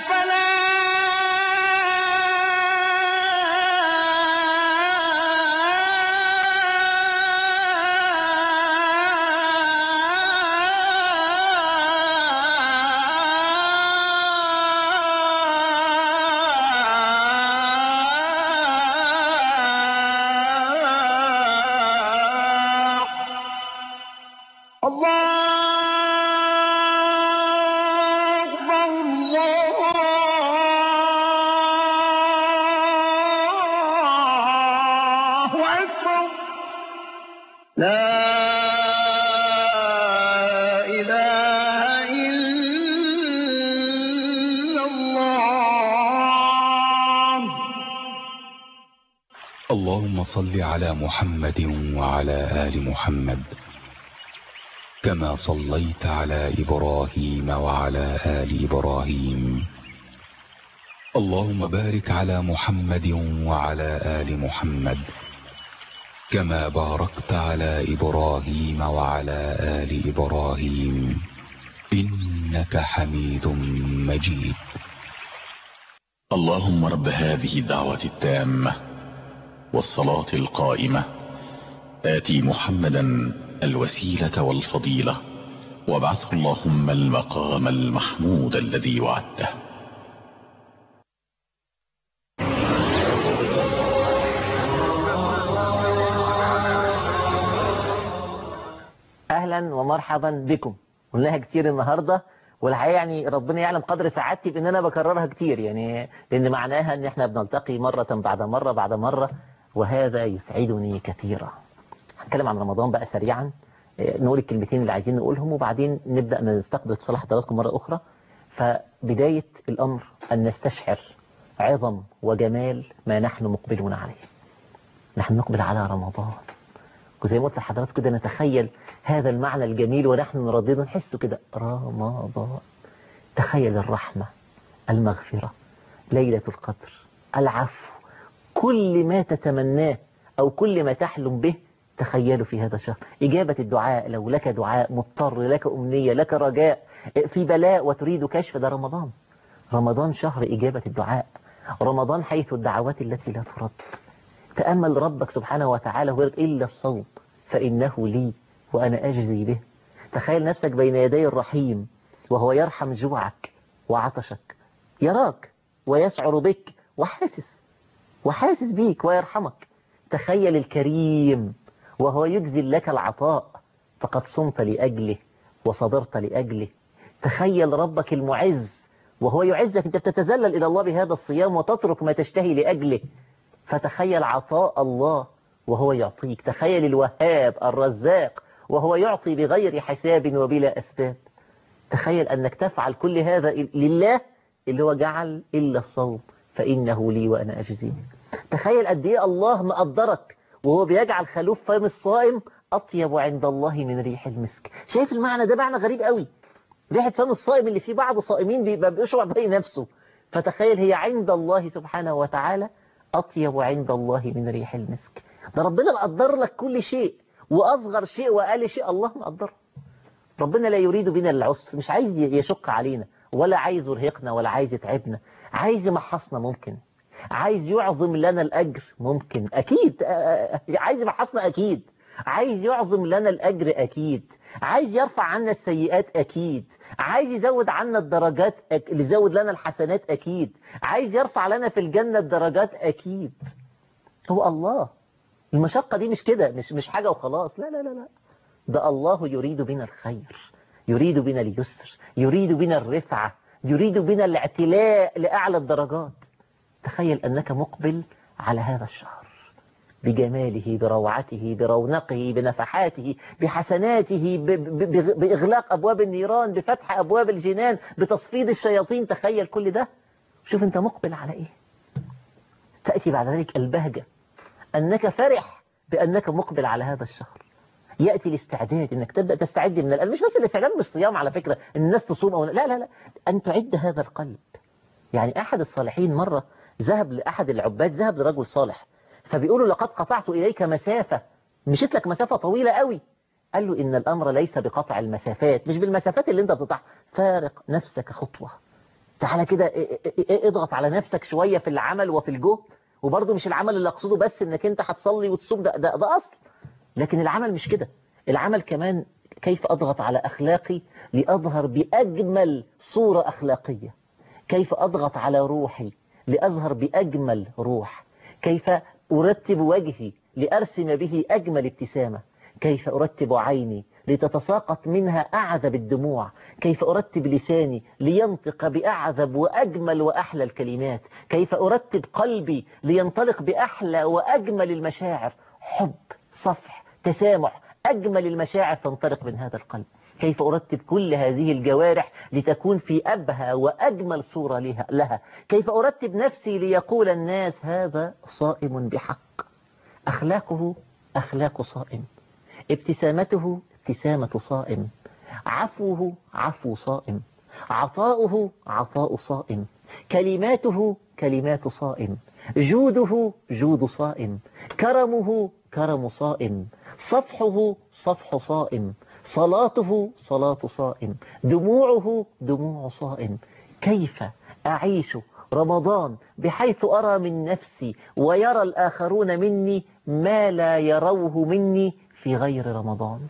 الفلاح الله أكبر الله أكبر لا إله إلا الله اللهم صل على محمد وعلى آل محمد كما صليت على إبراهيم وعلى آل إبراهيم اللهم بارك على محمد وعلى آل محمد كما باركت على إبراهيم وعلى آل إبراهيم إنك حميد مجيد اللهم رب هذه الدعوة التامة والصلاة القائمة آتي محمدا الوسيلة والفضيلة وابعثه اللهم المقام المحمود الذي وعدته اهلا ومرحبا بكم قلناها كتير النهارده والحقيقه يعني ربنا يعلم قدر سعادتي بان انا بكررها كتير يعني لان معناها ان احنا بنلتقي مره بعد مره بعد مره وهذا يسعدني كثيرا هنتكلم عن رمضان بقى سريعا آه، نقول الكلمتين اللي عايزين نقولهم وبعدين نبدا نستقبل اتصال حضراتكم مره اخرى فبدايه الامر ان نستشعر عظم وجمال ما نحن مقبلون عليه نحن نقبل على رمضان وزي ما قلت لحضراتكم كده نتخيل هذا المعنى الجميل ونحن نردده نحسه كده رمضان تخيل الرحمة المغفرة ليلة القدر العفو كل ما تتمناه أو كل ما تحلم به تخيلوا في هذا الشهر إجابة الدعاء لو لك دعاء مضطر لك أمنية لك رجاء في بلاء وتريد كشف ده رمضان رمضان شهر إجابة الدعاء رمضان حيث الدعوات التي لا ترد تأمل ربك سبحانه وتعالى هو إلا الصوم فإنه لي وأنا أجزي به تخيل نفسك بين يدي الرحيم وهو يرحم جوعك وعطشك يراك ويشعر بك وحاسس وحاسس بيك ويرحمك تخيل الكريم وهو يجزل لك العطاء فقد صمت لأجله وصبرت لأجله تخيل ربك المعز وهو يعزك انت بتتذلل إلى الله بهذا الصيام وتترك ما تشتهي لأجله فتخيل عطاء الله وهو يعطيك تخيل الوهاب الرزاق وهو يعطي بغير حساب وبلا أسباب تخيل أنك تفعل كل هذا لله اللي هو جعل إلا الصوم فإنه لي وأنا أجزيه تخيل قد إيه الله مقدرك وهو بيجعل خلوف فم الصائم أطيب عند الله من ريح المسك شايف المعنى ده معنى غريب قوي ريحة فم الصائم اللي فيه بعض صائمين بيبقى بيشعر بيه نفسه فتخيل هي عند الله سبحانه وتعالى أطيب عند الله من ريح المسك ده ربنا مقدر لك كل شيء وأصغر شيء وأقل شيء الله مقدره ربنا لا يريد بنا العسر مش عايز يشق علينا ولا عايز يرهقنا ولا عايز يتعبنا عايز يمحصنا ممكن عايز يعظم لنا الأجر ممكن أكيد عايز يمحصنا أكيد عايز يعظم لنا الأجر أكيد عايز يرفع عنا السيئات أكيد عايز يزود عنا الدرجات أك... يزود لنا الحسنات أكيد عايز يرفع لنا في الجنة الدرجات أكيد هو الله المشقة دي مش كده مش مش حاجة وخلاص لا لا لا لا ده الله يريد بنا الخير يريد بنا اليسر يريد بنا الرفعة يريد بنا الاعتلاء لأعلى الدرجات تخيل أنك مقبل على هذا الشهر بجماله بروعته برونقه بنفحاته بحسناته ب- ب- ب- بإغلاق أبواب النيران بفتح أبواب الجنان بتصفيد الشياطين تخيل كل ده شوف أنت مقبل على إيه تأتي بعد ذلك البهجة أنك فرح بأنك مقبل على هذا الشهر يأتي الاستعداد أنك تبدأ تستعد من القلب مش بس الاستعداد بالصيام على فكرة إن الناس تصوم أو لا لا لا أن تعد هذا القلب يعني أحد الصالحين مرة ذهب لأحد العباد ذهب لرجل صالح فبيقولوا لقد قطعت إليك مسافة مشيت لك مسافة طويلة قوي قال له إن الأمر ليس بقطع المسافات مش بالمسافات اللي أنت بتقطعها فارق نفسك خطوة تعالى كده ا- ا- ا- اضغط على نفسك شوية في العمل وفي الجهد وبرضه مش العمل اللي أقصده بس إنك أنت هتصلي وتصوم ده, ده, ده أصل لكن العمل مش كده العمل كمان كيف أضغط على أخلاقي لأظهر بأجمل صورة أخلاقية كيف أضغط على روحي لأظهر بأجمل روح كيف أرتب وجهي لأرسم به أجمل ابتسامة كيف أرتب عيني لتتساقط منها أعذب الدموع كيف أرتب لساني لينطق بأعذب وأجمل وأحلى الكلمات كيف أرتب قلبي لينطلق بأحلى وأجمل المشاعر حب صفح تسامح أجمل المشاعر تنطلق من هذا القلب كيف أرتب كل هذه الجوارح لتكون في أبهى وأجمل صورة لها, لها كيف أرتب نفسي ليقول الناس هذا صائم بحق أخلاقه أخلاق صائم ابتسامته ابتسامة صائم عفوه عفو صائم عطاؤه عطاء صائم كلماته كلمات صائم جوده جود صائم كرمه كرم صائم صفحه صفح صائم صلاته صلاة صائم دموعه دموع صائم كيف أعيش رمضان بحيث أرى من نفسي ويرى الآخرون مني ما لا يروه مني في غير رمضان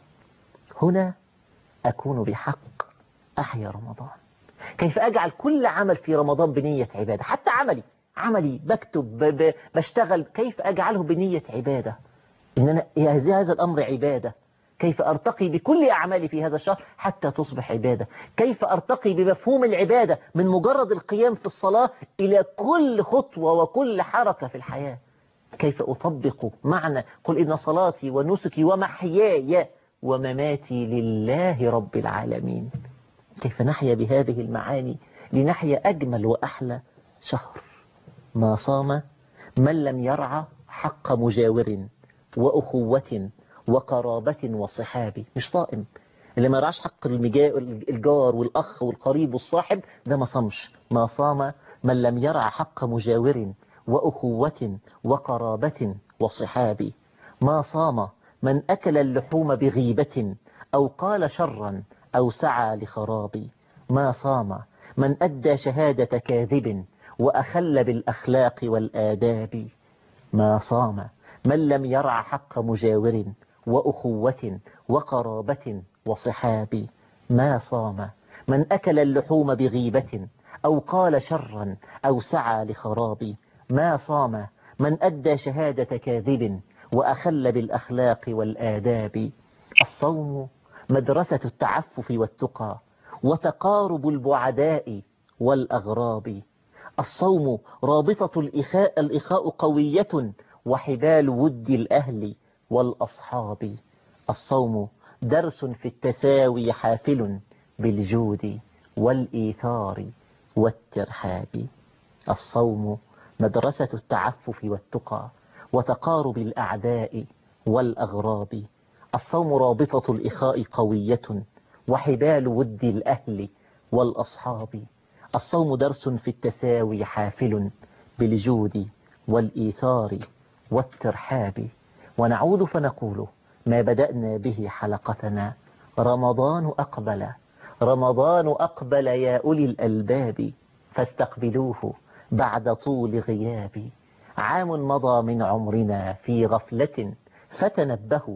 هنا أكون بحق أحيا رمضان كيف أجعل كل عمل في رمضان بنية عبادة حتى عملي عملي بكتب ب- ب- بشتغل كيف أجعله بنية عبادة إن أنا هذا هذا الأمر عبادة كيف أرتقي بكل أعمالي في هذا الشهر حتى تصبح عبادة كيف أرتقي بمفهوم العبادة من مجرد القيام في الصلاة إلى كل خطوة وكل حركة في الحياة كيف أطبق معنى قل إن صلاتي ونسكي ومحياي ومماتي لله رب العالمين كيف نحيا بهذه المعاني لنحيا أجمل وأحلى شهر ما صام من لم يرعى حق مجاور وأخوة وقرابة وصحاب مش صائم اللي ما يرعاش حق المجا- الجار والأخ والقريب والصاحب ده ما صامش ما صام من لم يرع حق مجاور وأخوة وقرابة وصحاب ما صام من أكل اللحوم بغيبة أو قال شرا أو سعى لخراب ما صام من أدى شهادة كاذب وأخل بالأخلاق والآداب ما صام من لم يرع حق مجاور وأخوة وقرابة وصحاب ما صام من أكل اللحوم بغيبة أو قال شرا أو سعى لخراب ما صام من أدى شهادة كاذب وأخل بالأخلاق والآداب الصوم مدرسة التعفف والتقى وتقارب البعداء والأغراب الصوم رابطة الإخاء, الإخاء قوية وحبال ود الأهل والأصحاب الصوم درس في التساوي حافل بالجود والإيثار والترحاب الصوم مدرسة التعفف والتقى وتقارب الأعداء والأغراب الصوم رابطة الإخاء قوية وحبال ود الأهل والأصحاب الصوم درس في التساوي حافل بالجود والإيثار والترحاب ونعود فنقول ما بدأنا به حلقتنا رمضان أقبل رمضان أقبل يا أولي الألباب فاستقبلوه بعد طول غياب عام مضى من عمرنا في غفلة فتنبهوا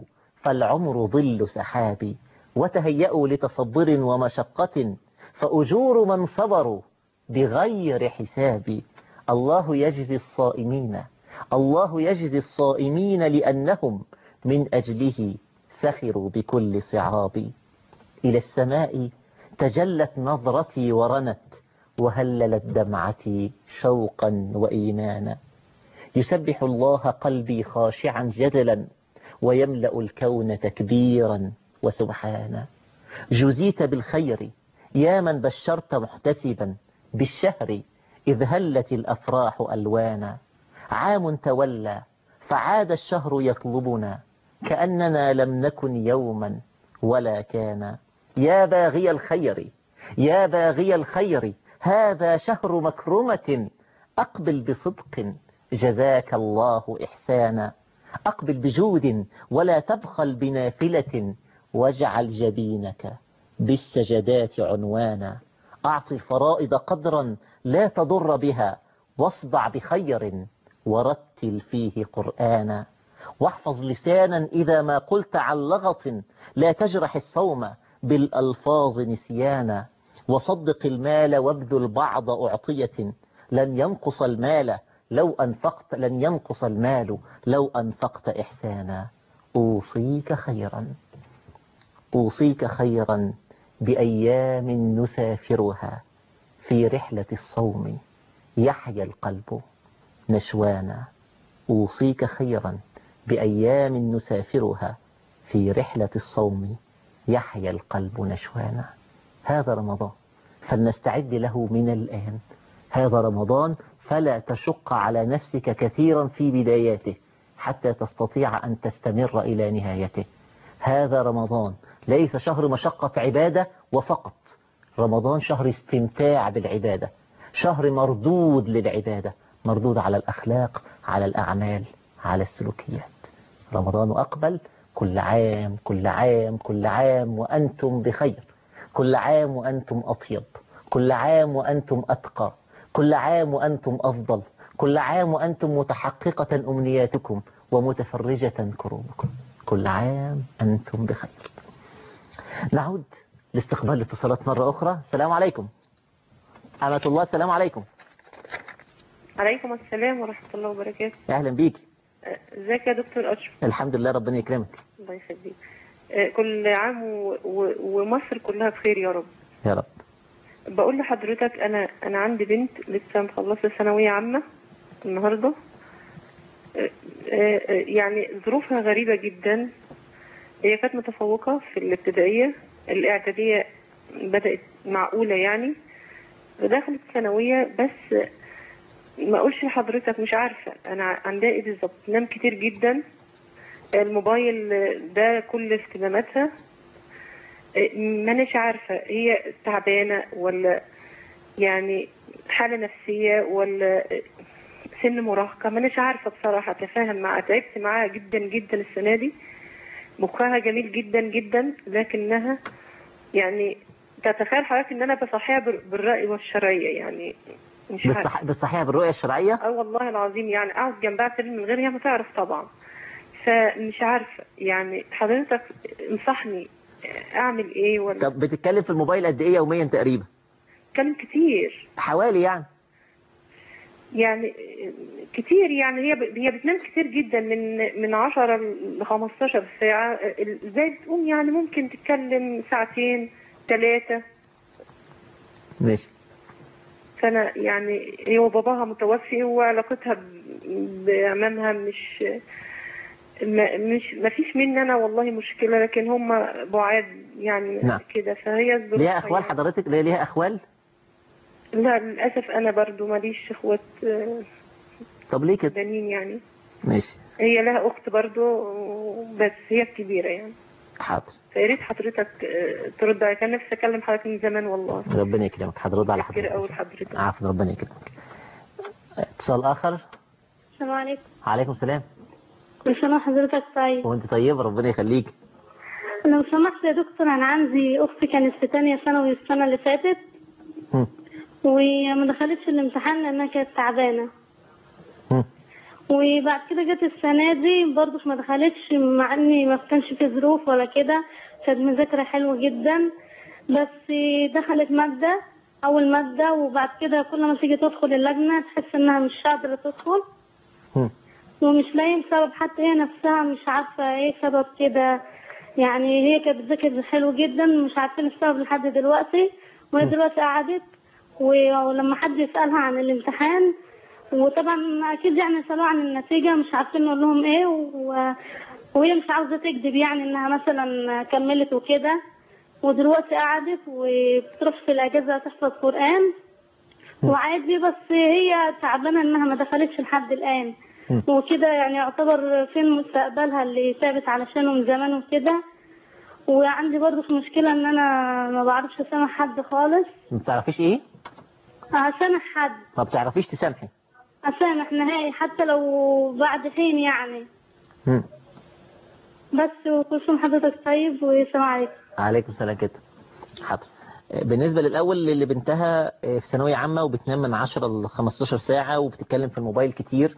فالعمر ظل سحاب وتهيأوا لتصبر ومشقة فأجور من صبروا بغير حساب الله يجزي الصائمين الله يجزي الصائمين لأنهم من أجله سخروا بكل صعاب إلى السماء تجلت نظرتي ورنت وهللت دمعتي شوقا وإيمانا يسبح الله قلبي خاشعا جدلا ويملأ الكون تكبيرا وسبحانا جزيت بالخير يا من بشرت محتسبا بالشهر إذ هلت الأفراح ألوانا عام تولى فعاد الشهر يطلبنا كأننا لم نكن يوما ولا كان يا باغي الخير يا باغي الخير هذا شهر مكرمة أقبل بصدق جزاك الله إحسانا أقبل بجود ولا تبخل بنافلة واجعل جبينك بالسجدات عنوانا أعط الفرائض قدرا لا تضر بها واصدع بخير ورتل فيه قرآنا واحفظ لسانا إذا ما قلت عن لغط لا تجرح الصوم بالألفاظ نسيانا وصدق المال وابذل بعض أعطية لن ينقص المال لو أنفقت لن ينقص المال لو أنفقت إحسانا أوصيك خيرا أوصيك خيرا بأيام نسافرها في رحلة الصوم يحيا القلب نشوانا أوصيك خيرا بأيام نسافرها في رحلة الصوم يحيا القلب نشوانا هذا رمضان فلنستعد له من الآن هذا رمضان فلا تشق على نفسك كثيرا في بداياته حتى تستطيع أن تستمر إلى نهايته هذا رمضان ليس شهر مشقة عبادة وفقط رمضان شهر استمتاع بالعبادة شهر مردود للعبادة مردود على الأخلاق على الأعمال على السلوكيات رمضان أقبل كل عام كل عام كل عام وأنتم بخير كل عام وأنتم أطيب كل عام وأنتم أتقى كل عام وأنتم أفضل كل عام وأنتم متحققة أمنياتكم ومتفرجة كروبكم كل عام أنتم بخير نعود لاستقبال الاتصالات مرة أخرى السلام عليكم أمة الله السلام عليكم عليكم السلام ورحمة الله وبركاته أهلا بيك آه، ازيك يا دكتور أشرف الحمد لله ربنا يكرمك الله يخليك آه، كل عام و... و... ومصر كلها بخير يا رب يا رب بقول لحضرتك أنا أنا عندي بنت لسه مخلصة ثانوية عامة النهاردة آه، آه، آه، يعني ظروفها غريبة جدا هي كانت متفوقة في الابتدائية الإعدادية بدأت معقولة يعني ودخلت ثانوية بس ما اقولش لحضرتك مش عارفة انا عندها ايه بالظبط تنام كتير جدا الموبايل ده كل اهتماماتها ما اناش عارفة هي تعبانة ولا يعني حالة نفسية ولا سن مراهقة ما اناش عارفة بصراحة اتفاهم معاها تعبت معاها جدا جدا السنة دي مخها جميل جدا جدا لكنها يعني تتخيل حضرتك ان انا بصحيها بال- بالرأي والشرعية يعني مش عارفة بالصح... بالصحيح بالرؤية الشرعية اه والله العظيم يعني اقعد جنبها ترمي من غير هي ما تعرف طبعا فمش عارفة يعني حضرتك انصحني اعمل ايه ولا طب بتتكلم في الموبايل قد إيه يوميا تقريبا كلام كتير حوالي يعني يعني كتير يعني هي ب- هي بتنام كتير جدا من من 10 ل 15 ساعة ازاي بتقوم يعني ممكن تتكلم ساعتين ثلاثة ماشي فانا يعني هي وباباها متوفي وعلاقتها ب- بامامها مش ما مش ما فيش مني انا والله مشكله لكن هم بعاد يعني نعم. كده فهي الظروف ليها أخوال يعني. حضرتك ليه ليها أخوال لا للاسف انا برضو ماليش اخوات آه، طب ليه كده بنين يعني ماشي هي لها اخت برضو بس هي الكبيره يعني حاضر فيا ريت حضرتك آه، ترد عليا كان نفسي اكلم حضرتك من زمان والله ربنا يكرمك حضرتك على كتير حضرتك قوي لحضرتك عفوا ربنا يكرمك اتصال آخر السلام عليكم عليكم السلام كل سنة وحضرتك طيب وانت طيب ربنا يخليك لو سمحت يا دكتور أنا عندي أختي كانت في تانية ثانوي السنة اللي فاتت هم. وما دخلتش الامتحان لأنها كانت تعبانة هم. وبعد كده جت السنة دي برضه ما دخلتش مع اني ما كانش في ظروف ولا كده كانت مذاكرة حلوة جدا بس دخلت مادة أول مادة وبعد كده كل ما تيجي تدخل اللجنة تحس إنها مش قادرة تدخل ومش لاقيين سبب حتى هي نفسها مش عارفة ايه سبب كده يعني هي كانت بتذاكر حلو جدا مش عارفين السبب لحد دلوقتي وهي دلوقتي قعدت و- ولما حد يسألها عن الامتحان وطبعا أكيد يعني سألوها عن النتيجة مش عارفين نقول لهم ايه و... وهي مش عاوزة تكذب يعني إنها مثلا كملت وكده ودلوقتي قعدت وبتروح في الأجازة تحفظ قرآن وعادي بس هي تعبانة إنها ما دخلتش لحد الآن وكده يعني يعتبر فين مستقبلها اللي ثابت علشانه من زمان وكده وعندي برضه في مشكلة إن أنا ما بعرفش أسامح حد خالص ما بتعرفيش ايه أسامح حد ما بتعرفيش تسامحي أسامح نهائي حتى لو بعد حين يعني مم. بس وكل سنة حضرتك طيب والسلام عليكم عليكم السلام كده حاضر بالنسبة للأول اللي بنتها في ثانوية عامة وبتنام من 10 ل 15 ساعة وبتتكلم في الموبايل كتير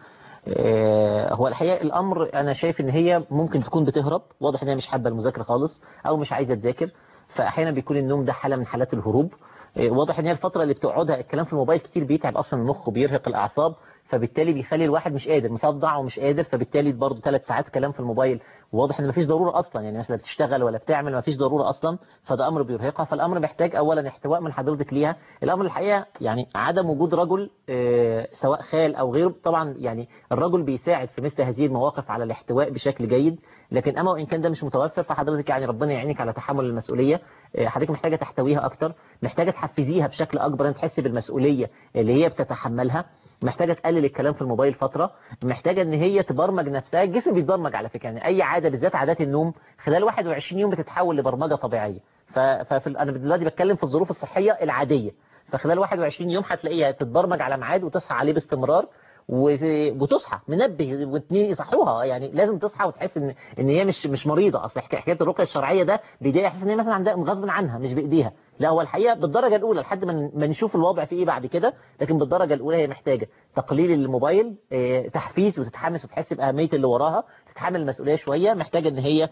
آه، هو الحقيقة الأمر أنا شايف إن هي ممكن تكون بتهرب واضح إن هي مش حابة المذاكرة خالص أو مش عايزة تذاكر فأحيانا بيكون النوم ده حالة من حالات الهروب آه، واضح إن هي الفترة اللي بتقعدها الكلام في الموبايل كتير بيتعب أصلا المخ وبيرهق الأعصاب فبالتالي بيخلي الواحد مش قادر مصدع ومش قادر فبالتالي برضه ثلاث ساعات كلام في الموبايل وواضح ان مفيش ضروره اصلا يعني مثلا بتشتغل ولا بتعمل مفيش ضروره اصلا فده امر بيرهقها فالامر محتاج اولا احتواء من حضرتك ليها الامر الحقيقه يعني عدم وجود رجل آه، سواء خال او غيره طبعا يعني الرجل بيساعد في مثل هذه المواقف على الاحتواء بشكل جيد لكن اما وان كان ده مش متوفر فحضرتك يعني ربنا يعينك على تحمل المسؤوليه آه، حضرتك محتاجه تحتويها اكتر محتاجه تحفزيها بشكل اكبر ان تحس بالمسؤوليه اللي هي بتتحملها محتاجة تقلل الكلام في الموبايل فترة محتاجة ان هي تبرمج نفسها الجسم بيتبرمج على فكرة يعني اي عادة بالذات عادات النوم خلال 21 يوم بتتحول لبرمجة طبيعية ف... ففي ال- انا دلوقتي بتكلم في الظروف الصحية العادية فخلال 21 يوم هتلاقيها تتبرمج على ميعاد وتصحى عليه باستمرار و- وتصحى منبه واثنين يصحوها يعني لازم تصحى وتحس ان ان هي مش مش مريضه اصل حكايه حكاية الرقيه الشرعيه ده بيديها احساس ان هي مثلا عندها غصب عنها مش بايديها لا هو الحقيقه بالدرجه الاولى لحد ما ما نشوف الوضع فيه ايه بعد كده لكن بالدرجه الاولى هي محتاجه تقليل الموبايل آه، تحفيز وتتحمس وتحس باهميه اللي وراها تتحمل المسؤوليه شويه محتاجه ان هي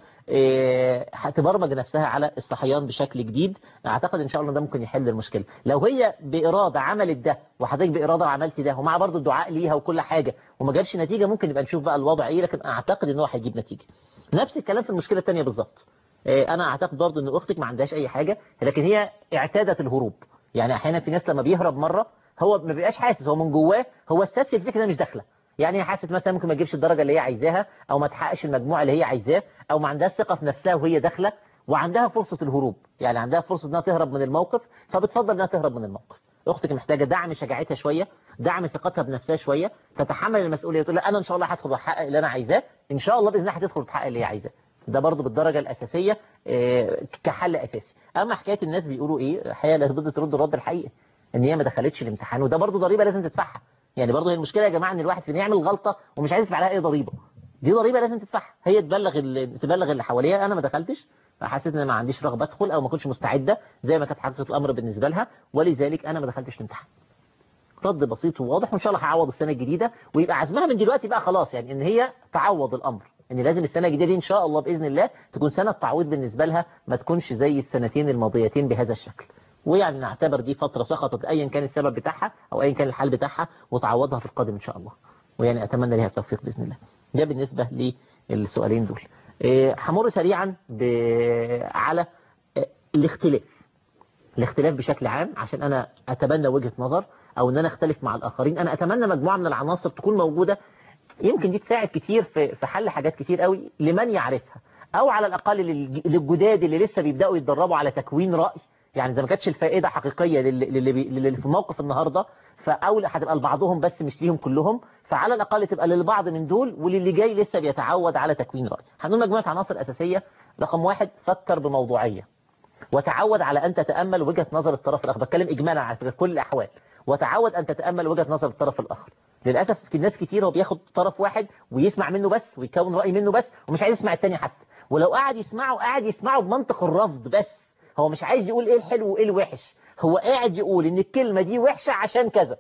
آه، هتبرمج نفسها على الصحيان بشكل جديد اعتقد ان شاء الله ده ممكن يحل المشكله لو هي باراده عملت ده وحضرتك باراده وعملت ده ومع برضه الدعاء ليها وكل حاجه وما جابش نتيجه ممكن نبقى نشوف بقى الوضع ايه لكن اعتقد ان هو هيجيب نتيجه نفس الكلام في المشكله الثانيه بالظبط آه، انا اعتقد برضه ان اختك ما عندهاش اي حاجه لكن هي اعتادت الهروب يعني احيانا في ناس لما بيهرب مره هو ما بيبقاش حاسس هو من جواه هو استسهل الفكره إنها مش داخله يعني هي حاسس مثلا ممكن ما تجيبش الدرجه اللي هي عايزاها او ما تحققش المجموع اللي هي عايزاه او ما عندهاش ثقه في نفسها وهي داخله وعندها فرصه الهروب يعني عندها فرصه انها تهرب من الموقف فبتفضل انها تهرب من الموقف اختك محتاجه دعم شجاعتها شويه دعم ثقتها بنفسها شويه تتحمل المسؤوليه وتقول لا انا ان شاء الله هدخل واحقق اللي انا عايزاه ان شاء الله باذن الله هتدخل وتحقق اللي هي عايزاه ده برضو بالدرجة الأساسية آه، كحل أساسي أما حكاية الناس بيقولوا إيه الحقيقة لابد ترد الرد الحقيقي إن هي ما دخلتش الامتحان وده برضو ضريبة لازم تدفعها يعني برضو هي المشكلة يا جماعة إن الواحد فينا يعمل غلطة ومش عايز يدفع عليها أي ضريبة دي ضريبة لازم تدفعها هي تبلغ ال- تبلغ اللي حواليها أنا ما دخلتش حسيت ان ما عنديش رغبه ادخل او ما كنتش مستعده زي ما كانت حادثه الامر بالنسبه لها ولذلك انا ما دخلتش الامتحان رد بسيط وواضح وان شاء الله هعوض السنه الجديده ويبقى عزمها من دلوقتي بقى خلاص يعني ان هي تعوض الامر ان لازم السنه الجديده دي ان شاء الله باذن الله تكون سنه تعويض بالنسبه لها ما تكونش زي السنتين الماضيتين بهذا الشكل ويعني نعتبر دي فتره سقطت ايا كان السبب بتاعها او ايا كان الحال بتاعها وتعوضها في القادم ان شاء الله ويعني اتمنى لها التوفيق باذن الله ده بالنسبه للسؤالين دول إيه، همر سريعا ب- على إيه، الاختلاف الاختلاف بشكل عام عشان انا اتبنى وجهة نظر او ان انا اختلف مع الاخرين انا اتمنى مجموعة من العناصر تكون موجودة يمكن دي تساعد كتير في في حل حاجات كتير قوي لمن يعرفها او على الاقل للج- للجداد اللي لسه بيبداوا يتدربوا على تكوين راي يعني اذا ما كانتش الفائده حقيقيه للي, للي, بي- للي في موقف النهارده فاول هتبقى لبعضهم بس مش ليهم كلهم فعلى الاقل تبقى للبعض من دول وللي جاي لسه بيتعود على تكوين راي هنقول مجموعه عناصر اساسيه رقم واحد فكر بموضوعيه وتعود على أن تتأمل وجهة نظر الطرف الآخر بتكلم إجمالا على فكرة كل الأحوال وتعود أن تتأمل وجهة نظر الطرف الآخر للأسف في ناس كتير هو بياخد طرف واحد ويسمع منه بس ويكون رأي منه بس ومش عايز يسمع التاني حتى ولو قاعد يسمعه قاعد يسمعه بمنطق الرفض بس هو مش عايز يقول ايه الحلو وايه الوحش هو قاعد يقول ان الكلمة دي وحشة عشان كذا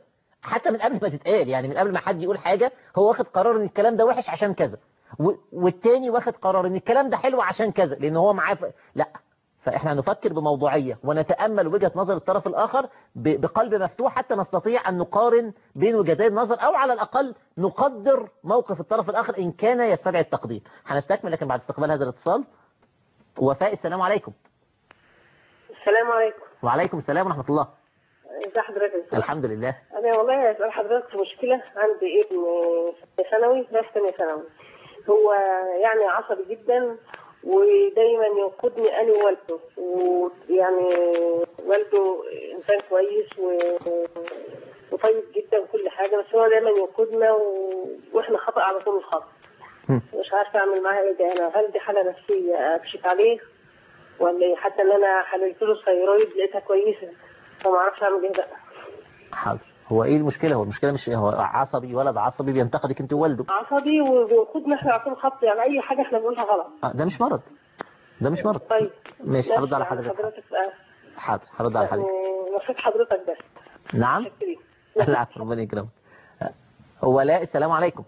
حتى من قبل ما تتقال يعني من قبل ما حد يقول حاجة هو واخد قرار ان الكلام ده وحش عشان كذا و- والتاني واخد قرار ان الكلام ده حلو عشان كذا لان هو معاه ف... لا فاحنا نفكر بموضوعية ونتأمل وجهة نظر الطرف الآخر ب- بقلب مفتوح حتى نستطيع أن نقارن بين وجهتي النظر أو على الأقل نقدر موقف الطرف الآخر إن كان يستدعي التقدير هنستكمل لكن بعد استقبال هذا الاتصال وفاء السلام عليكم السلام عليكم وعليكم السلام ورحمة الله ازي حضرتك الحمد لله انا والله اسال حضرتك في مشكله عندي ابن في ثانوي رايح ثانيه ثانوي هو يعني عصبي جدا ودايما ينقدني انا ووالده ويعني والده انسان كويس و... وطيب جدا وكل حاجه بس هو دايما ينقدنا و... واحنا خطا على طول الخط مش عارفه اعمل معاه ايه ده انا هل دي حاله نفسيه اكشف عليه ولا إيه؟ حتى ان انا حللت له الثيرويد لقيتها كويسه فما اعرفش اعمل ايه بقى حاضر هو ايه المشكلة هو المشكلة مش هو عصبي ولد عصبي بينتقدك انت ووالده عصبي وبينقدنا احنا على طول خط يعني اي حاجه احنا بنقولها غلط آه، ده مش مرض ده مش مرض طيب ماشي هرد على يعني حضرتك حضرتك بقى حاضر هرد على حضرتك نصيحة حضرتك بس نعم العفو ربنا يكرمك ولاء السلام عليكم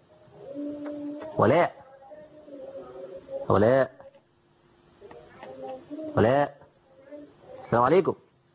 ولاء ولاء ولاء السلام عليكم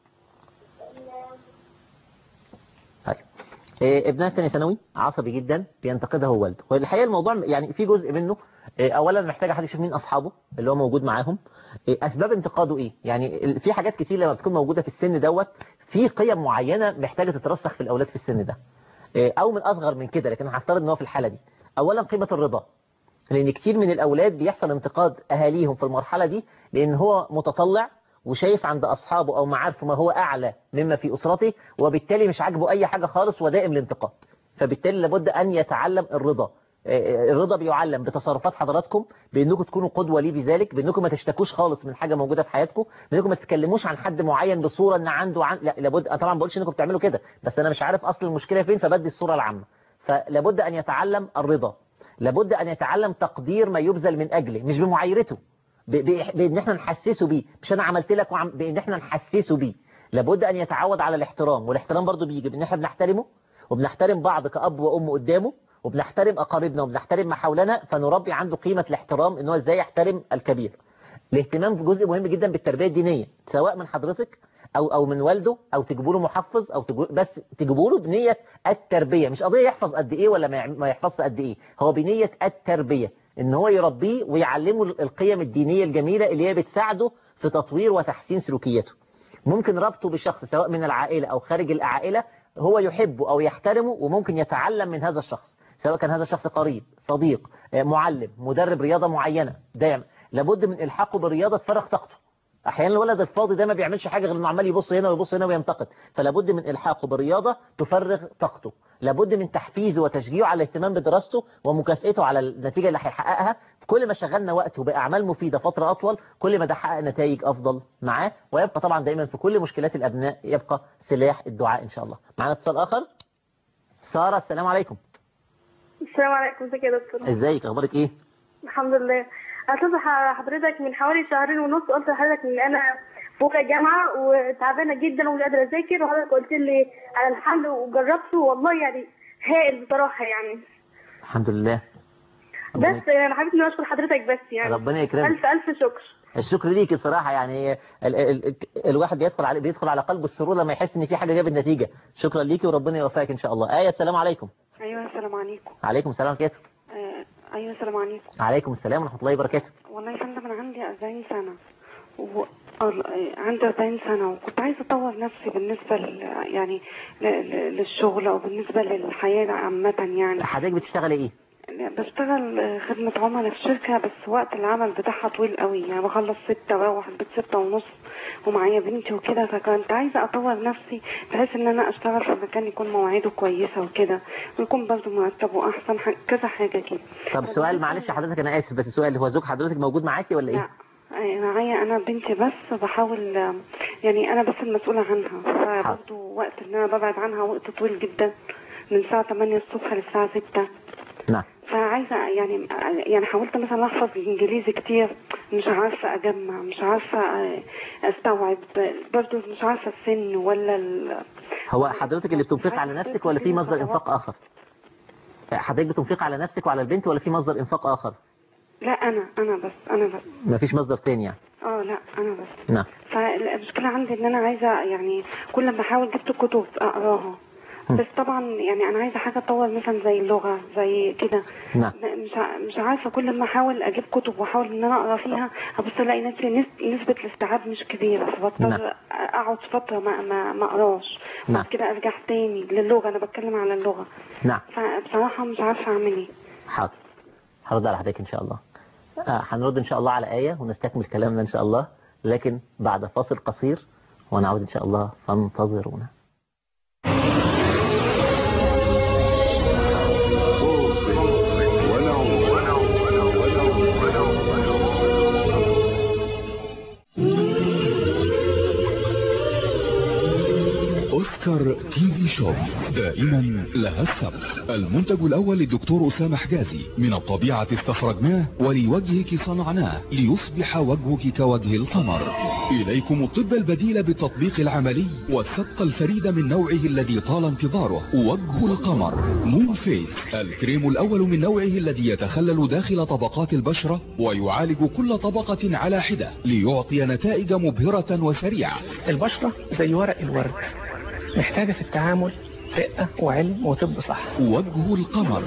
طيب إيه، ابنها ثاني ثانوي عصبي جدا بينتقدها هو والده والحقيقه الموضوع يعني في جزء منه إيه، اولا محتاج حد يشوف مين اصحابه اللي هو موجود معاهم إيه، اسباب انتقاده ايه يعني ال- في حاجات كتير لما بتكون موجوده في السن دوت في قيم معينه محتاجه تترسخ في الاولاد في السن ده إيه، او من اصغر من كده لكن هفترض ان هو في الحاله دي اولا قيمه الرضا لان كتير من الاولاد بيحصل انتقاد اهاليهم في المرحله دي لان هو متطلع وشايف عند اصحابه او معارفه ما هو اعلى مما في اسرته وبالتالي مش عاجبه اي حاجه خالص ودائم الانتقاد فبالتالي لابد ان يتعلم الرضا آه، الرضا بيعلم بتصرفات حضراتكم بانكم تكونوا قدوه ليه بذلك بانكم ما تشتكوش خالص من حاجه موجوده في حياتكم بانكم ما تتكلموش عن حد معين بصوره ان عنده عن... لا لابد أنا طبعا ما بقولش انكم بتعملوا كده بس انا مش عارف اصل المشكله فين فبدي الصوره العامه فلابد ان يتعلم الرضا لابد ان يتعلم تقدير ما يبذل من اجله مش بمعايرته ب- ب- بان احنا نحسسه بيه مش انا عملت لك وعم... بان احنا نحسسه بيه لابد ان يتعود على الاحترام والاحترام برضو بيجي بان احنا بنحترمه وبنحترم بعض كأب وأم قدامه وبنحترم أقاربنا وبنحترم ما حولنا فنربي عنده قيمة الاحترام ان هو ازاي يحترم الكبير الاهتمام في جزء مهم جدا بالتربية الدينية سواء من حضرتك او او من والده او تجيبوا له محفظ او تجيبوا بس تجيبوا له بنية التربية مش قضية يحفظ قد ايه ولا ما يعم- ما يحفظش قد ايه هو بنية التربية ان هو يربيه ويعلمه القيم الدينية الجميلة اللي هي بتساعده في تطوير وتحسين سلوكياته ممكن ربطه بشخص سواء من العائلة أو خارج العائلة هو يحبه أو يحترمه وممكن يتعلم من هذا الشخص سواء كان هذا الشخص قريب صديق آه، معلم مدرب رياضة معينة دايما لابد من إلحاقه بالرياضة تفرغ طاقته احيانا الولد الفاضي ده ما بيعملش حاجه غير انه عمال يبص هنا ويبص هنا وينتقد فلابد من الحاقه برياضه تفرغ طاقته لابد من تحفيزه وتشجيعه على الاهتمام بدراسته ومكافئته على النتيجه اللي هيحققها كل ما شغلنا وقته باعمال مفيده فتره اطول كل ما ده حقق نتائج افضل معاه ويبقى طبعا دايما في كل مشكلات الابناء يبقى سلاح الدعاء ان شاء الله معانا اتصال اخر ساره السلام عليكم السلام عليكم ازيك يا دكتور ازيك اخبارك ايه الحمد لله اتصل حضرتك من حوالي شهرين ونص قلت لحضرتك ان انا فوق الجامعه وتعبانه جدا ومش قادره اذاكر وحضرتك قلت لي على الحل وجربته والله يعني هائل بصراحه يعني الحمد لله بس انا حبيت اني اشكر حضرتك بس يعني ربنا يكرمك. الف الف شكر الشكر ليك بصراحة يعني ال ال ال الواحد بيدخل على بيدخل على قلبه السرور لما يحس ان في حاجة جابت نتيجة شكرا ليكي وربنا يوفقك ان شاء الله آية السلام عليكم ايوه السلام عليكم عليكم السلام وبركاته آه ايوه السلام عليكم عليكم السلام ورحمة الله وبركاته والله يا فندم انا عندي 40 سنه و... آه، عندي 40 سنة وكنت عايزة أطور نفسي بالنسبة ل... يعني ل... ل... للشغل أو بالنسبة للحياة عامة يعني حضرتك بتشتغلي ايه بشتغل آه، خدمة عملاء في شركة بس وقت العمل بتاعها طويل قوي يعني بخلص ستة بروح البيت ستة ونص ومعايا بنتي وكده فكنت عايزة أطور نفسي بحيث إن أنا أشتغل في مكان يكون مواعيده كويسة وكده ويكون برضه مرتبه أحسن ح- كذا حاجة كده طب سؤال معلش حضرتك انا اسف بس السؤال هو زوج حضرتك موجود معاكي ولا ايه آه، معايا انا بنتي بس بحاول آه، يعني انا بس المسؤوله عنها فبرضه وقت ان انا ببعد عنها وقت طويل جدا من الساعه 8 الصبح للساعه 6 نعم فعايزه يعني يعني حاولت مثلا احفظ الانجليزي كتير مش عارفه اجمع مش عارفه آه، استوعب برضه مش عارفه السن ولا ال- هو حضرتك اللي بتنفق على نفسك ولا في مصدر انفاق اخر حضرتك بتنفق على نفسك وعلى البنت ولا في مصدر انفاق اخر لا انا انا بس انا بس مفيش مصدر تاني يعني اه لا انا بس نعم فالمشكله عندي ان انا عايزه يعني كل ما احاول جبت كتب اقراها بس طبعا يعني انا عايزه حاجه تطور مثلا زي اللغه زي كده نعم م- مش ع- مش عارفه كل ما احاول اجيب كتب واحاول ان انا اقرا فيها ابص الاقي نفسي نس- نسبه الاستيعاب مش كبيره فبضطر نعم. اقعد فتره ما ما ما اقراش نعم. بعد كده ارجع تاني للغه انا بتكلم على اللغه نعم فبصراحه مش عارفه اعمل ايه حاضر هرد على حضرتك ان شاء الله آه هنرد ان شاء الله على آية ونستكمل كلامنا ان شاء الله لكن بعد فاصل قصير ونعود ان شاء الله فانتظرونا أوسكار تي في شو دائما لها السبق المنتج الأول للدكتور أسامة حجازي من الطبيعة استخرجناه ولوجهك صنعناه ليصبح وجهك كوجه القمر إليكم الطب البديل بالتطبيق العملي والسبق الفريد من نوعه الذي طال انتظاره وجه القمر مون فيس الكريم الأول من نوعه الذي يتخلل داخل طبقات البشرة ويعالج كل طبقة على حدة ليعطي نتائج مبهرة وسريعة البشرة زي ورق الورد محتاجة في التعامل رقة وعلم وطب صح وجه القمر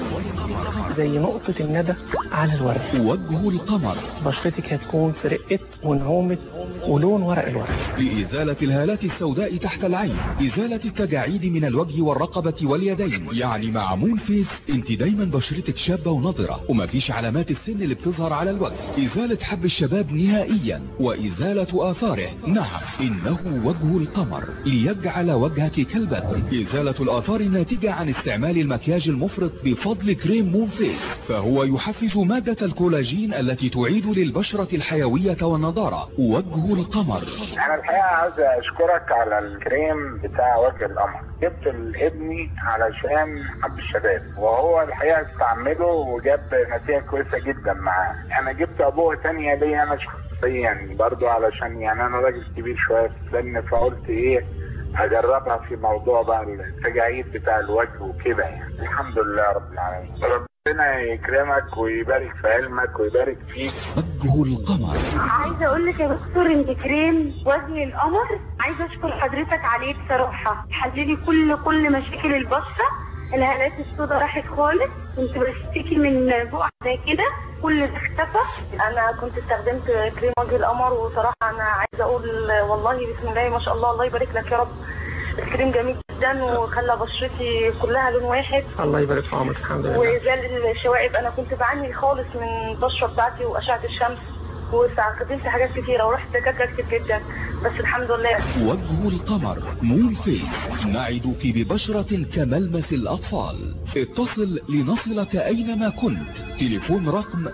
زي نقطة الندى على الورد وجه القمر بشرتك هتكون في رقة ونعومة ولون ورق الورد لإزالة الهالات السوداء تحت العين إزالة التجاعيد من الوجه والرقبة واليدين يعني مع مون فيس انت دايما بشرتك شابة ونضرة ومفيش علامات السن اللي بتظهر على الوجه إزالة حب الشباب نهائيا وإزالة آثاره نعم إنه وجه القمر ليجعل وجهك كالبدر إزالة الآثار الناتجة عن استعمال المكياج المفرط بفضل كريم مون فيس فهو يحفز مادة الكولاجين التي تعيد للبشرة الحيوية والنضارة وجه القمر انا الحقيقه عاوز اشكرك على الكريم بتاع وجه القمر جبت لابني علشان حب الشباب وهو الحقيقه استعمله وجاب نتيجه كويسه جدا معاه انا جبت ابوه تانية ليا انا شخصيا برضو علشان يعني انا راجل كبير شويه في السن فقلت ايه اجربها في موضوع بقى التجاعيد بتاع الوجه وكده يعني الحمد لله رب العالمين ربنا يكرمك ويبارك في علمك ويبارك فيك وجه القمر عايزه اقول لك يا دكتور انت كريم وجه القمر عايزه اشكر حضرتك عليه بصراحه حللي كل كل مشاكل البشره الهالات السوداء راحت خالص كنت بشتكي من بقع زي كده كل ده اختفى انا كنت استخدمت كريم وجه القمر وصراحه انا عايزه اقول والله بسم الله ما شاء الله الله يبارك لك يا رب الكريم جميل جدا وخلى بشرتي كلها لون واحد الله يبارك في عمرك الحمد لله وزال الشوائب انا كنت بعاني خالص من البشره بتاعتي واشعه الشمس واستخدمت حاجات كتيره ورحت دكاتره كتير جدا بس الحمد لله وجه القمر مون فيس نعدك ببشرة كملمس الأطفال اتصل لنصلك أينما كنت تليفون رقم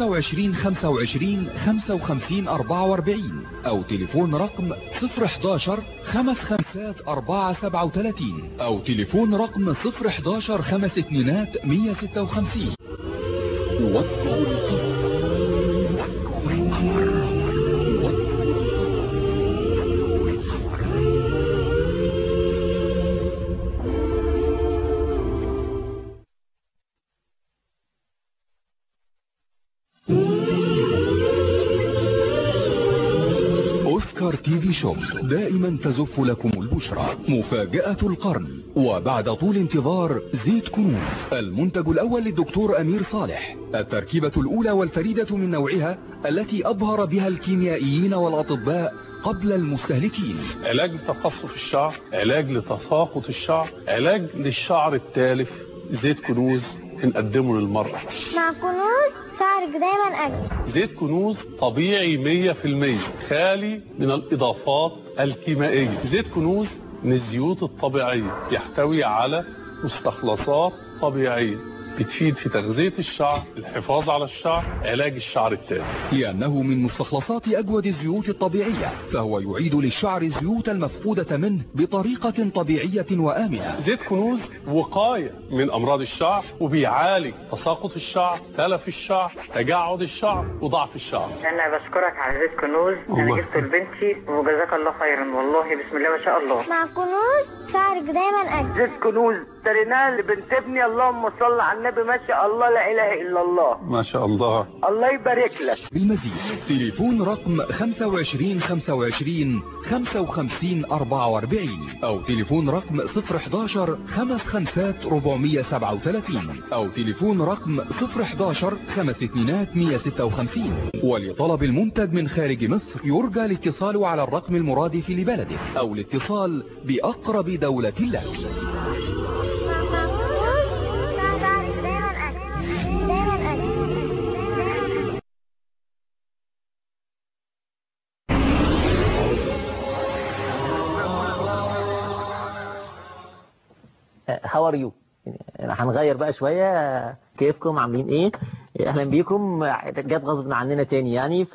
25 25 55 44 أو تليفون رقم 011 خمس خمسات 4 37 أو تليفون رقم 011 خمس اتنينات 156 وجه القمر أوسكار تي في شوب دائما تزف لكم البشرى مفاجأة القرن وبعد طول انتظار زيت كنوز المنتج الأول للدكتور أمير صالح التركيبة الأولى والفريدة من نوعها التي أبهر بها الكيميائيين والأطباء قبل المستهلكين علاج لتقصف الشعر علاج لتساقط الشعر علاج للشعر التالف زيت كنوز بنقدمه للمرأة مع كنوز شعرك دايما أجمل زيت كنوز طبيعي 100% خالي من الإضافات الكيميائية زيت كنوز من الزيوت الطبيعية يحتوي على مستخلصات طبيعية بتفيد في تغذية الشعر الحفاظ على الشعر علاج الشعر التالف لأنه من مستخلصات أجود الزيوت الطبيعية فهو يعيد للشعر الزيوت المفقودة منه بطريقة طبيعية وآمنة زيت كنوز وقاية من أمراض الشعر وبيعالج تساقط الشعر تلف الشعر تجعد الشعر وضعف الشعر انا بشكرك على زيت كنوز انا الله. جبته لبنتي وجزاك الله خيرا والله بسم الله ما شاء الله مع كنوز شعرك دايما أجمل زيت كنوز اشتريناه لبنت ابني اللهم صل على النبي ما شاء الله لا اله الا الله ما شاء الله الله يبارك لك بالمزيد تليفون رقم 25 25 55 44 أو تليفون رقم 011 خمس خمسات 437 أو تليفون رقم 011 خمس اتنينات 156 ولطلب المنتج من خارج مصر يرجى الاتصال على الرقم المرادف لبلدك أو الاتصال بأقرب دولة لك شعرك دايما أجمل دايما أجمل هاو ار يو هنغير بقى شويه كيفكم عاملين ايه اهلا بيكم جت غصب عننا تاني يعني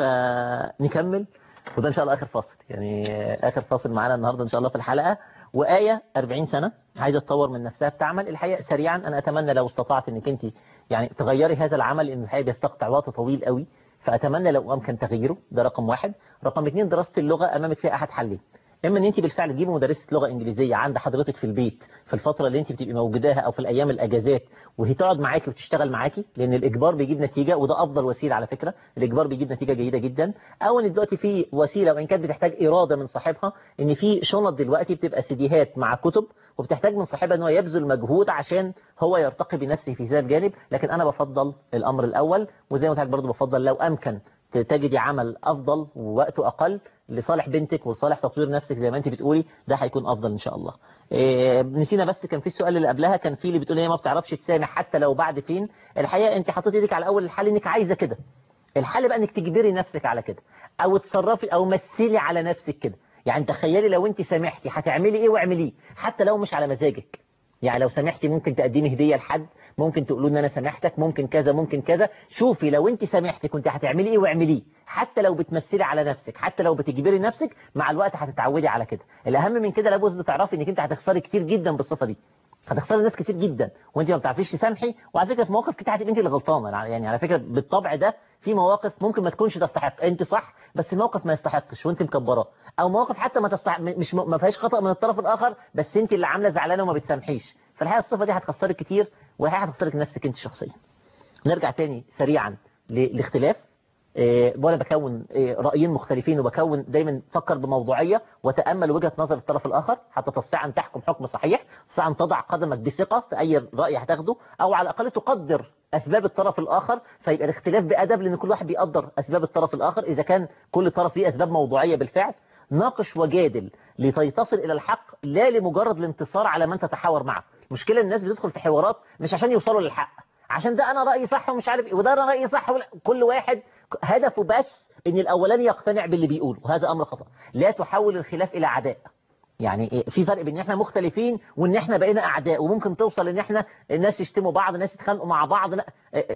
فنكمل وده ان شاء الله اخر فاصل يعني اخر فاصل معانا النهارده ان شاء الله في الحلقه وآية 40 سنة عايزة تطور من نفسها بتعمل الحقيقة سريعا أنا أتمنى لو استطعت أنك أنت يعني تغيري هذا العمل لأن الحقيقة بيستقطع وقت طويل قوي فأتمنى لو أمكن تغييره ده رقم واحد رقم اثنين دراسة اللغة أمامك فيها أحد حلين اما ان انت بالفعل تجيبي مدرسه لغه انجليزيه عند حضرتك في البيت في الفتره اللي انت بتبقي موجوداها او في الايام الاجازات وهي تقعد معاكي وتشتغل معاكي لان الاجبار بيجيب نتيجه وده افضل وسيله على فكره الاجبار بيجيب نتيجه جيده جدا او ان دلوقتي في وسيله وان كانت بتحتاج اراده من صاحبها ان في شنط دلوقتي بتبقى سيديهات مع كتب وبتحتاج من صاحبها ان هو يبذل مجهود عشان هو يرتقي بنفسه في هذا الجانب لكن انا بفضل الامر الاول وزي ما قلت لك برضه بفضل لو امكن تجدي عمل افضل ووقته اقل لصالح بنتك ولصالح تطوير نفسك زي ما انت بتقولي ده هيكون افضل ان شاء الله إيه نسينا بس كان في السؤال اللي قبلها كان في اللي بتقول هي ما بتعرفش تسامح حتى لو بعد فين الحقيقه انت حطيتي ايدك على اول الحل انك عايزه كده الحل بقى انك تجبري نفسك على كده او تصرفي او مثلي على نفسك كده يعني تخيلي لو انت سامحتي هتعملي ايه واعمليه حتى لو مش على مزاجك يعني لو سامحتي ممكن تقدمي هديه لحد ممكن تقولوا ان انا سامحتك ممكن كذا ممكن كذا شوفي لو انت سامحتي كنت هتعملي ايه واعمليه حتى لو بتمثلي على نفسك حتى لو بتجبري نفسك مع الوقت هتتعودي على كده الاهم من كده لابد تعرفي انك انت هتخسري كتير جدا بالصفه دي هتخسري ناس كتير جدا وانت ما بتعرفيش تسامحي وعلى فكره في مواقف كتير هتبقى انت اللي غلطانه يعني على فكره بالطبع ده في مواقف ممكن ما تكونش تستحق انت صح بس الموقف ما يستحقش وانت مكبراه او مواقف حتى ما تستحق مش ما فيهاش خطا من الطرف الاخر بس انت اللي عامله زعلانه وما بتسامحيش فالحقيقه الصفه دي هتخسرك كتير والحقيقه هتخسرك نفسك انت شخصيا نرجع تاني سريعا للاختلاف إيه وانا بكون إيه رايين مختلفين وبكون دايما فكر بموضوعيه وتامل وجهه نظر الطرف الاخر حتى تستطيع ان تحكم حكم صحيح تستطيع ان تضع قدمك بثقه في اي راي هتاخده او على الاقل تقدر اسباب الطرف الاخر فيبقى الاختلاف بادب لان كل واحد بيقدر اسباب الطرف الاخر اذا كان كل طرف ليه اسباب موضوعيه بالفعل ناقش وجادل لكي تصل الى الحق لا لمجرد الانتصار على من تتحاور معه المشكله الناس بتدخل في حوارات مش عشان يوصلوا للحق عشان ده انا رايي صح ومش عارف ايه وده انا رايي صح ولا كل واحد هدفه بس ان الاولاني يقتنع باللي بيقوله وهذا امر خطا لا تحول الخلاف الى عداء يعني إيه؟ في فرق بين ان احنا مختلفين وان احنا بقينا اعداء وممكن توصل ان احنا الناس يشتموا بعض الناس يتخانقوا مع بعض لا,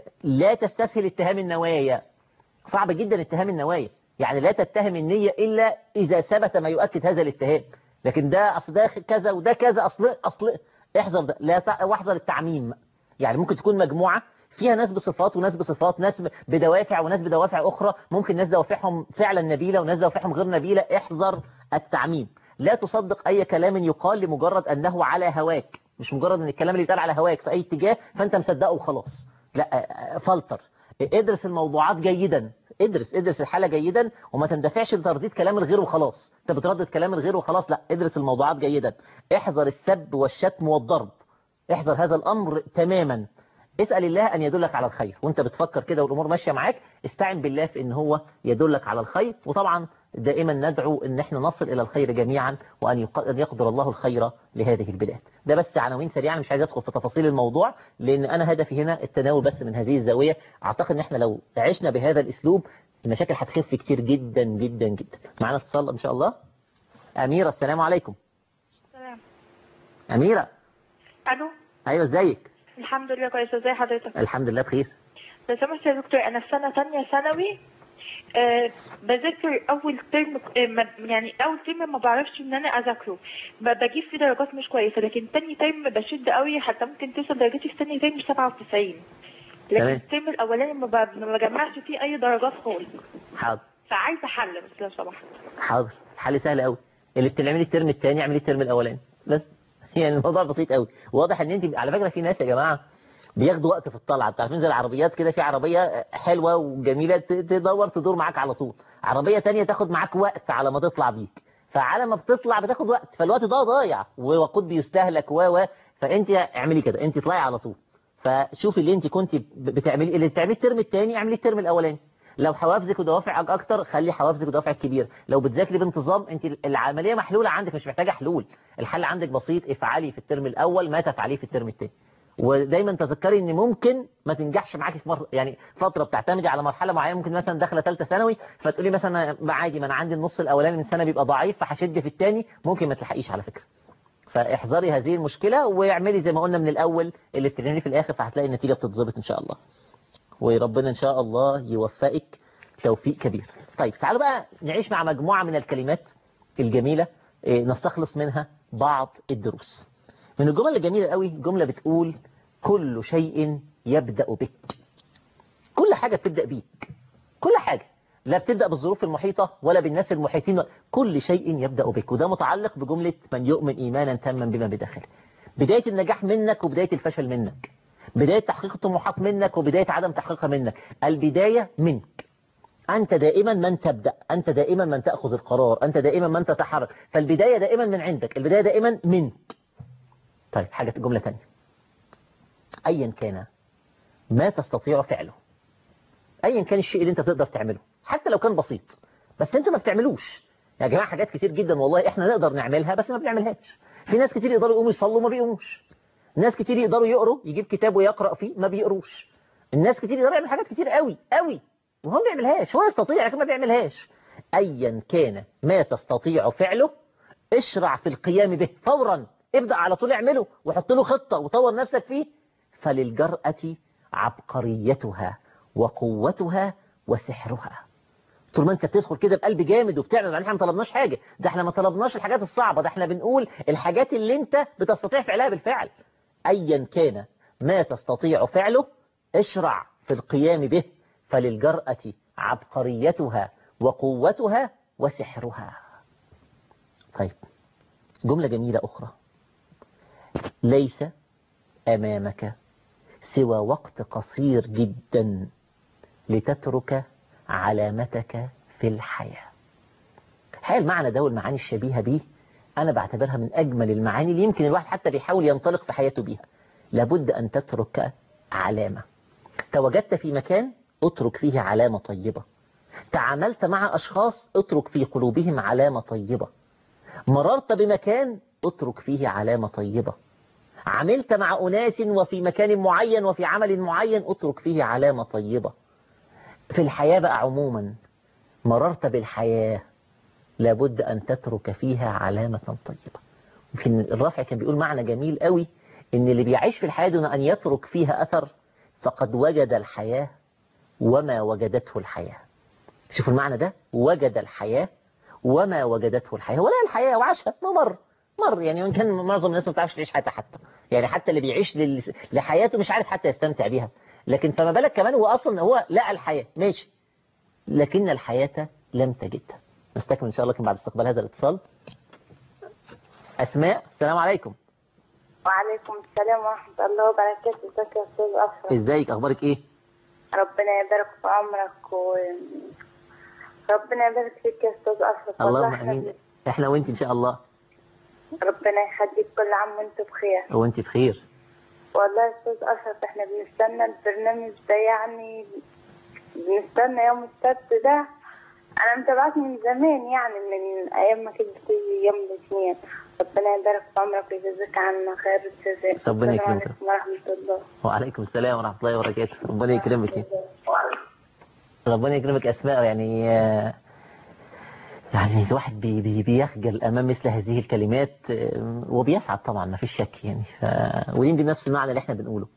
لا تستسهل اتهام النوايا صعب جدا اتهام النوايا يعني لا تتهم النية الا اذا ثبت ما يؤكد هذا الاتهام لكن ده اصل ده كذا وده كذا اصل اصل احذر ده لا واحذر التعميم يعني ممكن تكون مجموعة فيها ناس بصفات وناس بصفات ناس بدوافع وناس بدوافع أخرى ممكن ناس دوافعهم فعلا نبيلة وناس دوافعهم غير نبيلة احذر التعميم لا تصدق أي كلام يقال لمجرد أنه على هواك مش مجرد أن الكلام اللي يتقال على هواك في أي اتجاه فأنت مصدقه وخلاص لا فلتر ادرس الموضوعات جيدا ادرس ادرس الحالة جيدا وما تندفعش لترديد كلام الغير وخلاص انت بتردد كلام الغير وخلاص لا ادرس الموضوعات جيدا احذر السب والشتم والضرب احذر هذا الأمر تماما اسأل الله أن يدلك على الخير وانت بتفكر كده والأمور ماشية معاك استعن بالله في أن هو يدلك على الخير وطبعا دائما ندعو أن احنا نصل إلى الخير جميعا وأن يقدر الله الخير لهذه البلاد ده بس عناوين سريعا مش عايز أدخل في تفاصيل الموضوع لأن أنا هدفي هنا التناول بس من هذه الزاوية أعتقد أن احنا لو عشنا بهذا الأسلوب المشاكل هتخف كتير جدا جدا جدا معنا اتصال إن شاء الله أميرة السلام عليكم سلام أميرة الو أيوة ازيك الحمد لله كويسة ازي حضرتك الحمد لله بخير لو سمحت يا دكتور انا في سنة تانية ثانوي آه بذاكر اول ترم آه ما- يعني اول ترم ما بعرفش ان انا اذاكره ب- بجيب فيه درجات مش كويسة لكن تاني ترم بشد قوي حتى ممكن توصل درجتي في تاني ترم 97 لكن تمام. الترم الاولاني ما ب- ما بجمعش فيه اي درجات خالص حاضر فعايزة حل بس لو سمحت حاضر الحل سهل قوي اللي بتعملي الترم الثاني اعملي الترم الاولاني بس يعني الموضوع بسيط قوي واضح ان انت على فكره في ناس يا جماعه بياخدوا وقت في الطلعه انتوا عارفين زي العربيات كده في عربيه حلوه وجميله ت- تدور تدور معاك على طول عربيه تانية تاخد معاك وقت على ما تطلع بيك فعلى ما بتطلع بتاخد وقت فالوقت ده ضايع ووقود بيستهلك و و فانت اعملي كده انت اطلعي على طول فشوفي اللي انت كنت بتعملي اللي بتعمليه الترم الثاني اعمليه الترم الاولاني لو حوافزك ودوافعك اكتر خلي حوافزك ودوافعك كبيره لو بتذاكري بانتظام انت العمليه محلوله عندك مش محتاجه حلول الحل عندك بسيط افعلي في الترم الاول ما تفعليه في الترم الثاني ودايما تذكري ان ممكن ما تنجحش معاكي في مر... يعني فتره بتعتمدي على مرحله معينه ممكن مثلا داخله ثالثه ثانوي فتقولي مثلا ما عادي ما انا عندي النص الاولاني من السنه بيبقى ضعيف فهشد في الثاني ممكن ما تلحقيش على فكره فاحذري هذه المشكله واعملي زي ما قلنا من الاول اللي بتعمليه في الاخر فهتلاقي النتيجه بتتظبط ان شاء الله وربنا ان شاء الله يوفقك توفيق كبير طيب تعالوا بقى نعيش مع مجموعه من الكلمات الجميله إيه، نستخلص منها بعض الدروس من الجمل الجميله قوي جمله بتقول كل شيء يبدا بك كل حاجه بتبدا بيك كل حاجه لا بتبدا بالظروف المحيطه ولا بالناس المحيطين كل شيء يبدا بك وده متعلق بجمله من يؤمن ايمانا تاما بما بداخله بدايه النجاح منك وبدايه الفشل منك بدايه تحقيق الطموحات منك وبدايه عدم تحقيقها منك البدايه منك أنت دائما من تبدأ أنت دائما من تأخذ القرار أنت دائما من تتحرك فالبداية دائما من عندك البداية دائما منك طيب حاجة جملة تانية أيا كان ما تستطيع فعله أيا كان الشيء اللي أنت تقدر تعمله حتى لو كان بسيط بس أنت ما بتعملوش يا جماعة حاجات كتير جدا والله إحنا نقدر نعملها بس ما بنعملهاش في ناس كتير يقدروا يقوموا يصلوا ما بيقوموش ناس كتير يقدروا يقروا يجيب كتاب ويقرأ فيه ما بيقروش الناس كتير يقدروا يعمل حاجات كتير قوي قوي وهو ما بيعملهاش هو يستطيع لكن ما بيعملهاش ايا كان ما تستطيع فعله اشرع في القيام به فورا ابدأ على طول اعمله وحط له خطة وطور نفسك فيه فللجرأة عبقريتها وقوتها وسحرها طول ما انت بتدخل كده بقلب جامد وبتعمل يعني احنا ما طلبناش حاجة ده احنا ما طلبناش الحاجات الصعبة ده احنا بنقول الحاجات اللي انت بتستطيع فعلها بالفعل ايا كان ما تستطيع فعله اشرع في القيام به فللجرأة عبقريتها وقوتها وسحرها طيب جملة جميلة أخرى ليس أمامك سوى وقت قصير جدا لتترك علامتك في الحياة الحقيقة المعنى ده والمعاني الشبيهة به أنا بعتبرها من أجمل المعاني اللي يمكن الواحد حتى بيحاول ينطلق في حياته بيها لابد أن تترك علامة تواجدت في مكان اترك فيه علامة طيبة تعاملت مع أشخاص اترك في قلوبهم علامة طيبة مررت بمكان اترك فيه علامة طيبة عملت مع أناس وفي مكان معين وفي عمل معين اترك فيه علامة طيبة في الحياة بقى عموما مررت بالحياة لابد أن تترك فيها علامة طيبة يمكن الرافع كان بيقول معنى جميل قوي إن اللي بيعيش في الحياة دون أن يترك فيها أثر فقد وجد الحياة وما وجدته الحياة شوفوا المعنى ده وجد الحياة وما وجدته الحياة ولا الحياة وعاشها ما مر مر يعني وإن كان معظم الناس ما بتعرفش تعيش حياتها حتى يعني حتى اللي بيعيش لل... لحياته مش عارف حتى يستمتع بيها لكن فما بالك كمان هو أصلا هو لقى الحياة ماشي لكن الحياة لم تجدها نستكمل إن شاء الله بعد استقبال هذا الاتصال أسماء السلام عليكم وعليكم السلام ورحمة الله وبركاته ازيك يا أستاذ أشرف ازيك أخبارك إيه ربنا يبارك في عمرك و ربنا يبارك فيك يا أستاذ أشرف اللهم والله امين احنا وانت ان شاء الله ربنا يخليك كل عام وأنت بخير وانت بخير والله يا أستاذ أشرف احنا بنستنى البرنامج ده يعني بنستنى يوم السبت ده أنا متابعاك من زمان يعني من أيام ما كنت بتيجي يوم الاثنين ربنا يبارك في عمرك ويجزيك عنا خير الجزاء ربنا السلام يكرمك. عليكم ورحمة الله وعليكم السلام ورحمة الله وبركاته ربنا يكرمك ربنا يكرمك أسماء يعني آه، يعني الواحد بي بي بيخجل أمام مثل هذه الكلمات آه، وبيسعد طبعا ما فيش شك يعني ف... ويمكن نفس المعنى اللي احنا بنقوله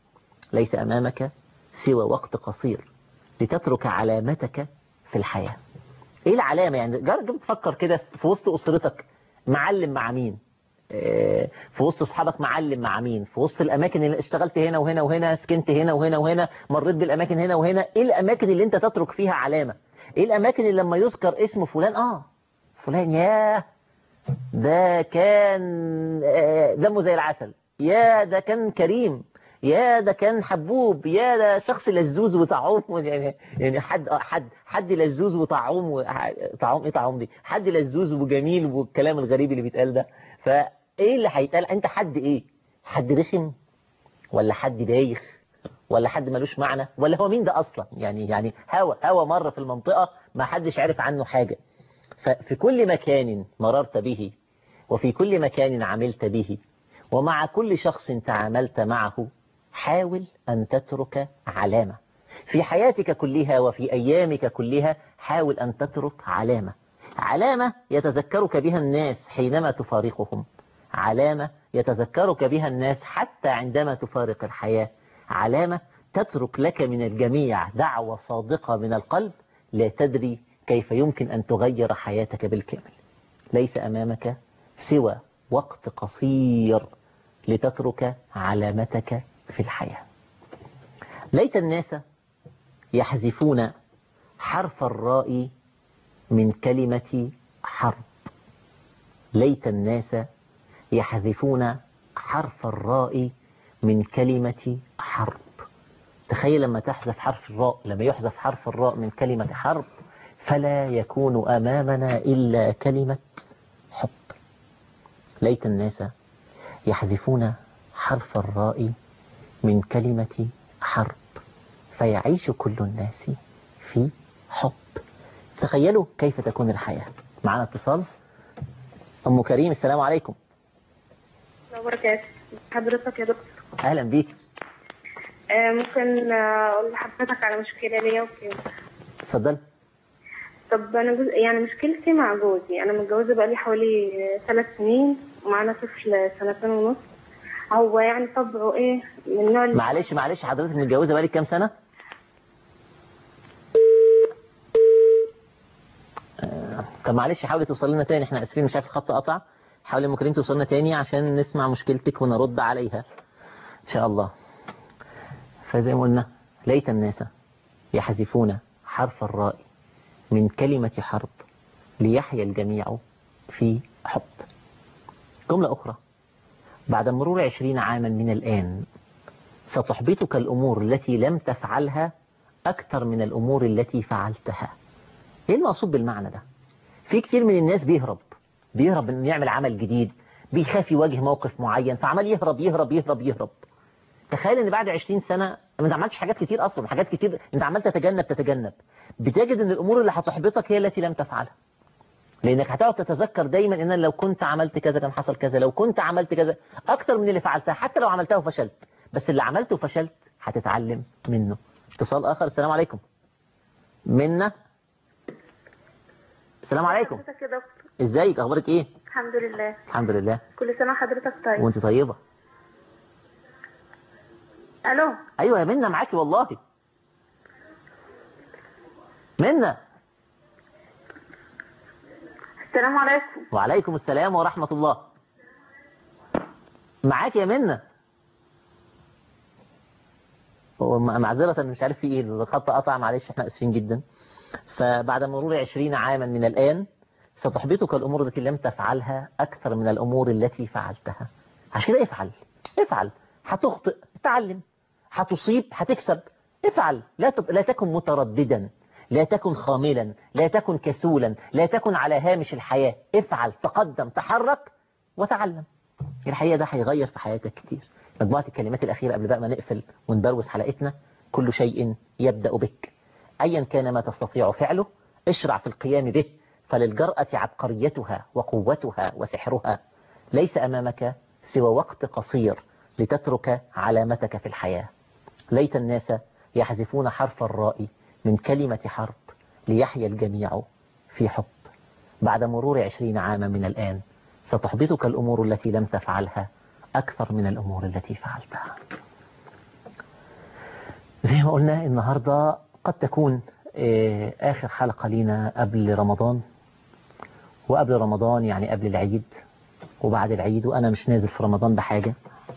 ليس أمامك سوى وقت قصير لتترك علامتك في الحياة ايه العلامة يعني جرب تفكر كده في وسط أسرتك معلم مع مين آه، في وسط اصحابك معلم مع مين في وسط الاماكن اللي اشتغلت هنا وهنا وهنا سكنت هنا وهنا وهنا مريت بالاماكن هنا وهنا ايه الاماكن اللي انت تترك فيها علامة ايه الاماكن اللي لما يذكر اسم فلان اه فلان ياه ده كان آه، دمه زي العسل يا ده كان كريم يا ده كان حبوب يا ده شخص لزوز وطعوم يعني يعني حد حد حد لزوز وطعوم و- طعوم ايه طعوم دي حد لزوز وجميل والكلام الغريب اللي بيتقال ده فايه اللي هيتقال انت حد ايه حد رخم ولا حد بايخ ولا حد ملوش معنى ولا هو مين ده اصلا يعني يعني هوا هوا مر في المنطقة ما حدش عارف عنه حاجة ففي كل مكان مررت به وفي كل مكان عملت به ومع كل شخص تعاملت معه حاول أن تترك علامة في حياتك كلها وفي أيامك كلها حاول أن تترك علامة علامة يتذكرك بها الناس حينما تفارقهم علامة يتذكرك بها الناس حتى عندما تفارق الحياة علامة تترك لك من الجميع دعوة صادقة من القلب لا تدري كيف يمكن أن تغير حياتك بالكامل ليس أمامك سوى وقت قصير لتترك علامتك في الحياة ليت الناس يحذفون حرف الراء من كلمة حرب ليت الناس يحذفون حرف الراء من كلمة حرب تخيل لما تحذف حرف الراء لما يحذف حرف الراء من كلمة حرب فلا يكون أمامنا إلا كلمة حب ليت الناس يحذفون حرف الراء من كلمة حرب فيعيش كل الناس في حب تخيلوا كيف تكون الحياة معنا اتصال أم كريم السلام عليكم الله وبركاته حضرتك يا دكتور أهلا بيك آه، ممكن آه، اقول لحضرتك على مشكله ليا وكده اتفضل طب انا جزء يعني مشكلتي مع جوزي انا متجوزه بقالي حوالي ثلاث سنين ومعانا طفل سنتين ونص هو يعني طبعه ايه من نوع اللي- معلش معلش حضرتك متجوزة بقالك كام سنة آه، طب معلش حاولي توصل لنا تاني احنا اسفين مش عارف الخط قطع حاولي ام كريم توصل لنا تاني عشان نسمع مشكلتك ونرد عليها ان شاء الله فزي ما قلنا ليت الناس يحذفون حرف الراء من كلمة حرب ليحيا الجميع في حب جملة أخرى بعد مرور عشرين عاما من الآن ستحبطك الأمور التي لم تفعلها أكثر من الأمور التي فعلتها إيه المقصود بالمعنى ده في كتير من الناس بيهرب بيهرب إنه يعمل عمل جديد بيخاف يواجه موقف معين فعمال يهرب يهرب يهرب يهرب تخيل ان بعد 20 سنة ما عملتش حاجات كتير اصلا حاجات كتير انت عمال تتجنب تتجنب بتجد ان الامور اللي هتحبطك هي التي لم تفعلها لانك هتقعد تتذكر دايما ان أنا لو كنت عملت كذا كان حصل كذا لو كنت عملت كذا اكتر من اللي فعلتها حتى لو عملتها وفشلت بس اللي عملته وفشلت هتتعلم منه اتصال اخر السلام عليكم منا السلام عليكم حضرتك يا دكتور ازيك اخبارك ايه الحمد لله الحمد لله كل سنه وحضرتك طيب وانت طيبة الو ايوه يا منا معاكي والله منا السلام عليكم وعليكم السلام ورحمة الله معاك يا منى هو م- معذرة مش عارف في ايه الخط قطع معلش احنا اسفين جدا فبعد مرور عشرين عاما من الآن ستحبطك الأمور التي لم تفعلها أكثر من الأمور التي فعلتها عشان كده افعل افعل هتخطئ اتعلم هتصيب هتكسب افعل لا تب... لا تكن مترددا لا تكن خاملا لا تكن كسولا لا تكن على هامش الحياة افعل تقدم تحرك وتعلم الحقيقة ده هيغير في حياتك كتير مجموعة الكلمات الأخيرة قبل بقى ما نقفل ونبروز حلقتنا كل شيء يبدأ بك أيا كان ما تستطيع فعله اشرع في القيام به فللجرأة عبقريتها وقوتها وسحرها ليس أمامك سوى وقت قصير لتترك علامتك في الحياة ليت الناس يحذفون حرف الراء من كلمة حرب ليحيا الجميع في حب بعد مرور عشرين عاما من الآن ستحبطك الأمور التي لم تفعلها أكثر من الأمور التي فعلتها زي ما قلنا النهاردة قد تكون آه، آخر حلقة لينا قبل رمضان وقبل رمضان يعني قبل العيد وبعد العيد وأنا مش نازل في رمضان بحاجة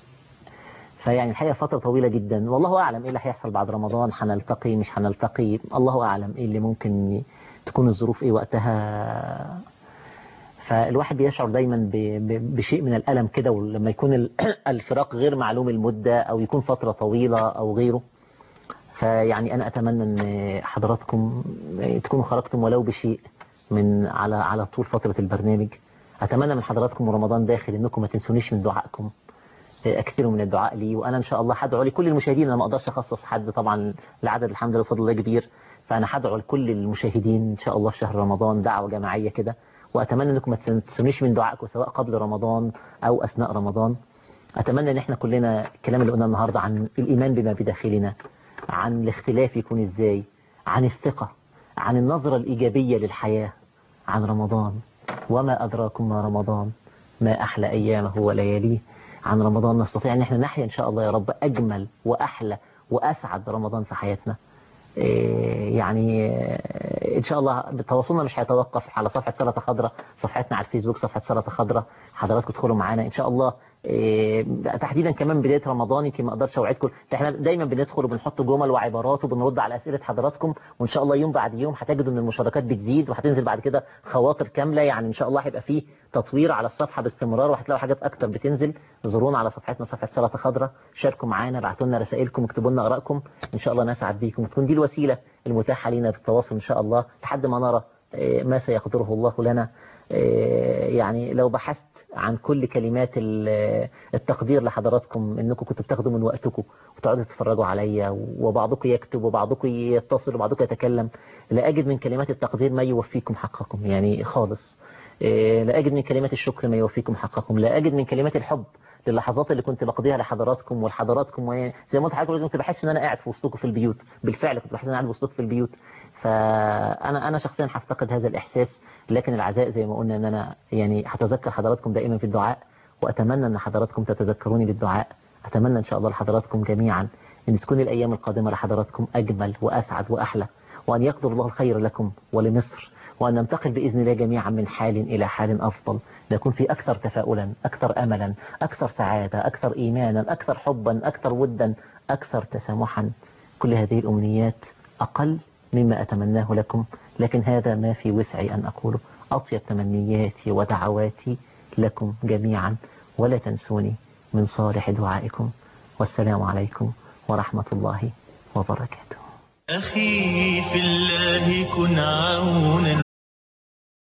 فيعني الحقيقة فترة طويلة جدا والله أعلم إيه اللي هيحصل بعد رمضان هنلتقي مش هنلتقي الله أعلم إيه اللي ممكن تكون الظروف إيه وقتها فالواحد بيشعر دايما ب- ب- بشيء من الألم كده ولما يكون ال- الفراق غير معلوم المدة أو يكون فترة طويلة أو غيره فيعني أنا أتمنى أن حضراتكم تكونوا خرجتم ولو بشيء من على على طول فترة البرنامج أتمنى من حضراتكم ورمضان داخل أنكم ما تنسونيش من دعائكم اكثروا من الدعاء لي وانا ان شاء الله هدعو لكل المشاهدين انا ما اقدرش اخصص حد طبعا العدد الحمد لله بفضل الله كبير فانا هدعو لكل المشاهدين ان شاء الله في شهر رمضان دعوه جماعيه كده واتمنى انكم ما تنسونيش من دعائكم سواء قبل رمضان او اثناء رمضان اتمنى ان احنا كلنا الكلام اللي قلناه النهارده عن الايمان بما بداخلنا عن الاختلاف يكون ازاي عن الثقه عن النظره الايجابيه للحياه عن رمضان وما ادراكم ما رمضان ما احلى ايامه ولياليه عن رمضان نستطيع ان احنا نحيا ان شاء الله يا رب اجمل واحلى واسعد رمضان في حياتنا إيه يعني إيه ان شاء الله تواصلنا مش هيتوقف على صفحه سلطه خضراء صفحتنا على الفيسبوك صفحه سلطه خضراء حضراتكم تدخلوا معانا ان شاء الله إيه تحديدا كمان بدايه رمضان يمكن ما اقدرش اوعدكم احنا دايما بندخل وبنحط جمل وعبارات وبنرد على اسئله حضراتكم وان شاء الله يوم بعد يوم هتجدوا ان المشاركات بتزيد وهتنزل بعد كده خواطر كامله يعني ان شاء الله هيبقى فيه تطوير على الصفحه باستمرار وهتلاقوا حاجات اكتر بتنزل زورونا على صفحتنا صفحه سلطه خضراء شاركوا معانا ابعتوا لنا رسائلكم اكتبوا لنا ارائكم ان شاء الله نسعد بيكم وتكون دي الوسيله المتاحه لنا للتواصل ان شاء الله لحد ما نرى إيه، ما سيقدره الله لنا إيه، يعني لو بحثت عن كل كلمات ال- التقدير لحضراتكم انكم كنتوا بتاخدوا من وقتكم وتقعدوا تتفرجوا عليا وبعضكم يكتب وبعضكم يتصل وبعضكم يتكلم لا اجد من كلمات التقدير ما يوفيكم حقكم يعني خالص إيه، لا اجد من كلمات الشكر ما يوفيكم حقكم لا اجد من كلمات الحب للحظات اللي كنت بقضيها لحضراتكم ولحضراتكم وزي ما قلت لحضرتك كنت بحس ان انا قاعد في وسطكم في البيوت بالفعل كنت بحس ان انا قاعد وسطكم في البيوت فانا انا شخصيا هفتقد هذا الاحساس لكن العزاء زي ما قلنا ان انا يعني هتذكر حضراتكم دائما في الدعاء واتمنى ان حضراتكم تتذكروني بالدعاء اتمنى ان شاء الله لحضراتكم جميعا ان تكون الايام القادمه لحضراتكم اجمل واسعد واحلى وان يقدر الله الخير لكم ولمصر وأن ننتقل بإذن الله جميعا من حال إلى حال أفضل نكون في أكثر تفاؤلا أكثر أملا أكثر سعادة أكثر إيمانا أكثر حبا أكثر ودا أكثر تسامحا كل هذه الأمنيات أقل مما أتمناه لكم لكن هذا ما في وسعي أن أقوله أطيب تمنياتي ودعواتي لكم جميعا ولا تنسوني من صالح دعائكم والسلام عليكم ورحمة الله وبركاته أخي في الله كن عونا